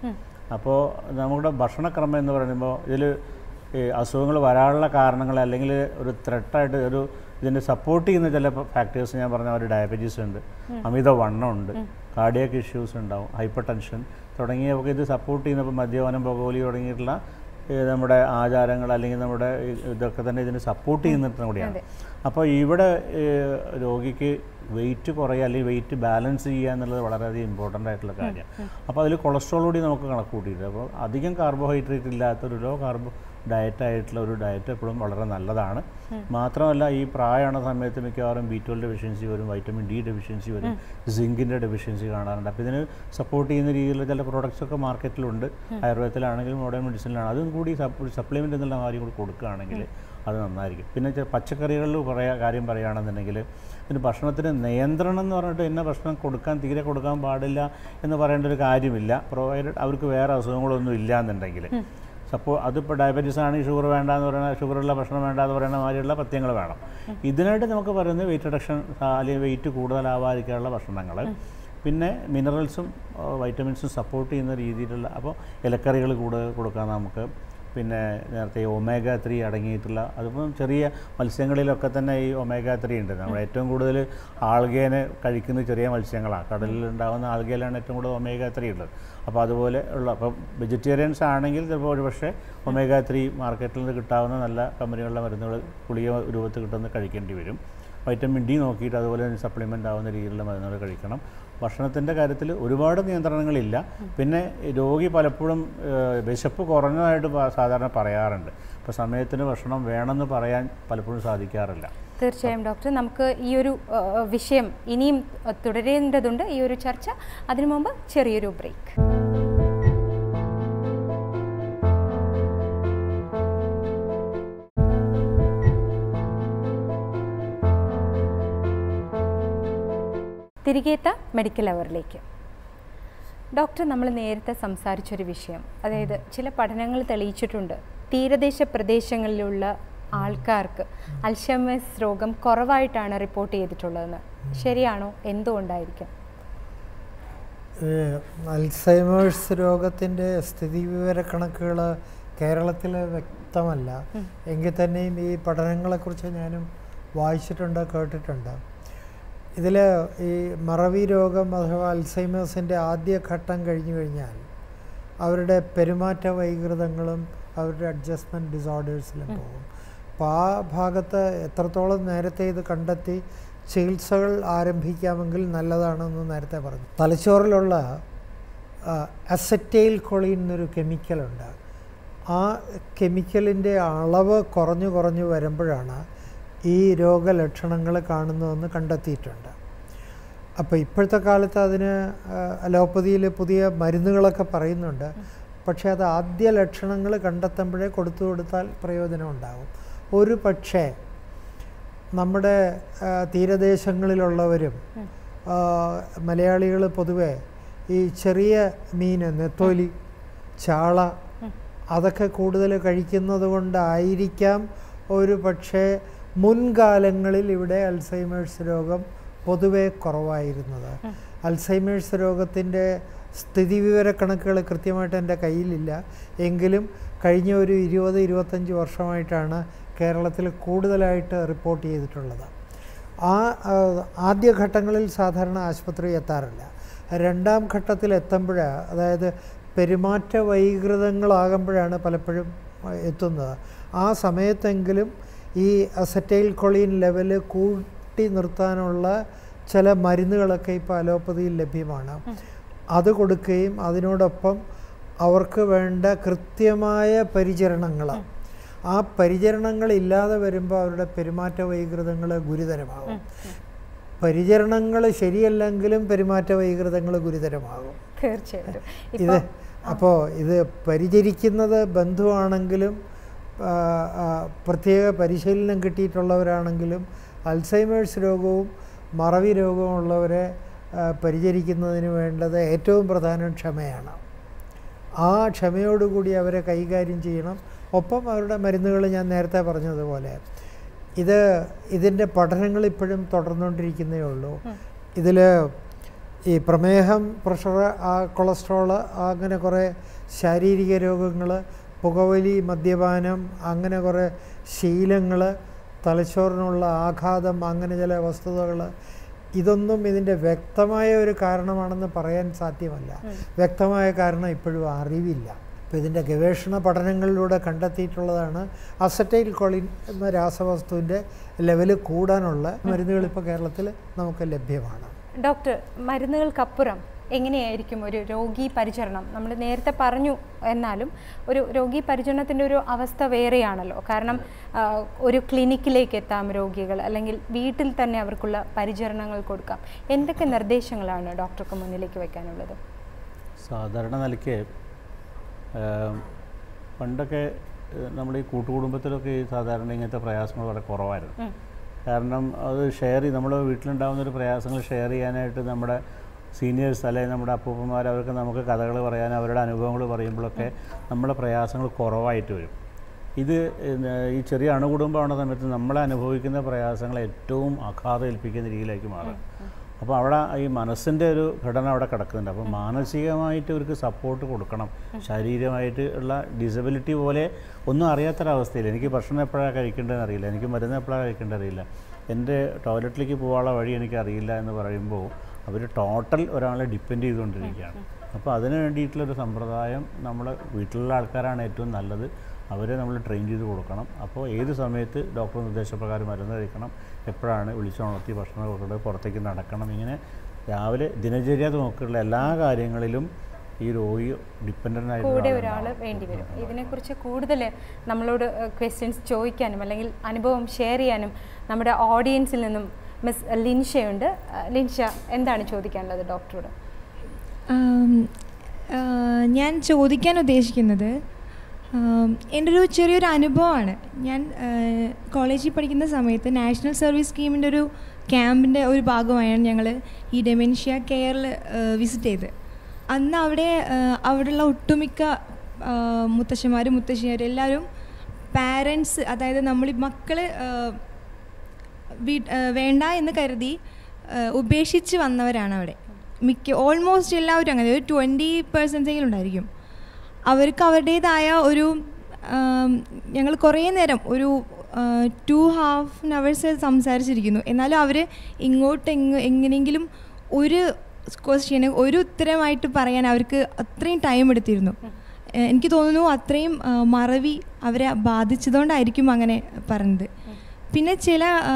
S3: അപ്പോൾ നമ്മുടെ ഭക്ഷണക്രമം എന്ന് പറയുമ്പോൾ ഇതിൽ ഈ അസുഖങ്ങൾ വരാനുള്ള കാരണങ്ങൾ അല്ലെങ്കിൽ ഒരു ത്രെട്ടായിട്ട് ഒരു ഇതിനെ സപ്പോർട്ട് ചെയ്യുന്ന ചില ഫാക്ടേഴ്സ് ഞാൻ പറഞ്ഞ ഒരു ഡയബറ്റീസ് ഉണ്ട് അമിത വണ്ണമുണ്ട് കാർഡിയാക്ക് ഇഷ്യൂസ് ഉണ്ടാവും ഹൈപ്പർ ടെൻഷൻ തുടങ്ങിയവർക്ക് ഇത് സപ്പോർട്ട് ചെയ്യുന്നപ്പോൾ മദ്യപാനം പുകവലി തുടങ്ങിയിട്ടുള്ള ഈ നമ്മുടെ ആചാരങ്ങൾ അല്ലെങ്കിൽ നമ്മുടെ ഈ ഇതൊക്കെ തന്നെ ഇതിനെ സപ്പോർട്ട് ചെയ്യുന്നിട്ടും കൂടിയാണ് അപ്പോൾ ഇവിടെ ഈ രോഗിക്ക് വെയിറ്റ് കുറയുക അല്ലെങ്കിൽ വെയിറ്റ് ബാലൻസ് ചെയ്യുക എന്നുള്ളത് വളരെയധികം ഇമ്പോർട്ടൻ്റ് ആയിട്ടുള്ള കാര്യമാണ് അപ്പോൾ അതിൽ കൊളസ്ട്രോൾ കൂടി നമുക്ക് കണക്ക് കൂട്ടിയിട്ട് അപ്പോൾ അധികം കാർബോഹൈഡ്രേറ്റ് ഇല്ലാത്തൊരു ലോ കാർബോ ഡയറ്റ് ആയിട്ടുള്ള ഒരു ഡയറ്റ് എപ്പോഴും വളരെ നല്ലതാണ് മാത്രമല്ല ഈ പ്രായമാണ് സമയത്ത് മിക്കവാറും ബി ട്വൽവ് ഡെഫിഷ്യൻസി വരും വൈറ്റമിൻ ഡി ഡെഫിഷ്യൻസി വരും സിങ്കിൻ്റെ ഡെഫിഷ്യൻസി കാണാറുണ്ട് അപ്പോൾ ഇതിന് സപ്പോർട്ട് ചെയ്യുന്ന രീതിയിലുള്ള ചില പ്രോഡക്റ്റ്സ് ഒക്കെ മാർക്കറ്റിലുണ്ട് ആയുർവേദത്തിലാണെങ്കിലും മോഡേൺ മെഡിസിനിലാണ് അതും കൂടി സപ്ലിമെൻ്റ് എന്നുള്ള കാര്യം കൂടി കൊടുക്കുകയാണെങ്കിൽ അത് നന്നായിരിക്കും പിന്നെ ചെ- പച്ചക്കറികളിൽ പറയാ കാര്യം പറയുകയാണെന്നുണ്ടെങ്കിൽ പിന്നെ ഭക്ഷണത്തിന് നിയന്ത്രണം എന്ന് പറഞ്ഞിട്ട് ഇന്ന ഭക്ഷണം കൊടുക്കാൻ തീരെ കൊടുക്കാൻ പാടില്ല എന്ന് പറയേണ്ട ഒരു കാര്യമില്ല പ്രൊവൈഡഡ് അവർക്ക് വേറെ അസുഖങ്ങളൊന്നും ഇല്ല എന്നുണ്ടെങ്കിൽ സപ്പോൾ അതിപ്പോൾ ഡയബറ്റീസ് ആണെങ്കിൽ ഷുഗർ വേണ്ട എന്ന് പറയുന്ന ഷുഗറുള്ള ഭക്ഷണം വേണ്ട എന്ന് പറയുന്ന മാതിരിയുള്ള പഥ്യങ്ങൾ വേണം ഇതിനായിട്ട് നമുക്ക് പറയുന്നത് വെയിറ്റ് റിഡക്ഷൻ അല്ലെങ്കിൽ വെയിറ്റ് കൂടുതലാവാതിരിക്കാനുള്ള ഭക്ഷണങ്ങൾ പിന്നെ മിനറൽസും വൈറ്റമിൻസും സപ്പോർട്ട് ചെയ്യുന്ന രീതിയിലുള്ള അപ്പോൾ ഇലക്കറികൾ കൂടുതൽ കൊടുക്കാം നമുക്ക് പിന്നെ നേരത്തെ ഒമേഗ ത്രീ അടങ്ങിയിട്ടുള്ള അതിപ്പം ചെറിയ മത്സ്യങ്ങളിലൊക്കെ തന്നെ ഈ ഒമേഗ ത്രീ ഉണ്ട് നമ്മൾ ഏറ്റവും കൂടുതൽ ആൾഗേനെ കഴിക്കുന്ന ചെറിയ മത്സ്യങ്ങളാണ് കടലിൽ ഉണ്ടാകുന്ന ആൾഗയിലാണ് ഏറ്റവും കൂടുതൽ ഒമേഗ ത്രീ ഉള്ളത് അപ്പോൾ അതുപോലെ ഉള്ള അപ്പം വെജിറ്റേറിയൻസ് ആണെങ്കിൽ ചിലപ്പോൾ ഒരു പക്ഷേ ഒമേഗ ത്രീ മാർക്കറ്റിൽ നിന്ന് കിട്ടാവുന്ന നല്ല കമ്പനികളുടെ മരുന്നുകൾ ഗുളിക രൂപത്തിൽ കിട്ടുന്ന കഴിക്കേണ്ടി വരും വൈറ്റമിൻ ഡി നോക്കിയിട്ട് അതുപോലെ തന്നെ സപ്ലിമെൻ്റ് ആവുന്ന രീതിയിലുള്ള മരുന്നുകൾ കഴിക്കണം ഭക്ഷണത്തിൻ്റെ കാര്യത്തിൽ ഒരുപാട് നിയന്ത്രണങ്ങളില്ല പിന്നെ രോഗി പലപ്പോഴും ഏഹ്, വിശപ്പ് കുറഞ്ഞതായിട്ട് പ- സാധാരണ പറയാറുണ്ട് ഇപ്പോൾ സമയത്തിന് ഭക്ഷണം വേണമെന്ന് പറയാൻ പലപ്പോഴും സാധിക്കാറില്ല
S1: തീർച്ചയായും ഡോക്ടർ നമുക്ക് ഈ ഒരു ആ, വിഷയം ഇനിയും ആ, തുടരേണ്ടതുണ്ട് ഈ ഒരു ചർച്ച അതിനു മുമ്പ് ചെറിയൊരു ബ്രേക്ക് തിരികെ എത്താം മെഡിക്കൽ അവറിലേക്ക് ഡോക്ടർ നമ്മൾ നേരത്തെ സംസാരിച്ചൊരു വിഷയം അതായത് ചില പഠനങ്ങൾ തെളിയിച്ചിട്ടുണ്ട് തീരദേശ പ്രദേശങ്ങളിലുള്ള ആൾക്കാർക്ക് അൽഷമേഴ്സ് രോഗം കുറവായിട്ടാണ് റിപ്പോർട്ട് ചെയ്തിട്ടുള്ളതെന്ന് ശരിയാണോ എന്തുകൊണ്ടായിരിക്കും
S2: ഈ അൽസൈമേഴ്സ് രോഗത്തിൻ്റെ സ്ഥിതിവിവര കണക്കുകൾ കേരളത്തിൽ വ്യക്തമല്ല എങ്കിൽ തന്നെയും ഈ പഠനങ്ങളെക്കുറിച്ച് ഞാനും വായിച്ചിട്ടുണ്ട് കേട്ടിട്ടുണ്ട് ഇതിൽ ഈ മറവി രോഗം അഥവാ അൽസൈമേഴ്സിൻ്റെ ആദ്യ ഘട്ടം കഴിഞ്ഞു കഴിഞ്ഞാൽ അവരുടെ പെരുമാറ്റ വൈകൃതങ്ങളും അവരുടെ അഡ്ജസ്റ്റ്മെൻറ്റ് ഡിസോർഡേഴ്സിലും പോകും അപ്പോൾ ആ ഭാഗത്ത് എത്രത്തോളം നേരത്തെ ഇത് കണ്ടെത്തി ചികിത്സകൾ ആരംഭിക്കാമെങ്കിൽ നല്ലതാണെന്ന് നേരത്തെ പറഞ്ഞു തലച്ചോറിലുള്ള അസറ്റൈൽ കൊളീൻ എന്നൊരു കെമിക്കലുണ്ട് ആ കെമിക്കലിൻ്റെ അളവ് കുറഞ്ഞു കുറഞ്ഞു വരുമ്പോഴാണ് ഈ രോഗലക്ഷണങ്ങൾ കാണുന്നതെന്ന് കണ്ടെത്തിയിട്ടുണ്ട് അപ്പോൾ ഇപ്പോഴത്തെ കാലത്ത് അതിന് അലോപ്പതിയിൽ പുതിയ മരുന്നുകളൊക്കെ പറയുന്നുണ്ട് പക്ഷേ അത് ആദ്യ ലക്ഷണങ്ങൾ കണ്ടെത്തുമ്പോഴേ കൊടുത്തു കൊടുത്താൽ പ്രയോജനം ഉണ്ടാകും ഒരു പക്ഷേ നമ്മുടെ ആ, തീരദേശങ്ങളിലുള്ളവരും മലയാളികൾ പൊതുവെ ഈ ചെറിയ മീൻ നെത്തോലി ചാള അതൊക്കെ കൂടുതൽ കഴിക്കുന്നത് കൊണ്ടായിരിക്കാം ഒരു പക്ഷേ മുൻകാലങ്ങളിൽ ഇവിടെ അൽസൈമേഴ്സ് രോഗം പൊതുവെ കുറവായിരുന്നത് അൽസൈമേഴ്സ് രോഗത്തിൻ്റെ സ്ഥിതിവിവര കണക്കുകൾ കൃത്യമായിട്ട് എൻ്റെ കയ്യിലില്ല എങ്കിലും കഴിഞ്ഞ ഒരു ഇരുപത് ഇരുപത്തഞ്ച് വർഷമായിട്ടാണ് കേരളത്തിൽ കൂടുതലായിട്ട് റിപ്പോർട്ട് ചെയ്തിട്ടുള്ളത് ആ ആ, ആദ്യഘട്ടങ്ങളിൽ സാധാരണ ആശുപത്രി എത്താറില്ല രണ്ടാം ഘട്ടത്തിൽ എത്തുമ്പോൾ അതായത് പെരുമാറ്റ വൈകൃതങ്ങളാകുമ്പോഴാണ് പലപ്പോഴും ആ, എത്തുന്നത് ആ സമയത്തെങ്കിലും ഈ അസറ്റൈൽ കൊളീൻ ലെവല് കൂട്ടി നിർത്താനുള്ള ചില മരുന്നുകളൊക്കെ ഇപ്പോൾ അലോപ്പതിയിൽ ലഭ്യമാണ് അത് കൊടുക്കുകയും അതിനോടൊപ്പം അവർക്ക് വേണ്ട കൃത്യമായ പരിചരണങ്ങൾ ആ പരിചരണങ്ങൾ ഇല്ലാതെ വരുമ്പോൾ അവരുടെ പെരുമാറ്റ വൈകൃതങ്ങൾ ഗുരുതരമാകും പരിചരണങ്ങൾ ശരിയല്ലെങ്കിലും പെരുമാറ്റ വൈകൃതങ്ങൾ ഗുരുതരമാകും
S1: തീർച്ചയായിട്ടും
S2: ഇത്
S1: ഇപ്പോൾ
S2: അപ്പോൾ ഇത് പരിചരിക്കുന്നത് ബന്ധുവാണെങ്കിലും ആ, ആ, പ്രത്യേക പരിശീലനം കിട്ടിയിട്ടുള്ളവരാണെങ്കിലും അൽസൈമേഴ്സ് രോഗവും മറവി രോഗവും ഉള്ളവരെ ആ, പരിചരിക്കുന്നതിന് വേണ്ടത് ഏറ്റവും പ്രധാനം ക്ഷമയാണ് ആ ക്ഷമയോടുകൂടി അവരെ കൈകാര്യം ചെയ്യണം ഒപ്പം അവരുടെ മരുന്നുകൾ ഞാൻ നേരത്തെ പറഞ്ഞതുപോലെ ഇത് ഇതിൻ്റെ പഠനങ്ങൾ ഇപ്പോഴും തുടർന്നുകൊണ്ടിരിക്കുന്നേ ഉള്ളൂ ഇതിൽ ഈ പ്രമേഹം പ്രഷർ ആ കൊളസ്ട്രോള് അങ്ങനെ കുറേ ശാരീരിക രോഗങ്ങൾ പുകവലി മദ്യപാനം അങ്ങനെ കുറേ ശീലങ്ങൾ തലച്ചോറിനുള്ള ആഘാതം അങ്ങനെ ചില വസ്തുതകൾ ഇതൊന്നും ഇതിൻ്റെ വ്യക്തമായ ഒരു കാരണമാണെന്ന് പറയാൻ സാധ്യമല്ല വ്യക്തമായ കാരണം ഇപ്പോഴും അറിവില്ല അപ്പോൾ ഇതിൻ്റെ ഗവേഷണ പഠനങ്ങളിലൂടെ കണ്ടെത്തിയിട്ടുള്ളതാണ് അസറ്റൈൽ കൊളിൻ എന്ന രാസവസ്തുവിൻ്റെ ലെവല് കൂടാനുള്ള മരുന്നുകൾ ഇപ്പോൾ കേരളത്തിൽ നമുക്ക് ലഭ്യമാണ്
S1: ഡോക്ടർ മരുന്നുകൾക്കപ്പുറം എങ്ങനെയായിരിക്കും ഒരു രോഗി പരിചരണം നമ്മൾ നേരത്തെ പറഞ്ഞു എന്നാലും ഒരു രോഗി പരിചരണത്തിൻ്റെ ഒരു അവസ്ഥ വേറെയാണല്ലോ കാരണം ആ, ഒരു ക്ലിനിക്കിലേക്ക് എത്താം രോഗികൾ അല്ലെങ്കിൽ വീട്ടിൽ തന്നെ അവർക്കുള്ള പരിചരണങ്ങൾ കൊടുക്കാം എന്തൊക്കെ നിർദ്ദേശങ്ങളാണ് ഡോക്ടർക്ക് മുന്നിലേക്ക് വെക്കാനുള്ളത്
S3: സാധാരണ നിലയ്ക്ക് ഏം, പണ്ടൊക്കെ ഏഹ്, നമ്മുടെ ഈ കൂട്ടുകുടുംബത്തിലൊക്കെ ഈ സാധാരണ ഇങ്ങനത്തെ പ്രയാസങ്ങൾ വളരെ കുറവായിരുന്നു
S1: ഉം.
S3: കാരണം അത് ഷെയർ ചെയ്ത് നമ്മുടെ വീട്ടിലുണ്ടാകുന്ന ഒരു പ്രയാസങ്ങൾ ഷെയർ ചെയ്യാനായിട്ട് നമ്മുടെ സീനിയേഴ്സ് അല്ലെങ്കിൽ നമ്മുടെ അപ്പൂപ്പന്മാർ അവർക്ക് നമുക്ക് കഥകൾ പറയാൻ അവരുടെ അനുഭവങ്ങൾ പറയുമ്പോഴൊക്കെ നമ്മുടെ പ്രയാസങ്ങൾ കുറവായിട്ട് വരും ഇത് ഏഹ്, ഈ ചെറിയ അണുകുടുംബമാവുന്ന സമയത്ത് നമ്മൾ അനുഭവിക്കുന്ന പ്രയാസങ്ങൾ ഏറ്റവും ആഘാതം ഏൽപ്പിക്കുന്ന രീതിയിലേക്ക് മാറും അപ്പോൾ അവിടെ ഈ മനസ്സിൻ്റെ ഒരു ഘടന അവിടെ കിടക്കുന്നുണ്ട് അപ്പോൾ മാനസികമായിട്ട് ഇവർക്ക് സപ്പോർട്ട് കൊടുക്കണം ശാരീരികമായിട്ട് ഉള്ള ഡിസബിലിറ്റി പോലെ ഒന്നും അറിയാത്തൊരവസ്ഥയിൽ എനിക്ക് ഭക്ഷണം എപ്പോഴാണ് കഴിക്കേണ്ടതെന്ന് അറിയില്ല എനിക്ക് മരുന്ന് എപ്പോഴാണ് കഴിക്കേണ്ടത് അറിയില്ല എൻ്റെ ടോയ്ലറ്റിലേക്ക് പോകാനുള്ള വഴി എനിക്ക് അറിയില്ല എന്ന് പറയുമ്പോൾ അവർ ടോട്ടൽ ഒരാളെ ഡിപ്പെൻഡ് ചെയ്തുകൊണ്ടിരിക്കുകയാണ് അപ്പോൾ അതിന് വേണ്ടിയിട്ടുള്ളൊരു സമ്പ്രദായം നമ്മൾ വീട്ടിലുള്ള ആൾക്കാരാണ് ഏറ്റവും നല്ലത് അവരെ നമ്മൾ ട്രെയിൻ ചെയ്ത് കൊടുക്കണം അപ്പോൾ ഏത് സമയത്ത് ഡോക്ടർ നിർദ്ദേശപ്രകാരം മരുന്ന് കഴിക്കണം എപ്പോഴാണ് വിളിച്ചുണർത്തി ഭക്ഷണം കൊടുക്കേണ്ടത് പുറത്തേക്ക് നടക്കണം ഇങ്ങനെ രാവിലെ ദിനചര്യ നോക്കിയുള്ള എല്ലാ കാര്യങ്ങളിലും ഈ രോഗി ഡിപ്പെൻഡൻ്റ്
S1: കൂടെ
S3: ആയിട്ട്
S1: ഒരാൾ വേണ്ടി വരും ഇതിനെക്കുറിച്ച് കൂടുതൽ നമ്മളോട് ക്വസ്റ്റ്യൻസ് ചോദിക്കാനും അല്ലെങ്കിൽ അനുഭവം ഷെയർ ചെയ്യാനും നമ്മുടെ ഓഡിയൻസിൽ നിന്നും മിസ് ലിൻഷയുണ്ട് ആ, ലിൻഷ എന്താണ് ചോദിക്കാനുള്ളത് ഡോക്ടറോട്
S4: ആം, ആ, ഞാൻ ചോദിക്കാൻ ഉദ്ദേശിക്കുന്നത് ആം, എൻ്റെ ഒരു ചെറിയൊരു അനുഭവമാണ് ഞാൻ ആ, കോളേജിൽ പഠിക്കുന്ന സമയത്ത് നാഷണൽ സർവീസ് സ്കീമിൻ്റെ ഒരു ക്യാമ്പിൻ്റെ ഒരു ഭാഗമായാണ് ഞങ്ങൾ ഈ ഡെമെൻഷ്യ കെയറിൽ വിസിറ്റ് ചെയ്ത് അന്ന് അവിടെ ആ, അവിടെയുള്ള ഒട്ടുമിക്ക ആ, മുത്തശ്ശന്മാരും മുത്തശ്ശിമാരും എല്ലാവരും പാരൻസ് അതായത് നമ്മൾ മക്കൾ വീ ആ, വേണ്ട എന്ന് കരുതി ആ, ഉപേക്ഷിച്ച് വന്നവരാണ് അവിടെ മിക്ക ഓൾമോസ്റ്റ് എല്ലാവരും അങ്ങനെ ഒരു ട്വൻറ്റി പെർസെൻറ്റെങ്കിലും ഉണ്ടായിരിക്കും അവർക്ക് അവരുടേതായ ഒരു ഞങ്ങൾ കുറേ നേരം ഒരു ടു ഹാഫ് അവേഴ്സ് സംസാരിച്ചിരിക്കുന്നു എന്നാലും അവർ ഇങ്ങോട്ട് എങ്ങ എങ്ങനെയെങ്കിലും ഒരു ക്വസ്റ്റ്യന് ഒരു ഉത്തരമായിട്ട് പറയാൻ അവർക്ക് അത്രയും ടൈം എടുത്തിരുന്നു ഏഹ് എനിക്ക് തോന്നുന്നു അത്രയും ആ, മറവി അവരെ ബാധിച്ചതുകൊണ്ടായിരിക്കും അങ്ങനെ പറഞ്ഞത് പിന്നെ ചില ആ,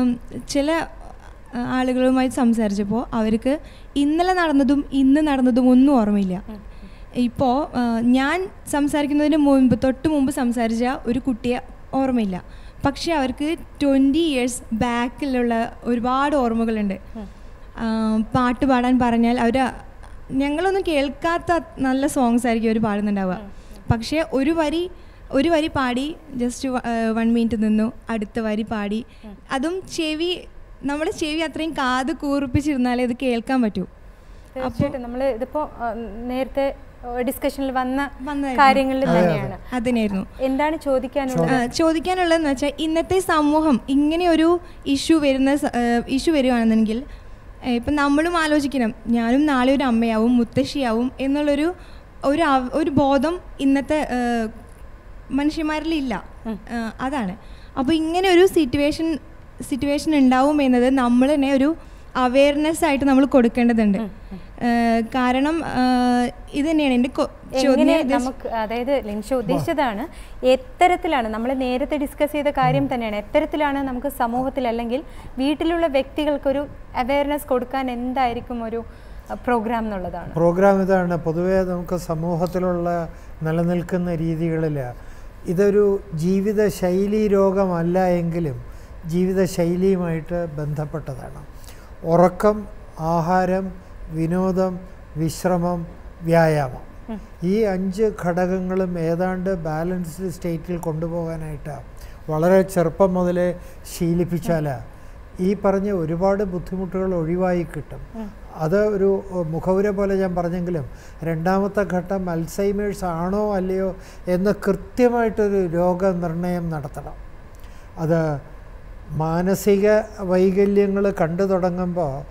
S4: ചില ആ, ആളുകളുമായി സംസാരിച്ചപ്പോൾ അവർക്ക് ഇന്നലെ നടന്നതും ഇന്ന് നടന്നതും ഒന്നും ഓർമ്മയില്ല ഇപ്പോൾ ഞാൻ സംസാരിക്കുന്നതിന് മുൻപ് തൊട്ട് മുമ്പ് സംസാരിച്ച ഒരു കുട്ടിയെ ഓർമ്മയില്ല പക്ഷേ അവർക്ക് ട്വൻറ്റി ഇയേഴ്സ് ബാക്കിലുള്ള ഒരുപാട് ഓർമ്മകളുണ്ട് ആ, പാട്ട് പാടാൻ പറഞ്ഞാൽ അവർ ഞങ്ങളൊന്നും കേൾക്കാത്ത നല്ല സോങ്സ് ആയിരിക്കും അവർ പാടുന്നുണ്ടാവുക പക്ഷേ ഒരു വരി ഒരു വരി പാടി ജസ്റ്റ് വൺ മിനിറ്റ് നിന്നു അടുത്ത വരി പാടി അതും ചെവി നമ്മുടെ ചെവി അത്രയും കാത് കൂർപ്പിച്ചിരുന്നാലേ ഇത് കേൾക്കാൻ പറ്റൂ
S1: തീർച്ചയായിട്ടും നമ്മൾ ഇതിപ്പോൾ നേരത്തെ ഡിസ്കഷനിൽ വന്ന
S4: വന്നതായിരുന്നു.
S1: കാര്യങ്ങളിൽ തന്നെയാണ്
S4: അതിനായിരുന്നു
S1: എന്താണ് ചോദിക്കാനുള്ളത്
S4: ആ, ചോദിക്കാനുള്ളതെന്ന് വെച്ചാൽ ഇന്നത്തെ സമൂഹം ഇങ്ങനെ ഒരു ഇഷ്യൂ വരുന്ന ഇഷ്യൂ വരികയാണെന്നെങ്കിൽ ഏ, ഇപ്പം നമ്മളും ആലോചിക്കണം ഞാനും നാളെ ഒരു അമ്മയാവും മുത്തശ്ശിയാവും എന്നുള്ളൊരു ഒരു അവ- ഒരു ബോധം ഇന്നത്തെ ഏ, മനുഷ്യന്മാരിലില്ല ആ, അതാണ് അപ്പോൾ ഇങ്ങനെ ഒരു സിറ്റുവേഷൻ സിറ്റുവേഷൻ ഉണ്ടാവും എന്നത് നമ്മൾ തന്നെ ഒരു അവയർനെസ് ആയിട്ട് നമ്മൾ കൊടുക്കേണ്ടതുണ്ട് ഏ, കാരണം ആ, ഇത് തന്നെയാണ് എൻ്റെ കൊ- ചോദ്യം
S1: എങ്ങനെ
S4: ഞാൻ ഉദ്ദേശി-
S1: നമുക്ക് അതായത് ലിൻഷ ഉദ്ദേശിച്ചതാണ് എത്തരത്തിലാണ് നമ്മൾ നേരത്തെ ഡിസ്കസ് ചെയ്ത കാര്യം തന്നെയാണ് എത്തരത്തിലാണ് നമുക്ക് സമൂഹത്തിൽ അല്ലെങ്കിൽ വീട്ടിലുള്ള വ്യക്തികൾക്കൊരു അവയർനെസ് കൊടുക്കാൻ എന്തായിരിക്കും ഒരു പ്രോഗ്രാം എന്നുള്ളതാണ്
S2: പ്രോഗ്രാം ഇതാണ് പൊതുവേ നമുക്ക് സമൂഹത്തിലുള്ള നിലനിൽക്കുന്ന രീതികളിൽ ഇതൊരു ജീവിതശൈലി രോഗമല്ല എങ്കിലും ജീവിതശൈലിയുമായിട്ട് ബന്ധപ്പെട്ടതാണ് ഉറക്കം ആഹാരം വിനോദം വിശ്രമം വ്യായാമം ഈ അഞ്ച് ഘടകങ്ങളും ഏതാണ്ട് ബാലൻസ്ഡ് സ്റ്റേറ്റിൽ കൊണ്ടുപോകാനായിട്ട് വളരെ ചെറുപ്പം മുതലേ ശീലിപ്പിച്ചാൽ ഈ പറഞ്ഞ ഒരുപാട് ബുദ്ധിമുട്ടുകൾ ഒഴിവായി കിട്ടും അത് ഒരു ഏഹ്, മുഖവുര പോലെ ഞാൻ പറഞ്ഞെങ്കിലും രണ്ടാമത്തെ ഘട്ടം അൽസൈമേഴ്സ് ആണോ അല്ലയോ എന്ന് കൃത്യമായിട്ടൊരു രോഗനിർണയം നടത്തണം അത് മാനസിക വൈകല്യങ്ങൾ കണ്ടു തുടങ്ങുമ്പോൾ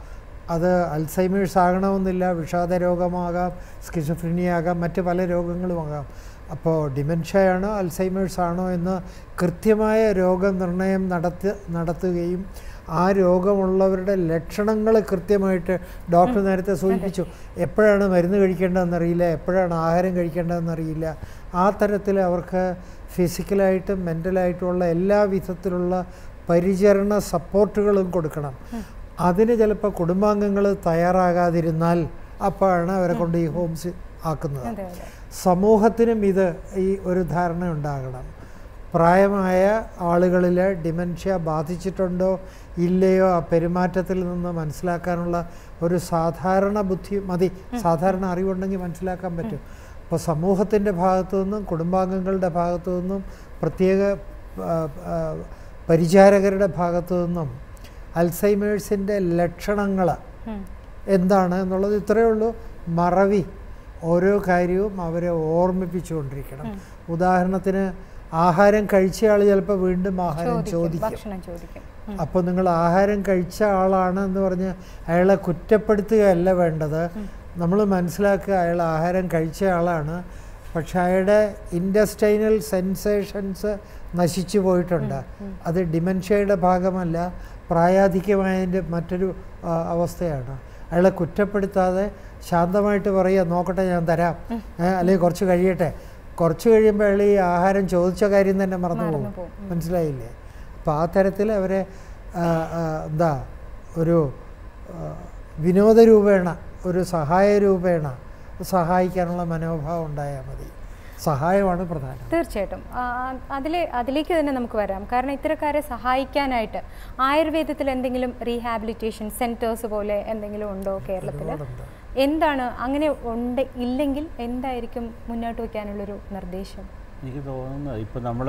S2: അത് അൽസൈമേഴ്സ് ആകണമെന്നില്ല വിഷാദ രോഗമാകാം സ്കിസോഫ്രീനിയാകാം മറ്റ് പല രോഗങ്ങളുമാകാം അപ്പോൾ ഡിമെൻഷ്യയാണോ അൽസൈമേഴ്സ് ആണോ എന്ന് കൃത്യമായ രോഗനിർണയം നടത്തി നടത്തുകയും ആ രോഗമുള്ളവരുടെ ലക്ഷണങ്ങൾ കൃത്യമായിട്ട് ഡോക്ടർ നേരത്തെ സൂചിപ്പിച്ചു എപ്പോഴാണ് മരുന്ന് കഴിക്കേണ്ടതെന്നറിയില്ല എപ്പോഴാണ് ആഹാരം കഴിക്കേണ്ടതെന്നറിയില്ല ആ തരത്തിൽ അവർക്ക് ഫിസിക്കലായിട്ടും മെൻ്റലായിട്ടുമുള്ള എല്ലാ വിധത്തിലുള്ള പരിചരണ സപ്പോർട്ടുകളും കൊടുക്കണം അതിന് ചിലപ്പോൾ കുടുംബാംഗങ്ങൾ തയ്യാറാകാതിരുന്നാൽ അപ്പോഴാണ് അവരെ കൊണ്ട് ഈ ഹോംസ് ആക്കുന്നത്
S1: അതെ അതെ
S2: സമൂഹത്തിനും ഇത് ഈ ഒരു ധാരണ ഉണ്ടാകണം പ്രായമായ ആളുകളിൽ ഡിമെൻഷ്യ ബാധിച്ചിട്ടുണ്ടോ ഇല്ലയോ ആ പെരുമാറ്റത്തിൽ നിന്ന് മനസ്സിലാക്കാനുള്ള ഒരു സാധാരണ ബുദ്ധി മതി സാധാരണ അറിവുണ്ടെങ്കിൽ മനസ്സിലാക്കാൻ പറ്റും അപ്പോൾ സമൂഹത്തിൻ്റെ ഭാഗത്തു നിന്നും കുടുംബാംഗങ്ങളുടെ ഭാഗത്തു നിന്നും പ്രത്യേക ആ, ആ, പരിചാരകരുടെ ഭാഗത്തു നിന്നും അൽസൈമേഴ്സിൻ്റെ ലക്ഷണങ്ങൾ
S1: ഉം.
S2: എന്താണ് എന്നുള്ളത് ഇത്രയേ ഉള്ളൂ മറവി ഓരോ കാര്യവും അവരെ ഓർമ്മിപ്പിച്ചുകൊണ്ടിരിക്കണം ഉദാഹരണത്തിന് ആഹാരം കഴിച്ചയാൾ ചിലപ്പോൾ വീണ്ടും ആഹാരം
S1: ചോദിക്കും
S2: ചോദിക്കും
S1: ഭക്ഷണം ചോദിക്കും ഉം.
S2: അപ്പോൾ നിങ്ങൾ ആഹാരം കഴിച്ച ആളാണ് എന്ന് പറഞ്ഞ് അയാളെ കുറ്റപ്പെടുത്തുകയല്ല വേണ്ടത് നമ്മൾ മനസ്സിലാക്കുക അയാൾ ആഹാരം കഴിച്ച ആളാണ് പക്ഷെ അയാളുടെ ഇൻഡസ്റ്റൈനൽ സെൻസേഷൻസ് നശിച്ചു പോയിട്ടുണ്ട് അത് ഡിമെൻഷ്യയുടെ ഭാഗമല്ല പ്രായാധിക്യമായതിൻ്റെ മറ്റൊരു ആ, അവസ്ഥയാണ് അയാളെ കുറ്റപ്പെടുത്താതെ ശാന്തമായിട്ട് പറയുക നോക്കട്ടെ ഞാൻ തരാം ഏ, അല്ലെങ്കിൽ കുറച്ച് കഴിയട്ടെ കുറച്ച് കഴിയുമ്പോൾ അയാൾ ഈ ആഹാരം ചോദിച്ച കാര്യം തന്നെ മറന്നു
S1: മറന്നു
S2: പോകും
S1: പോകും.
S2: മനസ്സിലായില്ലേ അപ്പോൾ ആ തരത്തിൽ അവരെ ആ, ആ, എന്താ ഒരു ആ, വിനോദ രൂപേണ ഒരു സഹായ രൂപേണ സഹായിക്കാനുള്ള മനോഭാവം ഉണ്ടായാൽ മതി സഹായമാണ് പ്രധാനം
S1: തീർച്ചയായിട്ടും ആ, അതിലെ അതിലേക്ക് തന്നെ നമുക്ക് വരാം കാരണം ഇത്തരക്കാരെ സഹായിക്കാനായിട്ട് ആയുർവേദത്തിൽ എന്തെങ്കിലും റീഹാബിലിറ്റേഷൻ സെന്റേഴ്സ് പോലെ എന്തെങ്കിലും ഉണ്ടോ കേരളത്തിൽ
S2: ഒരുപാടുണ്ട്.
S1: എന്താണ് അങ്ങനെ ഉണ്ട് ഇല്ലെങ്കിൽ എന്തായിരിക്കും മുന്നോട്ട് വയ്ക്കാനുള്ളൊരു നിർദ്ദേശം
S3: എനിക്ക് തോന്നുന്നത് ഇപ്പം നമ്മൾ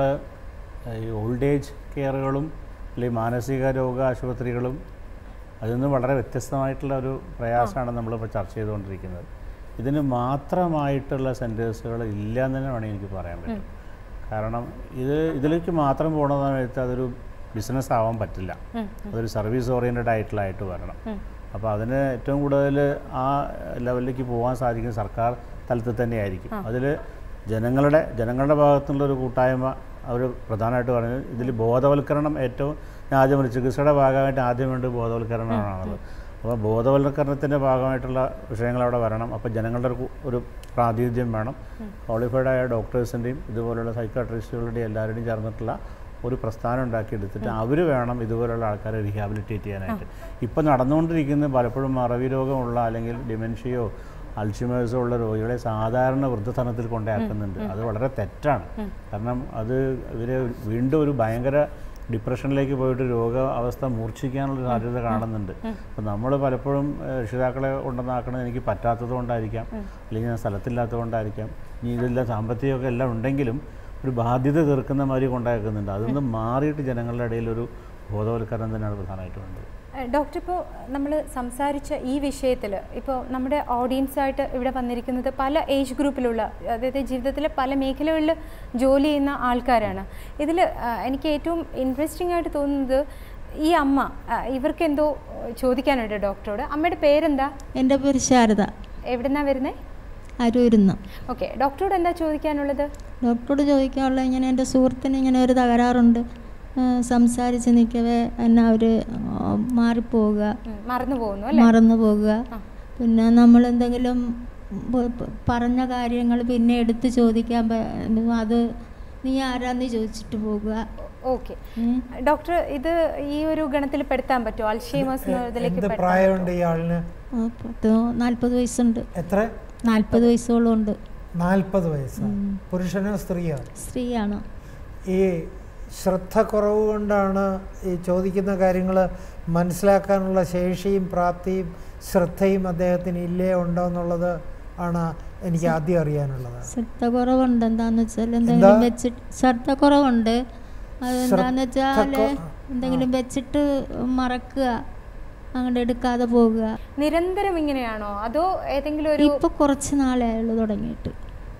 S3: ഈ ഓൾഡ് ഏജ് കെയറുകളും അല്ലെങ്കിൽ മാനസിക രോഗ ആശുപത്രികളും അതിൽ നിന്ന് വളരെ വ്യത്യസ്തമായിട്ടുള്ള ഒരു പ്രയാസമാണ് നമ്മളിപ്പോൾ ചർച്ച ചെയ്തുകൊണ്ടിരിക്കുന്നത് ഇതിന് മാത്രമായിട്ടുള്ള സെൻറ്റേഴ്സുകൾ ഇല്ല എന്ന് തന്നെ വേണമെങ്കിൽ എനിക്ക് പറയാൻ പറ്റും കാരണം ഇത് ഇതിലേക്ക് മാത്രം പോകണ സമയത്ത് അതൊരു ബിസിനസ് ആവാൻ പറ്റില്ല
S1: ഉം,
S3: അതൊരു സർവീസ് ഓറിയൻറ്റഡ് ആയിട്ടുള്ളതായിട്ട് വരണം
S1: ഉം.
S3: അപ്പോൾ അതിന് ഏറ്റവും കൂടുതൽ ആ ലെവലിലേക്ക് പോകാൻ സാധിക്കുന്നത് സർക്കാർ തലത്തിൽ തന്നെയായിരിക്കും അതിൽ ജനങ്ങളുടെ ജനങ്ങളുടെ ഭാഗത്തുനിന്നുള്ള ഒരു കൂട്ടായ്മ അവർ പ്രധാനമായിട്ട് പറയുന്നത് ഇതിൽ ബോധവൽക്കരണം ഏറ്റവും ഞാൻ ആദ്യം പറഞ്ഞു ചികിത്സയുടെ ഭാഗമായിട്ട് ആദ്യം വേണ്ടത് ബോധവൽക്കരണമാണുള്ളത് അപ്പോൾ ബോധവൽക്കരണത്തിൻ്റെ ഭാഗമായിട്ടുള്ള വിഷയങ്ങൾ അവിടെ വരണം അപ്പോൾ ജനങ്ങളുടെ ഒരു കു- ഒരു പ്രാതിനിധ്യം വേണം ക്വാളിഫൈഡ് ആയ ഡോക്ടേഴ്സിൻ്റെയും ഇതുപോലുള്ള സൈക്കാട്രിസ്റ്റുകളുടെയും എല്ലാവരുടെയും ചേർന്നിട്ടുള്ള ഒരു പ്രസ്ഥാനം ഉണ്ടാക്കിയെടുത്തിട്ട് അവർ വേണം ഇതുപോലുള്ള ആൾക്കാരെ റീഹാബിലിറ്റേറ്റ് ചെയ്യാനായിട്ട് ഇപ്പം നടന്നുകൊണ്ടിരിക്കുന്ന പലപ്പോഴും മറവി രോഗമുള്ള അല്ലെങ്കിൽ ഡിമെൻഷ്യയോ അൾഷിമേഴ്സോ ഉള്ള രോഗികളെ സാധാരണ വൃദ്ധസനത്തിൽ കൊണ്ടാക്കുന്നുണ്ട് അത് വളരെ തെറ്റാണ് കാരണം അത് ഇവരെ വീണ്ടും ഒരു ഭയങ്കര ഡിപ്രഷനിലേക്ക് പോയിട്ട് രോഗ അവസ്ഥ മൂർച്ഛിക്കാനുള്ള സാധ്യത കാണുന്നുണ്ട് അപ്പം നമ്മൾ പലപ്പോഴും ഏഹ്, രക്ഷിതാക്കളെ കൊണ്ടുവന്നാക്കണത് എനിക്ക് പറ്റാത്തത് കൊണ്ടായിരിക്കാം അല്ലെങ്കിൽ ഞാൻ സ്ഥലത്തില്ലാത്തത് കൊണ്ടായിരിക്കാം ഇനി ഇതെല്ലാം സാമ്പത്തികമൊക്കെ എല്ലാം ഉണ്ടെങ്കിലും ഒരു ബാധ്യത തീർക്കുന്ന മാതിരി കൊണ്ടാക്കുന്നുണ്ട് അതൊന്നും മാറിയിട്ട് ജനങ്ങളുടെ ഇടയിൽ ഒരു ബോധവൽക്കരണം തന്നെയാണ് പ്രധാനമായിട്ട് വേണ്ടത്
S1: ഏഹ് ഡോക്ടർ ഇപ്പോൾ നമ്മൾ സംസാരിച്ച ഈ വിഷയത്തിൽ ഇപ്പോൾ നമ്മുടെ ഓഡിയൻസായിട്ട് ഇവിടെ വന്നിരിക്കുന്നത് പല ഏജ് ഗ്രൂപ്പിലുള്ള അതായത് ജീവിതത്തിലെ പല മേഖലകളിൽ ജോലി ചെയ്യുന്ന ആൾക്കാരാണ് ഇതിൽ എനിക്ക് ഏറ്റവും ഇൻട്രസ്റ്റിംഗ് ആയിട്ട് തോന്നുന്നത് ഈ അമ്മ ആ, ഇവർക്ക് എന്തോ ചോദിക്കാനുണ്ട് ഡോക്ടറോട് അമ്മയുടെ പേരെന്താ
S5: എൻ്റെ പേര് ശാരദ
S1: എവിടുന്നാ വരുന്നത്
S5: അരൂരുന്ന്
S1: ഓക്കെ ഡോക്ടറോട് എന്താ ചോദിക്കാനുള്ളത്
S5: ഡോക്ടറോട് ചോദിക്കാനുള്ള ഇങ്ങനെ എൻ്റെ സുഹൃത്തിന് ഇങ്ങനെ ഒരു തകരാറുണ്ട് ആ, സംസാരിച്ച് നിൽക്കവേ എന്നെ അവർ മാറിപ്പോവുക
S1: ഉം, മറന്നു പോകുന്നു അല്ലേ
S5: മറന്നു പോകുക
S1: ആ.
S5: പിന്നെ നമ്മൾ എന്തെങ്കിലും പ- പ- പറഞ്ഞ കാര്യങ്ങൾ പിന്നെ എടുത്ത് ചോദിക്കാൻ പ- അത് നീ ആരാന്ന് ചോദിച്ചിട്ട് പോകുക
S1: ഓക്കെ
S5: ഉം.
S1: ഡോക്ടർ ഇത് ഈ ഒരു ഗണത്തിൽ പെടുത്താൻ പറ്റുമോ അൽഷീമേഴ്സ് ഇതിലേക്ക്
S2: എന്ത്
S1: പെടുത്താൻ
S2: പ്രായമുണ്ട് ഈ ആളിന്
S5: ആ, പത്ത് നാൽപ്പത് വയസ്സുണ്ട്
S2: എത്ര
S5: നാൽപ്പത് വയസ്സോളം ഉണ്ട്
S2: നാൽപ്പത് വയസ്സ് പുരുഷനോ സ്ത്രീയോ
S5: സ്ത്രീയാണ്
S2: ഈ ശ്രദ്ധ കുറവ് കൊണ്ടാണ് ഈ ചോദിക്കുന്ന കാര്യങ്ങൾ മനസ്സിലാക്കാനുള്ള ശേഷിയും പ്രാപ്തിയും ശ്രദ്ധയും അദ്ദേഹത്തിന് ഇല്ലേ ഉണ്ടോ എന്നുള്ളത് ആണ് എനിക്ക് ആദ്യം അറിയാനുള്ളത്
S5: ശ്രദ്ധ കുറവുണ്ട് എന്താന്ന് വെച്ചാൽ എന്തെങ്കിലും വെച്ചിട്ട് ശ്രദ്ധ കുറവുണ്ട് അതെന്താന്ന് വെച്ചാൽ
S2: ശ്രദ്ധ കൊ-
S5: എന്തെങ്കിലും വെച്ചിട്ട് മറക്കുക അങ്ങോട്ട് എടുക്കാതെ പോകുക
S1: നിരന്തരം ഇങ്ങനെയാണോ അതോ ഏതെങ്കിലും ഒരു
S5: ഇപ്പൊ കുറച്ച് നാളേ ഉള്ളു തുടങ്ങിയിട്ട്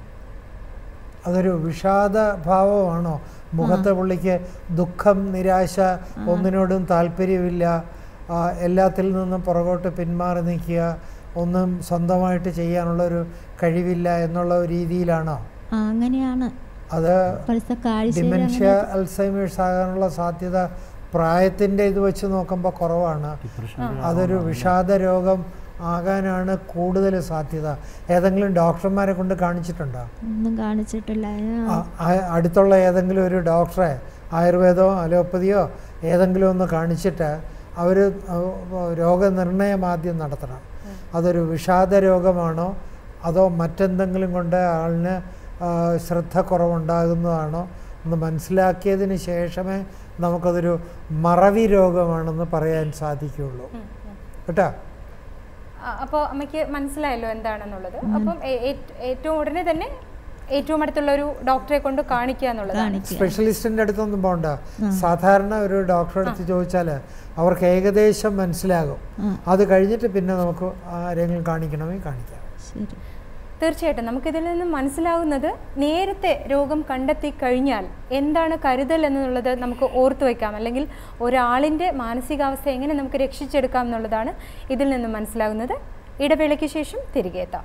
S2: അതൊരു വിഷാദ ഭാവമാണോ മുഖത്തെ പുള്ളിക്ക് ദുഃഖം നിരാശ ഒന്നിനോടും താല്പര്യമില്ല ആ, എല്ലാത്തിൽ നിന്നും പുറകോട്ട് പിന്മാറി നിൽക്കുക ഒന്നും സ്വന്തമായിട്ട് ചെയ്യാനുള്ളൊരു കഴിവില്ല എന്നുള്ള ഒരു രീതിയിലാണോ
S5: ആ അങ്ങനെയാണ്
S2: അത്
S5: ഇപ്പോഴത്തെ കാഴ്ചയിൽ
S2: ഡിമെൻഷ്യ
S5: അങ്ങനെ
S2: അൽസൈമേഴ്സ് ആകാനുള്ള സാധ്യത പ്രായത്തിൻ്റെ ഇത് വെച്ച് നോക്കുമ്പോൾ കുറവാണ്
S3: ഡിപ്രഷൻ
S2: അതൊരു വിഷാദ രോഗം ആകാനാണ് കൂടുതൽ സാധ്യത ഏതെങ്കിലും ഡോക്ടർമാരെ കൊണ്ട് കാണിച്ചിട്ടുണ്ടോ
S5: ഒന്നും കാണിച്ചിട്ടില്ല
S2: ആ, ആ- അടുത്തുള്ള ഏതെങ്കിലും ഒരു ഡോക്ടറെ ആയുർവേദമോ അലോപ്പതിയോ ഏതെങ്കിലും ഒന്ന് കാണിച്ചിട്ട് അവർ രോഗനിർണയം ആദ്യം നടത്തണം അതൊരു വിഷാദ രോഗമാണോ അതോ മറ്റെന്തെങ്കിലും കൊണ്ട് ആളിന് ആ, ശ്രദ്ധ കുറവുണ്ടാകുന്നതാണോ എന്ന് മനസ്സിലാക്കിയതിന് ശേഷമേ നമുക്കതൊരു മറവി രോഗമാണെന്ന് പറയാൻ സാധിക്കുകയുള്ളൂ കേട്ടോ
S1: അപ്പോൾ അമ്മയ്ക്ക് മനസ്സിലായല്ലോ എന്താണെന്നുള്ളത് അപ്പം ഏ- ഏറ്റ്- ഏറ്റവും ഉടനെ തന്നെ ഏറ്റവും അടുത്തുള്ള ഒരു ഡോക്ടറെ കൊണ്ട് കാണിക്കുക എന്നുള്ളതാണ്
S5: കാണിക്കുക
S2: സ്പെഷ്യലിസ്റ്റിൻ്റെ അടുത്തൊന്നും പോകണ്ട സാധാരണ ഒരു ഡോക്ടറെ അടുത്ത് ചോദിച്ചാൽ അവർക്ക് ഏകദേശം മനസ്സിലാകും
S5: ആ.
S2: അത് കഴിഞ്ഞിട്ട് പിന്നെ നമുക്ക് ആരെങ്കിലും കാണിക്കണമെങ്കിൽ കാണിക്കാം
S5: ശരി
S1: തീർച്ചയായിട്ടും നമുക്കിതിൽ നിന്ന് മനസ്സിലാകുന്നത് നേരത്തെ രോഗം കണ്ടെത്തി കഴിഞ്ഞാൽ എന്താണ് കരുതൽ എന്നുള്ളത് നമുക്ക് ഓർത്തു വയ്ക്കാം അല്ലെങ്കിൽ ഒരാളിൻ്റെ മാനസികാവസ്ഥ എങ്ങനെ നമുക്ക് രക്ഷിച്ചെടുക്കാം എന്നുള്ളതാണ് ഇതിൽ നിന്ന് മനസ്സിലാകുന്നത് ഇടവേളയ്ക്ക് ശേഷം തിരികെ എത്താം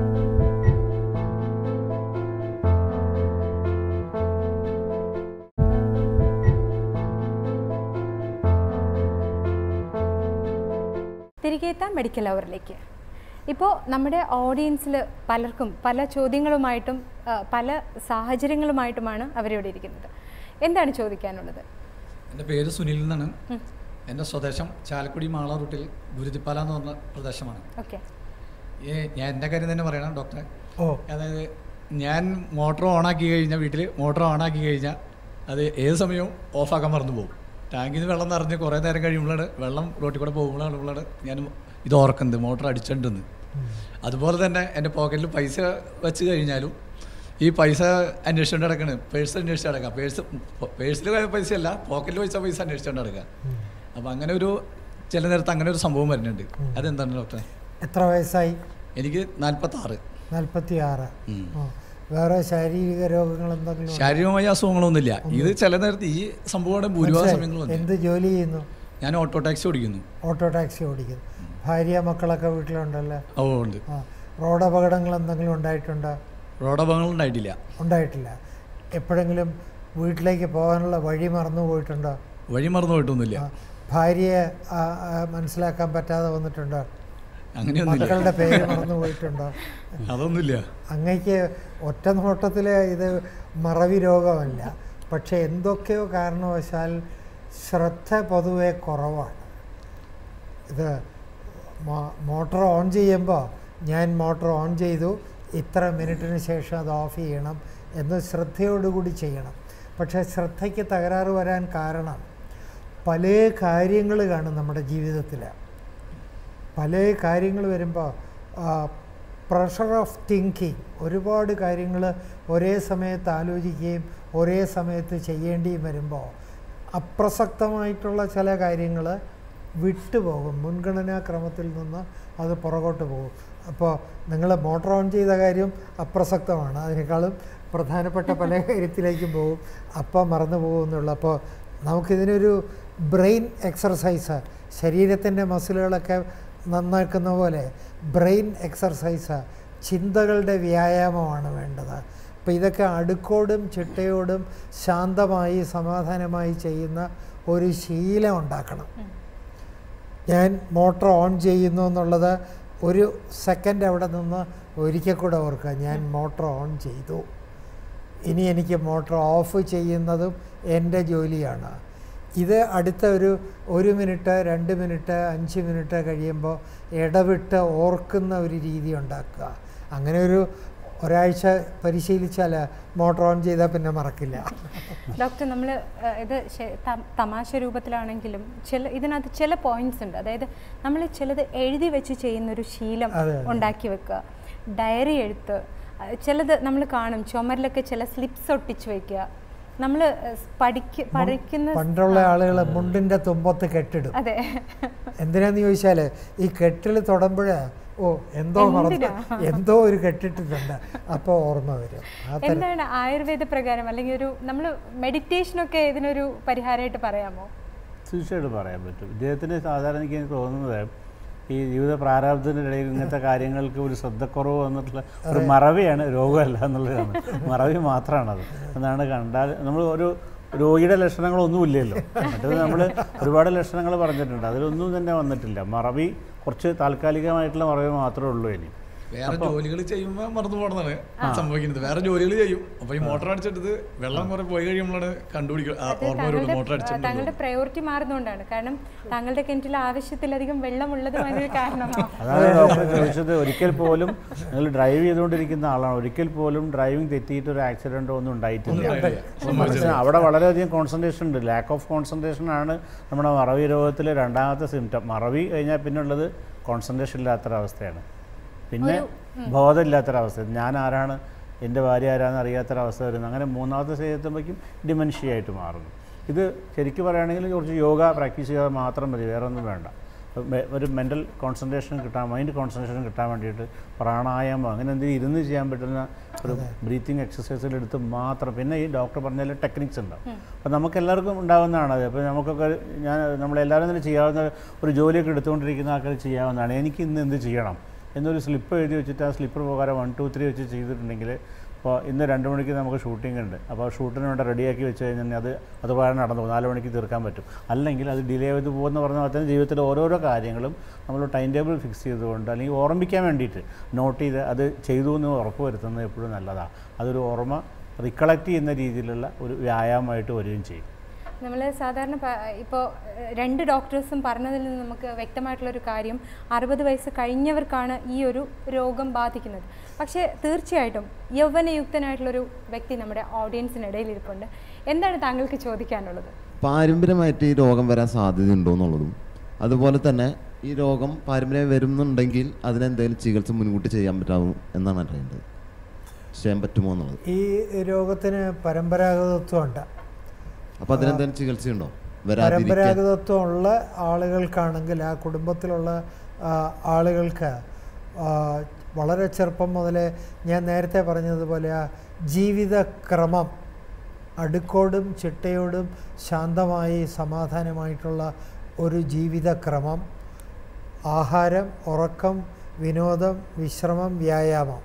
S1: തിരികെ എത്താം മെഡിക്കൽ അവറിലേക്ക് ഇപ്പോൾ നമ്മുടെ ഓഡിയൻസിൽ പലർക്കും പല ചോദ്യങ്ങളുമായിട്ടും ആ, പല സാഹചര്യങ്ങളുമായിട്ടുമാണ് അവരിവിടെ ഇരിക്കുന്നത് എന്താണ് ചോദിക്കാനുള്ളത്
S6: എൻ്റെ പേര് സുനിൽ എന്നാണ് എൻ്റെ സ്വദേശം ചാലക്കുടി മാള റൂട്ടിൽ ഗുരുതിപ്പാല എന്ന് പറഞ്ഞ പ്രദേശമാണ്
S1: ഓക്കെ
S6: ഈ ഞാൻ എൻ്റെ കാര്യം തന്നെ പറയണം ഡോക്ടറെ
S2: ഓ
S6: അതായത് ഞാൻ മോട്ടോർ ഓണാക്കി കഴിഞ്ഞാൽ വീട്ടിൽ മോട്ടോർ ഓണാക്കി കഴിഞ്ഞാൽ അത് ഏത് സമയവും ഓഫാക്കാൻ മറന്നു പോകും ടാങ്കിൽ നിന്ന് വെള്ളം നിറഞ്ഞ് കുറേ നേരം കഴിയുമ്പോഴാണ് വെള്ളം റോട്ടിൽ കൂടെ പോകുമ്പോഴാണ് ഞാൻ ഇത് ഓർക്കുന്നത് മോട്ടോർ അടിച്ചിട്ടുണ്ടെന്ന് അതുപോലെ തന്നെ എൻ്റെ പോക്കറ്റിൽ പൈസ വെച്ച് കഴിഞ്ഞാലും ഈ പൈസ അന്വേഷിച്ചുകൊണ്ട് നടക്കണ് പേഴ്സ് അന്വേഷിച്ച് നടക്കാം പേഴ്സ് പേഴ്സിൽ പൈസ അല്ല പോക്കറ്റിൽ വെച്ച പൈസ അന്വേഷിച്ചുകൊണ്ട് നടക്കുക അപ്പോൾ അങ്ങനെ ഒരു ചില നേരത്ത് അങ്ങനെ ഒരു സംഭവം വരുന്നുണ്ട് അതെന്താണ് ഡോക്ടറെ
S2: എത്ര വയസ്സായി
S6: എനിക്ക് നാൽപ്പത്താറ്
S2: നാൽപ്പത്തി ആറ് വേറെ ശാരീരിക രോഗങ്ങൾ എന്തെങ്കിലും ഉണ്ടോ?
S6: ശാരീരികമായ അസുഖങ്ങളൊന്നുമില്ല ഇത് ചില നേരത്ത് ഈ സംഭവമാണ് ഭൂരിഭാഗം
S2: മനസ്സിലായി.
S6: സമയങ്ങളും
S2: എന്ത് ജോലി ചെയ്യുന്നു
S6: ഞാൻ ഓട്ടോ ടാക്സി ഓടിക്കുന്നു
S2: ഓട്ടോ ടാക്സി ഓടിക്കുന്നു ഭാര്യ മക്കളൊക്കെ വീട്ടിലുണ്ടല്ലോ
S6: ഓ ഉണ്ട്
S2: ആ റോഡ് അപകടങ്ങൾ എന്തെങ്കിലും ഉണ്ടായിട്ടുണ്ടോ
S6: റോഡ് അപകടങ്ങൾ ഉണ്ടായിട്ടില്ല
S2: ഉണ്ടായിട്ടില്ല എപ്പോഴെങ്കിലും വീട്ടിലേക്ക് പോകാനുള്ള വഴി മറന്നു പോയിട്ടുണ്ടോ
S6: വഴി മറന്നു പോയിട്ടൊന്നുമില്ല
S2: ആ, ഭാര്യയെ ആ, ആ, മനസ്സിലാക്കാൻ പറ്റാതെ വന്നിട്ടുണ്ടോ
S6: അങ്ങനെയൊന്നുമില്ല
S2: മക്കളുടെ പേര് മറന്നു പോയിട്ടുണ്ടോ
S6: അതൊന്നുമില്ല
S2: അങ്ങയ്ക്ക് ഒറ്റ നോട്ടത്തിൽ ഇത് മറവി രോഗമല്ല പക്ഷെ എന്തൊക്കെയോ കാരണവശാൽ ശ്രദ്ധ പൊതുവെ കുറവാണ് ഇത് മോ- മോട്ടോർ ഓൺ ചെയ്യുമ്പോൾ ഞാൻ മോട്ടോർ ഓൺ ചെയ്തു ഇത്ര മിനിറ്റിന് ശേഷം അത് ഓഫ് ചെയ്യണം എന്ന് ശ്രദ്ധയോടുകൂടി ചെയ്യണം പക്ഷേ ശ്രദ്ധയ്ക്ക് തകരാറ് വരാൻ കാരണം പല കാര്യങ്ങൾ കാണും നമ്മുടെ ജീവിതത്തിൽ പല കാര്യങ്ങൾ വരുമ്പോൾ പ്രഷർ ഓഫ് തിങ്കിങ് ഒരുപാട് കാര്യങ്ങൾ ഒരേ സമയത്ത് ആലോചിക്കുകയും ഒരേ സമയത്ത് ചെയ്യേണ്ടിയും വരുമ്പോൾ അപ്രസക്തമായിട്ടുള്ള ചില കാര്യങ്ങൾ വിട്ടുപോകും മുൻഗണനാ ക്രമത്തിൽ നിന്ന് അത് പുറകോട്ട് പോകും അപ്പോൾ നിങ്ങൾ മോട്ടോർ ഓൺ ചെയ്ത കാര്യം അപ്രസക്തമാണ് അതിനേക്കാളും പ്രധാനപ്പെട്ട പല കാര്യത്തിലേക്കും പോകും അപ്പം മറന്നു പോകുന്നുള്ളൂ അപ്പോൾ നമുക്കിതിനൊരു ബ്രെയിൻ എക്സർസൈസ് ശരീരത്തിൻ്റെ മസിലുകളൊക്കെ നന്നാക്കുന്ന പോലെ ബ്രെയിൻ എക്സർസൈസ് ചിന്തകളുടെ വ്യായാമമാണ് വേണ്ടത് അപ്പോൾ ഇതൊക്കെ അടുക്കോടും ചിട്ടയോടും ശാന്തമായി സമാധാനമായി ചെയ്യുന്ന ഒരു ശീലം ഉണ്ടാക്കണം ഞാൻ മോട്ടോർ ഓൺ ചെയ്യുന്നു എന്നുള്ളത് ഒരു സെക്കൻഡ് അവിടെ നിന്ന് ഒരിക്കൽ കൂടെ ഓർക്കുക ഞാൻ മോട്ടോർ ഓൺ ചെയ്തു ഇനി എനിക്ക് മോട്ടോർ ഓഫ് ചെയ്യുന്നതും എൻ്റെ ജോലിയാണ് ഇത് അടുത്ത ഒരു ഒരു മിനിറ്റ് രണ്ട് മിനിറ്റ് അഞ്ച് മിനിറ്റ് കഴിയുമ്പോൾ ഇടവിട്ട് ഓർക്കുന്ന ഒരു രീതി ഉണ്ടാക്കുക അങ്ങനെ ഒരു ഒരാഴ്ച പരിശീലിച്ചാൽ മോട്ടോർ ഓൺ ചെയ്താൽ പിന്നെ മറക്കില്ല
S1: ഡോക്ടർ നമ്മൾ ഇത് ശ- ത- തമാശ രൂപത്തിലാണെങ്കിലും ചില ഇതിനകത്ത് ചില പോയിന്റ്സ് ഉണ്ട് അതായത് നമ്മൾ ചിലത് എഴുതി വെച്ച് ചെയ്യുന്ന ഒരു ശീലം
S2: അതെ, അതെ.
S1: ഉണ്ടാക്കി വെക്കുക ഡയറി എഴുത്ത് അഹ് ചിലത് നമ്മൾ കാണും ചുമരിലൊക്കെ ചില സ്ലിപ്സ് ഒട്ടിച്ച് വെക്കുക നമ്മൾ പഠിക്ക പഠിക്കുന്ന
S2: പണ്ടുള്ള ആളുകൾ മുണ്ടിൻ്റെ തുമ്പത്ത് കെട്ടിടും
S1: അതെ
S2: എന്തിനാന്ന് ചോദിച്ചാൽ ഈ കെട്ടിൽ തൊടുമ്പോൾ ഓ എന്തോ മറന്നു
S1: എന്തിനാ?
S2: എന്തോ ഒരു കെട്ടിട്ടിട്ടുണ്ട് അപ്പോൾ ഓർമ്മ വരും ആ തരം
S1: എന്താണ് ആയുർവേദ പ്രകാരം അല്ലെങ്കിൽ ഒരു നമ്മൾ മെഡിറ്റേഷനൊക്കെ ഇതിനൊരു പരിഹാരമായിട്ട് പറയാമോ
S3: തീർച്ചയായിട്ടും പറയാൻ പറ്റും ഇദ്ദേഹത്തിന് സാധാരണ എനിക്ക് തോന്നുന്നത് ഈ ജീവിത പ്രാരാബ്ധത്തിനിടയിൽ ഇങ്ങനത്തെ കാര്യങ്ങൾക്ക് ഒരു ശ്രദ്ധക്കുറവ് വന്നിട്ടുള്ള ഒരു മറവിയാണ് രോഗമല്ല എന്നുള്ളതാണ് മറവി മാത്രമാണത് എന്നാണ് കണ്ടാൽ നമ്മൾ ഒരു രോഗിയുടെ ലക്ഷണങ്ങളൊന്നുമില്ലല്ലോ മറ്റത് നമ്മൾ ഒരുപാട് ലക്ഷണങ്ങൾ പറഞ്ഞിട്ടുണ്ട് അതിലൊന്നും തന്നെ വന്നിട്ടില്ല മറവി കുറച്ച് താൽക്കാലികമായിട്ടുള്ള മറവി മാത്രമേ ഉള്ളൂ ഇനി
S6: വേറെ ജോലികൾ ചെയ്യുമ്പോൾ മറന്നു പോകണമെന്നാണ് സംഭവിക്കുന്നത് വേറെ ജോലികൾ ചെയ്യും അപ്പൊ ഈ മോട്ടർ അടിച്ചെടുത്ത് വെള്ളം കുറെ പോയി കഴിയുമ്പോഴാണ് കണ്ടുപിടിക്കുക ആ, ഓർമ്മ വരുള്ളൂ മോട്ടർ
S1: താങ്കളുടെ
S6: അടിച്ചിട്ടുണ്ട്
S1: താങ്കളുടെ പ്രയോറിറ്റി മാറുന്നതുകൊണ്ടാണ് കാരണം താങ്കളുടെ കിണറ്റിൽ ആവശ്യത്തിലധികം വെള്ളമുള്ളത് അതിനൊരു കാരണമാണ്
S3: അതാണ് ഡോക്ടർ ചോദിച്ചത് ഒരിക്കൽ പോലും നിങ്ങൾ ഡ്രൈവ് ചെയ്തുകൊണ്ടിരിക്കുന്ന ആളാണ് ഒരിക്കൽ പോലും ഡ്രൈവിംഗ് തെറ്റിയിട്ട് ഒരു ആക്സിഡൻറ്റോ ഒന്നും ഉണ്ടായിട്ടില്ല മനസ്സിലായി അവിടെ വളരെയധികം കോൺസെൻട്രേഷൻ ഉണ്ട് ലാക്ക് ഓഫ് കോൺസെൻട്രേഷൻ ആണ് നമ്മുടെ മറവി രോഗത്തിലെ രണ്ടാമത്തെ സിംറ്റം മറവി കഴിഞ്ഞാൽ പിന്നെ ഉള്ളത് കോൺസെൻട്രേഷൻ ഇല്ലാത്തൊരവസ്ഥയാണ് പിന്നെ ബോധമില്ലാത്തൊരവസ്ഥ ഞാൻ ആരാണ് എൻ്റെ ഭാര്യ ആരാന്ന് അറിയാത്തൊരവസ്ഥ വരുന്നു അങ്ങനെ മൂന്നാമത്തെ സ്റ്റേജ് എത്തുമ്പോഴേക്കും ഡിമെൻഷ്യ ആയിട്ട് മാറുന്നു ഇത് ശരിക്കും പറയുകയാണെങ്കിൽ കുറച്ച് യോഗ പ്രാക്ടീസ് ചെയ്താൽ മാത്രം മതി വേറെ ഒന്നും വേണ്ട മെ- ഒരു മെൻ്റൽ കോൺസെൻട്രേഷൻ കിട്ടാൻ മൈൻഡ് കോൺസെൻട്രേഷൻ കിട്ടാൻ വേണ്ടിയിട്ട് പ്രാണായാമം അങ്ങനെ എന്തെങ്കിലും ഇരുന്ന് ചെയ്യാൻ പറ്റുന്ന ഒരു ബ്രീത്തിങ് എക്സസൈസിലെടുത്ത് മാത്രം പിന്നെ ഈ ഡോക്ടർ പറഞ്ഞ ടെക്നിക്സ് ഉണ്ടാവും അപ്പോൾ നമുക്ക് എല്ലാവർക്കും ഉണ്ടാകുന്നതാണ് അത് അപ്പോൾ നമുക്കൊക്കെ ഞാൻ നമ്മളെല്ലാവരും തന്നെ ചെയ്യാവുന്ന ഒരു ജോലിയൊക്കെ എടുത്തുകൊണ്ടിരിക്കുന്ന ആൾക്കാർ ചെയ്യാവുന്നതാണ് എനിക്ക് ഇന്ന് എന്ത് ചെയ്യണം എന്നൊരു സ്ലിപ്പ് എഴുതി വെച്ചിട്ട് ആ സ്ലിപ്പർ പ്രകാരം വൺ ടു ത്രീ വെച്ച് ചെയ്തിട്ടുണ്ടെങ്കിൽ ഇപ്പോൾ ഇന്ന് രണ്ട് മണിക്ക് നമുക്ക് ഷൂട്ടിംഗ് ഉണ്ട് അപ്പോൾ ഷൂട്ടിന് വേണ്ട റെഡിയാക്കി വെച്ച് കഴിഞ്ഞാൽ അത് അതുപോലെ നടന്നു പോകും നാല് മണിക്ക് തീർക്കാൻ പറ്റും അല്ലെങ്കിൽ അത് ഡിലേ ചെയ്ത് പോകുന്ന പറഞ്ഞ പോലെ തന്നെ ജീവിതത്തിലെ ഓരോരോ കാര്യങ്ങളും നമ്മൾ ടൈം ടേബിൾ ഫിക്സ് ചെയ്തുകൊണ്ട് അല്ലെങ്കിൽ ഓർമ്മിക്കാൻ വേണ്ടിയിട്ട് നോട്ട് ചെയ്ത് അത് ചെയ്തു എന്ന് ഉറപ്പ് വരുത്തുന്നത് എപ്പോഴും നല്ലതാണ് അതൊരു ഓർമ്മ റിക്കളക്ട് ചെയ്യുന്ന രീതിയിലുള്ള ഒരു വ്യായാമമായിട്ട് വരികയും ചെയ്യും
S1: നമ്മൾ സാധാരണ ഇപ്പോൾ രണ്ട് ഡോക്ടേഴ്സും പറഞ്ഞതിൽ നിന്ന് നമുക്ക് വ്യക്തമായിട്ടുള്ളൊരു കാര്യം അറുപത് വയസ്സ് കഴിഞ്ഞവർക്കാണ് ഈ ഒരു രോഗം ബാധിക്കുന്നത് പക്ഷേ തീർച്ചയായിട്ടും യൗവനയുക്തനായിട്ടുള്ളൊരു വ്യക്തി നമ്മുടെ ഓഡിയൻസിനിടയിൽ ഇരിപ്പുണ്ട് എന്താണ് താങ്കൾക്ക് ചോദിക്കാനുള്ളത്
S7: പാരമ്പര്യമായിട്ട് ഈ രോഗം വരാൻ സാധ്യതയുണ്ടോ എന്നുള്ളതും അതുപോലെ തന്നെ ഈ രോഗം പാരമ്പര്യം വരുന്നുണ്ടെങ്കിൽ അതിനെന്തെങ്കിലും ചികിത്സ മുൻകൂട്ടി ചെയ്യാൻ പറ്റാമോ എന്നാണ് അറിയേണ്ടത് ചെയ്യാൻ പറ്റുമോ എന്നുള്ളത്
S2: ഈ രോഗത്തിന് പരമ്പരാഗതത്വമുണ്ട്
S7: അപ്പോൾ അതിനെന്തെങ്കിലും ചികിത്സയുണ്ടോ വരാതിരിക്കാൻ
S2: പരമ്പരാഗതത്വം ഉള്ള ആളുകൾക്കാണെങ്കിൽ ആ കുടുംബത്തിലുള്ള ആ, ആളുകൾക്ക് ആ, വളരെ ചെറുപ്പം മുതലേ ഞാൻ നേരത്തെ പറഞ്ഞതുപോലെ ആ ജീവിതക്രമം അടുക്കോടും ചിട്ടയോടും ശാന്തമായി സമാധാനമായിട്ടുള്ള ഒരു ജീവിതക്രമം ആഹാരം ഉറക്കം വിനോദം വിശ്രമം വ്യായാമം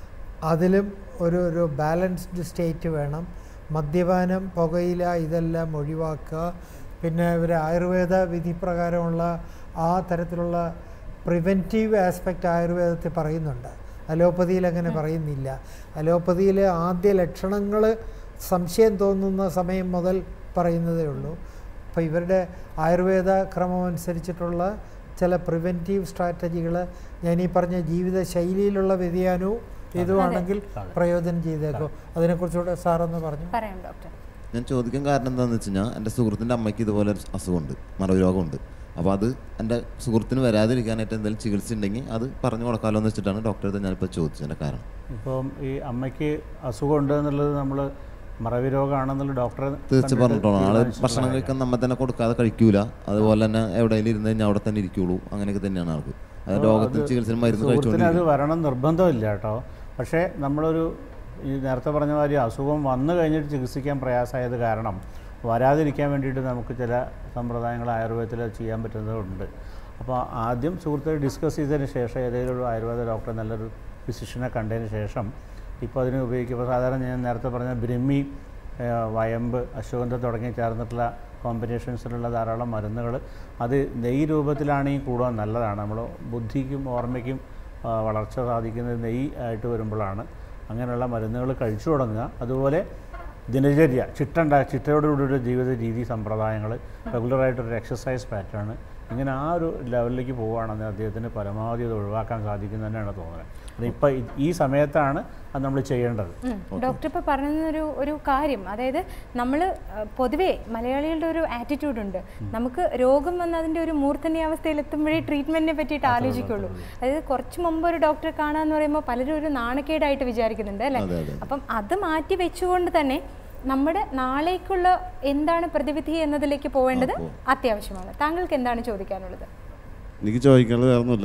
S2: അതിലും ഒരു ഒരു ബാലൻസ്ഡ് സ്റ്റേറ്റ് വേണം മദ്യപാനം പുകയില ഇതെല്ലാം ഒഴിവാക്കുക പിന്നെ ഇവർ ആയുർവേദ വിധി പ്രകാരമുള്ള ആ തരത്തിലുള്ള പ്രിവെൻറ്റീവ് ആസ്പെക്റ്റ് ആയുർവേദത്തിൽ പറയുന്നുണ്ട് അലോപ്പതിയിൽ അങ്ങനെ പറയുന്നില്ല അലോപ്പതിയിൽ ആദ്യ ലക്ഷണങ്ങൾ സംശയം തോന്നുന്ന സമയം മുതൽ പറയുന്നതേ ഉള്ളൂ അപ്പോൾ ഇവരുടെ ആയുർവേദ ക്രമം അനുസരിച്ചിട്ടുള്ള ചില പ്രിവെൻറ്റീവ് സ്ട്രാറ്റജികൾ ഞാൻ ഈ പറഞ്ഞ ജീവിത ശൈലിയിലുള്ള വ്യതിയാനവും ഇതുമാണെങ്കിൽ പ്രയോജനം ചെയ്തേക്കും അതിനെക്കുറിച്ചുകൂടെ സാറൊന്ന് പറഞ്ഞു
S1: പറയാം ഡോക്ടർ
S7: ഞാൻ ചോദിക്കാൻ കാരണം എന്താണെന്ന് വെച്ച് കഴിഞ്ഞാൽ എൻ്റെ സുഹൃത്തിൻ്റെ അമ്മയ്ക്ക് ഇതുപോലെ ഒരു അസുഖമുണ്ട് മറവി രോഗമുണ്ട് അപ്പോൾ അത് എൻ്റെ സുഹൃത്തിന് വരാതിരിക്കാനായിട്ട് എന്തെങ്കിലും ചികിത്സ ഉണ്ടെങ്കിൽ അത് പറഞ്ഞു കൊടുക്കാമല്ലോ എന്ന് വെച്ചിട്ടാണ് ഡോക്ടറെ ഞാനിപ്പോൾ ചോദിച്ചതിൻ്റെ കാരണം
S3: ഇപ്പം ഈ അമ്മയ്ക്ക് അസുഖം ഉണ്ട് എന്നുള്ളത് നമ്മൾ മറവി രോഗമാണെന്നുള്ള ഡോക്ടറെ
S7: തീർച്ച
S3: കണ്ടിട്ട്
S7: പറഞ്ഞിട്ടുള്ളൂ ആള്
S3: തീരുമാനിച്ചിട്ടുള്ള
S7: ഭക്ഷണം
S3: കാര്യമാണ്.
S7: കഴിക്കാൻ നമ്മ തന്നെ കൊടുക്കാതെ കഴിക്കൂല അതുപോലെ തന്നെ എവിടെയെങ്കിലും ഇരുന്ന് കഴിഞ്ഞാൽ അവിടെ തന്നെ ഇരിക്കുള്ളൂ അങ്ങനെയൊക്കെ തന്നെയാണ് ആൾക്ക് അത്
S3: അപ്പോൾ
S7: രോഗത്തിന്
S3: അത്
S7: ചികിത്സ മരുന്ന്
S3: സുഹൃത്തിന് അത്
S7: കഴിച്ചുകൊണ്ടിരിക്കും
S3: വരണം നിർബന്ധമില്ല കേട്ടോ പക്ഷേ നമ്മളൊരു ഈ നേരത്തെ പറഞ്ഞ മാതിരി അസുഖം വന്നു കഴിഞ്ഞിട്ട് ചികിത്സിക്കാൻ പ്രയാസമായത് കാരണം വരാതിരിക്കാൻ വേണ്ടിയിട്ട് നമുക്ക് ചില സമ്പ്രദായങ്ങൾ ആയുർവേദത്തിൽ ചെയ്യാൻ പറ്റുന്നതുണ്ട് അപ്പോൾ ആദ്യം സുഹൃത്ത് ഡിസ്കസ് ചെയ്തതിന് ശേഷം ഏതെങ്കിലും ഒരു ആയുർവേദ ഡോക്ടറെ നല്ലൊരു ഫിസിഷ്യനെ കണ്ടതിന് ശേഷം ഇപ്പോൾ അതിന് ഉപയോഗിക്കുമ്പോൾ സാധാരണ ഞാൻ നേരത്തെ പറഞ്ഞ ബ്രഹ്മി ഏഹ് വയമ്പ് അശ്വഗന്ധ തുടങ്ങി ചേർന്നിട്ടുള്ള കോമ്പിനേഷൻസിലുള്ള ധാരാളം മരുന്നുകൾ അത് നെയ്യ് രൂപത്തിലാണെങ്കിൽ കൂടുതൽ നല്ലതാണ് നമ്മൾ ബുദ്ധിക്കും ഓർമ്മയ്ക്കും ആ, വളർച്ച സാധിക്കുന്നത് നെയ്യ് ആയിട്ട് വരുമ്പോഴാണ് അങ്ങനെയുള്ള മരുന്നുകൾ കഴിച്ചു തുടങ്ങുക അതുപോലെ ദിനചര്യ ചിട്ടുണ്ടാ ചിട്ടയോടുകൂടിയൊരു ജീവിത രീതി സമ്പ്രദായങ്ങൾ റെഗുലറായിട്ടൊരു എക്സസൈസ് പാറ്റേൺ ഇങ്ങനെ ആ ഒരു ലെവലിലേക്ക് പോവുകയാണെങ്കിൽ അദ്ദേഹത്തിന് പരമാവധി അത് ഒഴിവാക്കാൻ സാധിക്കും തന്നെയാണ് തോന്നുന്നത് അത് ഇപ്പം ഈ സമയത്താണ് അത് നമ്മൾ ചെയ്യേണ്ടത്
S1: ഡോക്ടർ ഇപ്പോൾ പറഞ്ഞൊരു ഒരു കാര്യം അതായത് നമ്മൾ പൊതുവേ മലയാളികളുടെ ഒരു ആറ്റിറ്റ്യൂഡ് ഉണ്ട് നമുക്ക് രോഗം വന്ന് അതിൻ്റെ ഒരു മൂർധന്യാവസ്ഥയിൽ എത്തുമ്പോഴേ ട്രീറ്റ്മെൻറ്റിനെ പറ്റിയിട്ട് ആലോചിക്കുള്ളൂ അതായത് കുറച്ച് മുമ്പ് ഒരു ഡോക്ടറെ കാണാന്ന് പറയുമ്പോൾ പലരും ഒരു നാണക്കേടായിട്ട് വിചാരിക്കുന്നുണ്ട് അല്ലേ
S7: അതെ, അതെ.
S1: അപ്പം അത് മാറ്റി വെച്ചുകൊണ്ട് തന്നെ നമ്മുടെ നാളേക്കുള്ള എന്താണ് പ്രതിവിധി എന്നതിലേക്ക് പോവേണ്ടത് അത്യാവശ്യമാണ് താങ്കൾക്ക് എന്താണ് ചോദിക്കാനുള്ളത്
S8: എനിക്ക് ചോദിക്കാനുള്ളത് വേറെ ഒന്നുമില്ല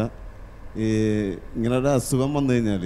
S8: ഈ ഇങ്ങനെ ഒരു അസുഖം വന്നു കഴിഞ്ഞാൽ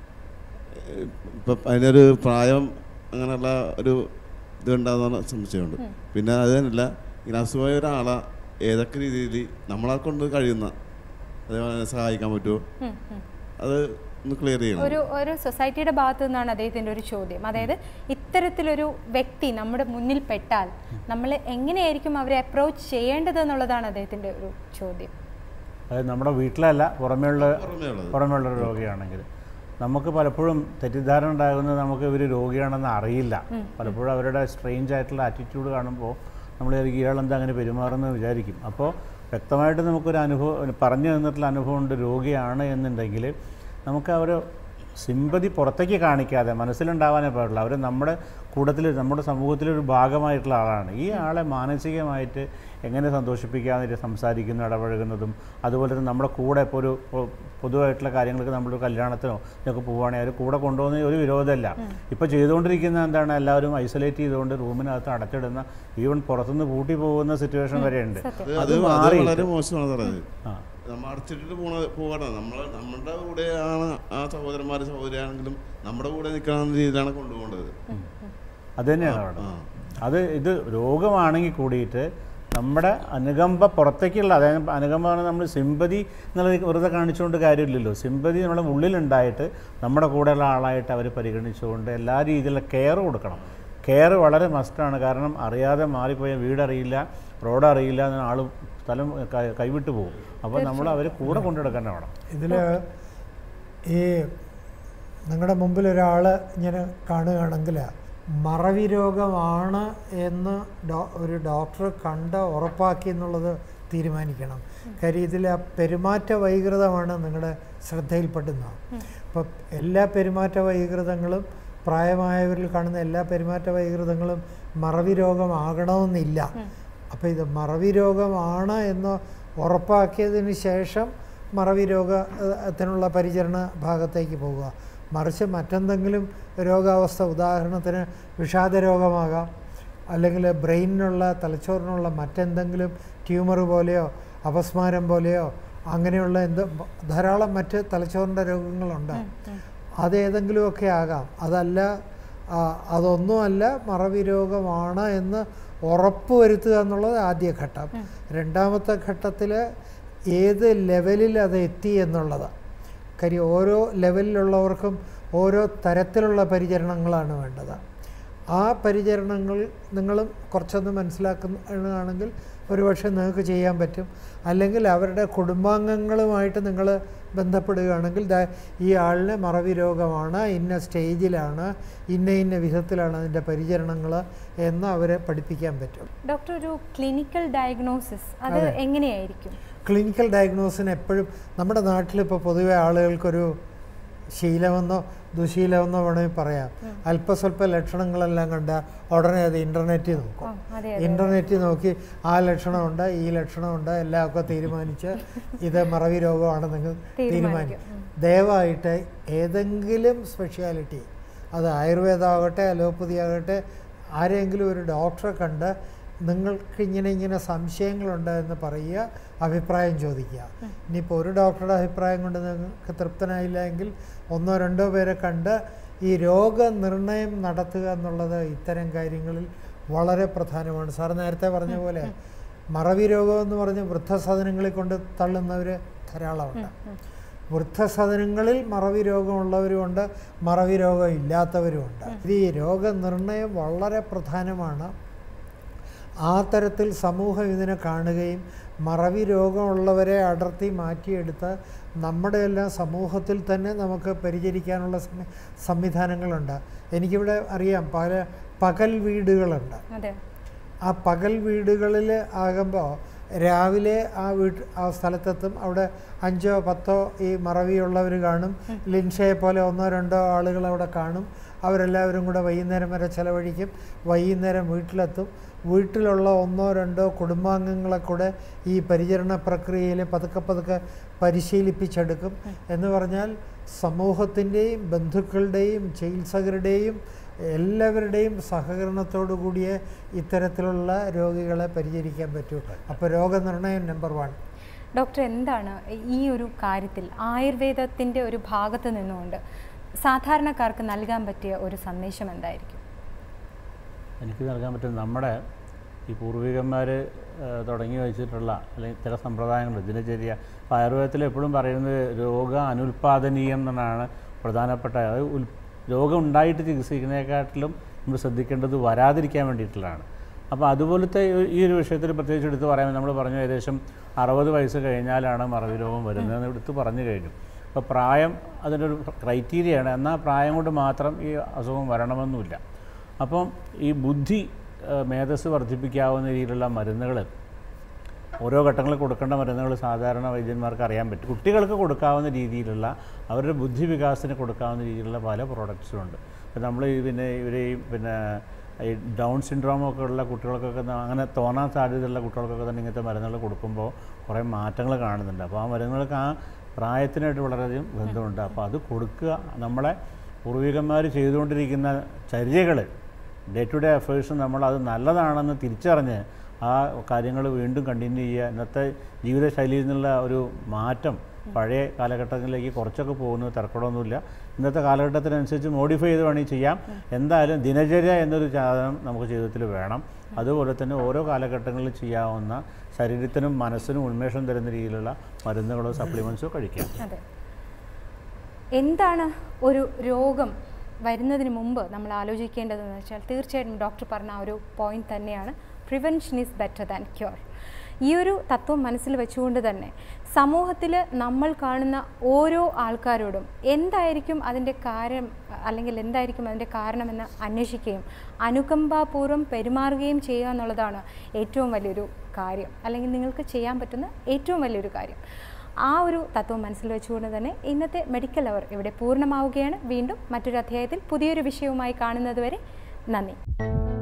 S8: ഇപ്പം അതിനൊരു പ്രായം അങ്ങനെയുള്ള ഒരു ഇത് ഉണ്ടാകുന്ന സംശയമുണ്ട് പിന്നെ അത് തന്നെയല്ല ഇങ്ങനെ അസുഖമായ ഒരാളെ ഏതൊക്കെ രീതിയിൽ നമ്മളെ കൊണ്ട് കഴിയുന്ന അതേപോലെ സഹായിക്കാൻ പറ്റുമോ
S1: ഉം, ഉം.
S8: അത് ഒന്ന് ക്ലിയർ ചെയ്യണം
S1: ഒരു ഒരു സൊസൈറ്റിയുടെ ഭാഗത്തു നിന്നാണ് അദ്ദേഹത്തിൻ്റെ ഒരു ചോദ്യം അതായത് ഇത്തരത്തിലൊരു വ്യക്തി നമ്മുടെ മുന്നിൽ പെട്ടാൽ നമ്മൾ എങ്ങനെയായിരിക്കും അവരെ അപ്രോച്ച് ചെയ്യേണ്ടത് എന്നുള്ളതാണ് അദ്ദേഹത്തിൻ്റെ ഒരു ചോദ്യം
S3: അതായത് നമ്മുടെ വീട്ടിലല്ല പുറമേയുള്ള
S8: പുറമേ ഉള്ളത്
S3: പുറമേയുള്ള ഒരു രോഗിയാണെങ്കിൽ നമുക്ക് പലപ്പോഴും തെറ്റിദ്ധാരണ ഉണ്ടാകുന്നത് നമുക്ക് ഇവർ രോഗിയാണെന്ന് അറിയില്ല പലപ്പോഴും അവരുടെ സ്ട്രെയിഞ്ച് ആയിട്ടുള്ള ആറ്റിറ്റ്യൂഡ് കാണുമ്പോൾ നമ്മൾ വിചാരിക്കും ഇയാളെന്താ അങ്ങനെ പെരുമാറുന്നത് വിചാരിക്കും അപ്പോൾ വ്യക്തമായിട്ട് നമുക്കൊരു അനുഭവം പറഞ്ഞു തന്നിട്ടുള്ള അനുഭവം ഉണ്ട് രോഗിയാണ് എന്നുണ്ടെങ്കിൽ നമുക്ക് അവർ സിമ്പതി പുറത്തേക്ക് കാണിക്കാതെ മനസ്സിലുണ്ടാവാനേ പാടുള്ളൂ അവർ നമ്മുടെ കൂട്ടത്തിൽ നമ്മുടെ സമൂഹത്തിലൊരു ഭാഗമായിട്ടുള്ള ആളാണ് ഈ ആളെ മാനസികമായിട്ട് എങ്ങനെ സന്തോഷിപ്പിക്കാമെന്ന് സംസാരിക്കുന്നു ഇടപഴകുന്നതും അതുപോലെ തന്നെ നമ്മുടെ കൂടെ ഇപ്പോൾ ഒരു പൊ- പൊതുവായിട്ടുള്ള കാര്യങ്ങൾക്ക് നമ്മളൊരു കല്യാണത്തിനോ ഇതൊക്കെ പോവുകയാണെങ്കിൽ അവർ കൂടെ കൊണ്ടുപോകുന്ന ഒരു വിരോധമല്ല ഇപ്പോൾ ചെയ്തുകൊണ്ടിരിക്കുന്ന എന്താണ് എല്ലാവരും ഐസൊലേറ്റ് ചെയ്തുകൊണ്ട് റൂമിനകത്ത് അടച്ചിടുന്ന ഈവൻ പുറത്തുനിന്ന് പൂട്ടി പോകുന്ന സിറ്റുവേഷൻ വരെയുണ്ട്
S8: അത്
S3: അത്
S8: അത് അത്
S3: മാറിയിട്ട്.
S8: വളരെ മോശമാണ് പറയുന്നത്
S3: ആ
S8: നമ്മൾ അടച്ചിട്ടിട്ട് പോണ പോകണം നമ്മൾ നമ്മുടെ കൂടെയാണ് ആ സഹോദരന്മാർ സഹോദരിയാണെങ്കിലും നമ്മുടെ കൂടെ നിൽക്കുന്ന രീതിയിലാണ് കൊണ്ടുപോകേണ്ടത്
S3: അത് തന്നെയാണ് അവിടെ
S8: ആ
S3: അത് ഇത് രോഗമാണെങ്കിൽ കൂടിയിട്ട് നമ്മുടെ അനുകമ്പ പുറത്തേക്കുള്ള അതായത് അനുകമ്പ പറഞ്ഞാൽ നമ്മൾ സിമ്പതി എന്നുള്ളത് വെറുതെ കാണിച്ചുകൊണ്ട് കാര്യമില്ലല്ലോ സിമ്പതി നമ്മുടെ ഉള്ളിലുണ്ടായിട്ട് നമ്മുടെ കൂടെയുള്ള ആളായിട്ട് അവർ പരിഗണിച്ചുകൊണ്ട് എല്ലാ രീതിയിലുള്ള കെയർ കൊടുക്കണം കെയർ വളരെ മസ്റ്റാണ് കാരണം അറിയാതെ മാറിപ്പോയ വീടറിയില്ല റോഡ് അറിയില്ല എന്ന ആൾ സ്ഥലം കൈ- കൈവിട്ട് പോകും അപ്പോൾ നമ്മൾ അവർ കൂടെ കൊണ്ടുനടക്കാൻ വേണം
S2: ഇതിൽ ഈ നിങ്ങളുടെ മുമ്പിൽ ഒരാൾ ഇങ്ങനെ കാണുകയാണെങ്കിൽ മറവി രോഗമാണ് എന്ന് ഡോ ഒരു ഡോക്ടർ കണ്ട് ഉറപ്പാക്കി എന്നുള്ളത് തീരുമാനിക്കണം കാര്യം ഇതിൽ ആ പെരുമാറ്റ വൈകൃതമാണ് നിങ്ങളുടെ ശ്രദ്ധയിൽപ്പെടുന്നത് അപ്പോൾ എല്ലാ പെരുമാറ്റ വൈകൃതങ്ങളും പ്രായമായവരിൽ കാണുന്ന എല്ലാ പെരുമാറ്റ വൈകൃതങ്ങളും മറവി രോഗമാകണമെന്നില്ല അപ്പോൾ ഇത് മറവി രോഗമാണ് എന്ന് ഉറപ്പാക്കിയതിന് ശേഷം മറവി രോഗത്തിനുള്ള പരിചരണ ഭാഗത്തേക്ക് പോവുക മറിച്ച് മറ്റെന്തെങ്കിലും രോഗാവസ്ഥ ഉദാഹരണത്തിന് വിഷാദ രോഗമാകാം അല്ലെങ്കിൽ ബ്രെയിനിനുള്ള തലച്ചോറിനുള്ള മറ്റെന്തെങ്കിലും ട്യൂമർ പോലെയോ അപസ്മാരം പോലെയോ അങ്ങനെയുള്ള എന്ത് ധാരാളം മറ്റ് തലച്ചോറിൻ്റെ രോഗങ്ങളുണ്ട് അതേതെങ്കിലുമൊക്കെ ആകാം അതല്ല ആ, അതൊന്നുമല്ല മറവി രോഗമാണ് എന്ന് ഉറപ്പ് വരുത്തുക എന്നുള്ളത് ആദ്യ ഘട്ടം രണ്ടാമത്തെ ഘട്ടത്തിൽ ഏത് ലെവലിൽ അത് എത്തി എന്നുള്ളത് കാര്യം ഓരോ ലെവലിലുള്ളവർക്കും ഓരോ തരത്തിലുള്ള പരിചരണങ്ങളാണ് വേണ്ടത് ആ പരിചരണങ്ങൾ നിങ്ങളും കുറച്ചൊന്ന് മനസ്സിലാക്കുന്നതാണെങ്കിൽ ഒരുപക്ഷെ നിങ്ങൾക്ക് ചെയ്യാൻ പറ്റും അല്ലെങ്കിൽ അവരുടെ കുടുംബാംഗങ്ങളുമായിട്ട് നിങ്ങൾ ബന്ധപ്പെടുകയാണെങ്കിൽ ദാ ഈ ആളിന് മറവി രോഗമാണ് ഇന്ന സ്റ്റേജിലാണ് ഇന്ന ഇന്ന വിധത്തിലാണ് അതിൻ്റെ പരിചരണങ്ങൾ എന്ന് അവരെ പഠിപ്പിക്കാൻ പറ്റും
S1: ഡോക്ടർ ഒരു ക്ലിനിക്കൽ ഡയഗ്നോസിസ് അത്
S2: അതെ.
S1: എങ്ങനെയായിരിക്കും
S2: ക്ലിനിക്കൽ ഡയഗ്നോസിന് എപ്പോഴും നമ്മുടെ നാട്ടിലിപ്പോൾ പൊതുവെ ആളുകൾക്കൊരു ശീലമെന്നോ ദുശീലമെന്നോ വേണമെങ്കിൽ പറയാം അല്പസ്വല്പ ലക്ഷണങ്ങളെല്ലാം കണ്ട ഉടനെ അത് ഇൻ്റർനെറ്റിൽ നോക്കും
S1: ആ, അതെ അതെ
S2: ഇൻ്റർനെറ്റിൽ നോക്കി ആ ലക്ഷണമുണ്ട് ഈ ലക്ഷണമുണ്ട് എല്ലാം ഒക്കെ തീരുമാനിച്ച് ഇത് മറവി രോഗമാണ് നിങ്ങൾ
S1: തീരുമാനിക്കും.
S2: തീരുമാനിക്കും ദയവായിട്ട് ഏതെങ്കിലും സ്പെഷ്യാലിറ്റി അത് ആയുർവേദമാകട്ടെ അലോപ്പതി ആകട്ടെ ആരെങ്കിലും ഒരു ഡോക്ടറെ കണ്ട് നിങ്ങൾക്ക് ഇങ്ങനെ ഇങ്ങനെ സംശയങ്ങളുണ്ട് എന്ന് പറയുക അഭിപ്രായം ചോദിക്കുക ഇനിയിപ്പോൾ ഒരു ഡോക്ടറുടെ അഭിപ്രായം കൊണ്ട് നിങ്ങൾക്ക് തൃപ്തനായില്ല എങ്കിൽ ഒന്നോ രണ്ടോ പേരെ കണ്ട് ഈ രോഗനിർണയം നടത്തുക എന്നുള്ളത് ഇത്തരം കാര്യങ്ങളിൽ വളരെ പ്രധാനമാണ് സാർ നേരത്തെ പറഞ്ഞ പോലെ മറവി രോഗം എന്ന് പറഞ്ഞ് വൃദ്ധസദനങ്ങളിൽ കൊണ്ട് തള്ളുന്നവർ ധാരാളമുണ്ട് വൃദ്ധസദനങ്ങളിൽ മറവി രോഗമുള്ളവരുമുണ്ട് മറവി രോഗം ഇല്ലാത്തവരുമുണ്ട് ഇത് ഈ രോഗനിർണയം വളരെ പ്രധാനമാണ് ആ തരത്തിൽ സമൂഹം ഇതിനെ കാണുകയും മറവി രോഗമുള്ളവരെ അടർത്തി മാറ്റിയെടുത്ത് നമ്മുടെ എല്ലാം സമൂഹത്തിൽ തന്നെ നമുക്ക് പരിചരിക്കാനുള്ള സംവി- സംവിധാനങ്ങളുണ്ട് എനിക്കിവിടെ അറിയാം പല പകൽ വീടുകളുണ്ട്
S1: അതെ
S2: ആ പകൽ വീടുകളിൽ ആകുമ്പോൾ രാവിലെ ആ വീട്ട് ആ സ്ഥലത്തെത്തും അവിടെ അഞ്ചോ പത്തോ ഈ മറവിയുള്ളവർ കാണും ലിൻഷയെ പോലെ ഒന്നോ രണ്ടോ ആളുകൾ അവിടെ കാണും അവരെല്ലാവരും കൂടെ വൈകുന്നേരം വരെ ചിലവഴിക്കും വൈകുന്നേരം വീട്ടിലെത്തും വീട്ടിലുള്ള ഒന്നോ രണ്ടോ കുടുംബാംഗങ്ങളെ കൂടെ ഈ പരിചരണ പ്രക്രിയയിൽ പതുക്കെ പതുക്കെ പരിശീലിപ്പിച്ചെടുക്കും എന്ന് പറഞ്ഞാൽ സമൂഹത്തിൻ്റെയും ബന്ധുക്കളുടെയും ചികിത്സകരുടെയും എല്ലാവരുടെയും സഹകരണത്തോടു കൂടിയേ ഇത്തരത്തിലുള്ള രോഗികളെ പരിചരിക്കാൻ പറ്റൂ അപ്പോൾ രോഗനിർണയം നമ്പർ വൺ
S1: ഡോക്ടർ എന്താണ് ഈ ഒരു കാര്യത്തിൽ ആയുർവേദത്തിൻ്റെ ഒരു ഭാഗത്ത് നിന്നുകൊണ്ട് സാധാരണക്കാർക്ക് നൽകാൻ പറ്റിയ ഒരു സന്ദേശം എന്തായിരിക്കും
S3: എനിക്ക് നൽകാൻ പറ്റും നമ്മുടെ ഈ പൂർവികന്മാർ തുടങ്ങി വെച്ചിട്ടുള്ള അല്ലെങ്കിൽ ചില സമ്പ്രദായങ്ങൾ ദിനചര്യ അപ്പോൾ ആയുർവേദത്തിൽ എപ്പോഴും പറയുന്നത് രോഗ അനുൽപാദനീയം എന്നാണ് പ്രധാനപ്പെട്ട അത് ഉൽ രോഗം ഉണ്ടായിട്ട് ചികിത്സിക്കുന്നതിനെക്കാട്ടിലും നമ്മൾ ശ്രദ്ധിക്കേണ്ടത് വരാതിരിക്കാൻ വേണ്ടിയിട്ടുള്ളതാണ് അപ്പോൾ അതുപോലത്തെ ഈ- ഈ ഒരു വിഷയത്തിൽ പ്രത്യേകിച്ച് എടുത്ത് പറയാൻ നമ്മൾ പറഞ്ഞു ഏകദേശം അറുപത് വയസ്സ് കഴിഞ്ഞാലാണ് മറവി രോഗം വരുന്നതെന്ന് എടുത്ത് പറഞ്ഞു കഴിഞ്ഞു അപ്പോൾ പ്രായം അതിൻ്റെ ഒരു ക്രൈറ്റീരിയയാണ് എന്നാൽ പ്രായം കൊണ്ട് മാത്രം ഈ അസുഖം വരണമെന്നില്ല അപ്പം ഈ ബുദ്ധി ഏഹ്, മേധസ്സ് വർദ്ധിപ്പിക്കാവുന്ന രീതിയിലുള്ള മരുന്നുകൾ ഓരോ ഘട്ടങ്ങളിൽ കൊടുക്കേണ്ട മരുന്നുകൾ സാധാരണ വൈദ്യന്മാർക്ക് അറിയാൻ പറ്റും കുട്ടികൾക്ക് കൊടുക്കാവുന്ന രീതിയിലുള്ള അവരുടെ ബുദ്ധി വികാസത്തിന് കൊടുക്കാവുന്ന രീതിയിലുള്ള പല പ്രോഡക്ട്സും ഉണ്ട് ഇപ്പം നമ്മൾ ഈ പിന്നെ ഇവർ ഈ പിന്നെ ഈ ഡൗൺ സിൻഡ്രോം ഒക്കെ ഉള്ള കുട്ടികൾക്കൊക്കെ ന- അങ്ങനെ തോന്നാൻ സാധ്യതയുള്ള കുട്ടികൾക്കൊക്കെ തന്നെ ഇങ്ങനത്തെ മരുന്നുകൾ കൊടുക്കുമ്പോൾ കുറേ മാറ്റങ്ങൾ കാണുന്നുണ്ട് അപ്പോൾ ആ മരുന്നുകൾക്ക് ആ പ്രായത്തിനായിട്ട് വളരെയധികം ബന്ധമുണ്ട് അപ്പോൾ അത് കൊടുക്കുക നമ്മളെ പൂർവികന്മാർ ചെയ്തുകൊണ്ടിരിക്കുന്ന ചര്യകൾ ഡേ ടു ഡേ അഫേഴ്സ് നമ്മൾ അത് നല്ലതാണെന്ന് തിരിച്ചറിഞ്ഞ് ആ കാര്യങ്ങൾ വീണ്ടും കണ്ടിന്യൂ ചെയ്യുക ഇന്നത്തെ ജീവിതശൈലിയിൽ നിന്നുള്ള ഒരു മാറ്റം പഴയ കാലഘട്ടങ്ങളിലേക്ക് കുറച്ചൊക്കെ പോകുന്നത് തിരക്കടമൊന്നുമില്ല ഇന്നത്തെ കാലഘട്ടത്തിനനുസരിച്ച് മോഡിഫൈ ചെയ്ത് വേണമെങ്കിൽ ചെയ്യാം എന്തായാലും ദിനചര്യ എന്നൊരു സാധനം നമുക്ക് ജീവിതത്തിൽ വേണം അതുപോലെ തന്നെ ഓരോ കാലഘട്ടങ്ങളിൽ ചെയ്യാവുന്ന ശരീരത്തിനും മനസ്സിനും ഉന്മേഷം തരുന്ന രീതിയിലുള്ള മരുന്നുകളോ സപ്ലിമെൻറ്റ്സോ കഴിക്കാം
S1: അതെ എന്താണ് ഒരു രോഗം വരുന്നതിന് മുമ്പ് നമ്മൾ ആലോചിക്കേണ്ടതെന്ന് വെച്ചാൽ തീർച്ചയായിട്ടും ഡോക്ടർ പറഞ്ഞ ആ ഒരു പോയിന്റ് തന്നെയാണ് prevention is better than cure ഈ ഒരു തത്വം മനസ്സിൽ വെച്ചുകൊണ്ട് തന്നെ സമൂഹത്തിൽ നമ്മൾ കാണുന്ന ഓരോ ആൾക്കാരോടും എന്തായിരിക്കും അതിൻ്റെ കാര്യം അല്ലെങ്കിൽ എന്തായിരിക്കും അതിൻ്റെ കാരണമെന്ന് അന്വേഷിക്കുകയും അനുകമ്പാപൂർവ്വം പെരുമാറുകയും ചെയ്യുക എന്നുള്ളതാണ് ഏറ്റവും വലിയൊരു കാര്യം അല്ലെങ്കിൽ നിങ്ങൾക്ക് ചെയ്യാൻ പറ്റുന്ന ഏറ്റവും വലിയൊരു കാര്യം ആ ഒരു തത്വം മനസ്സിൽ വെച്ചുകൊണ്ട് തന്നെ ഇന്നത്തെ മെഡിക്കൽ അവർ ഇവിടെ പൂർണ്ണമാവുകയാണ് വീണ്ടും മറ്റൊരു അധ്യായത്തിൽ പുതിയൊരു വിഷയവുമായി കാണുന്നതുവരെ നന്ദി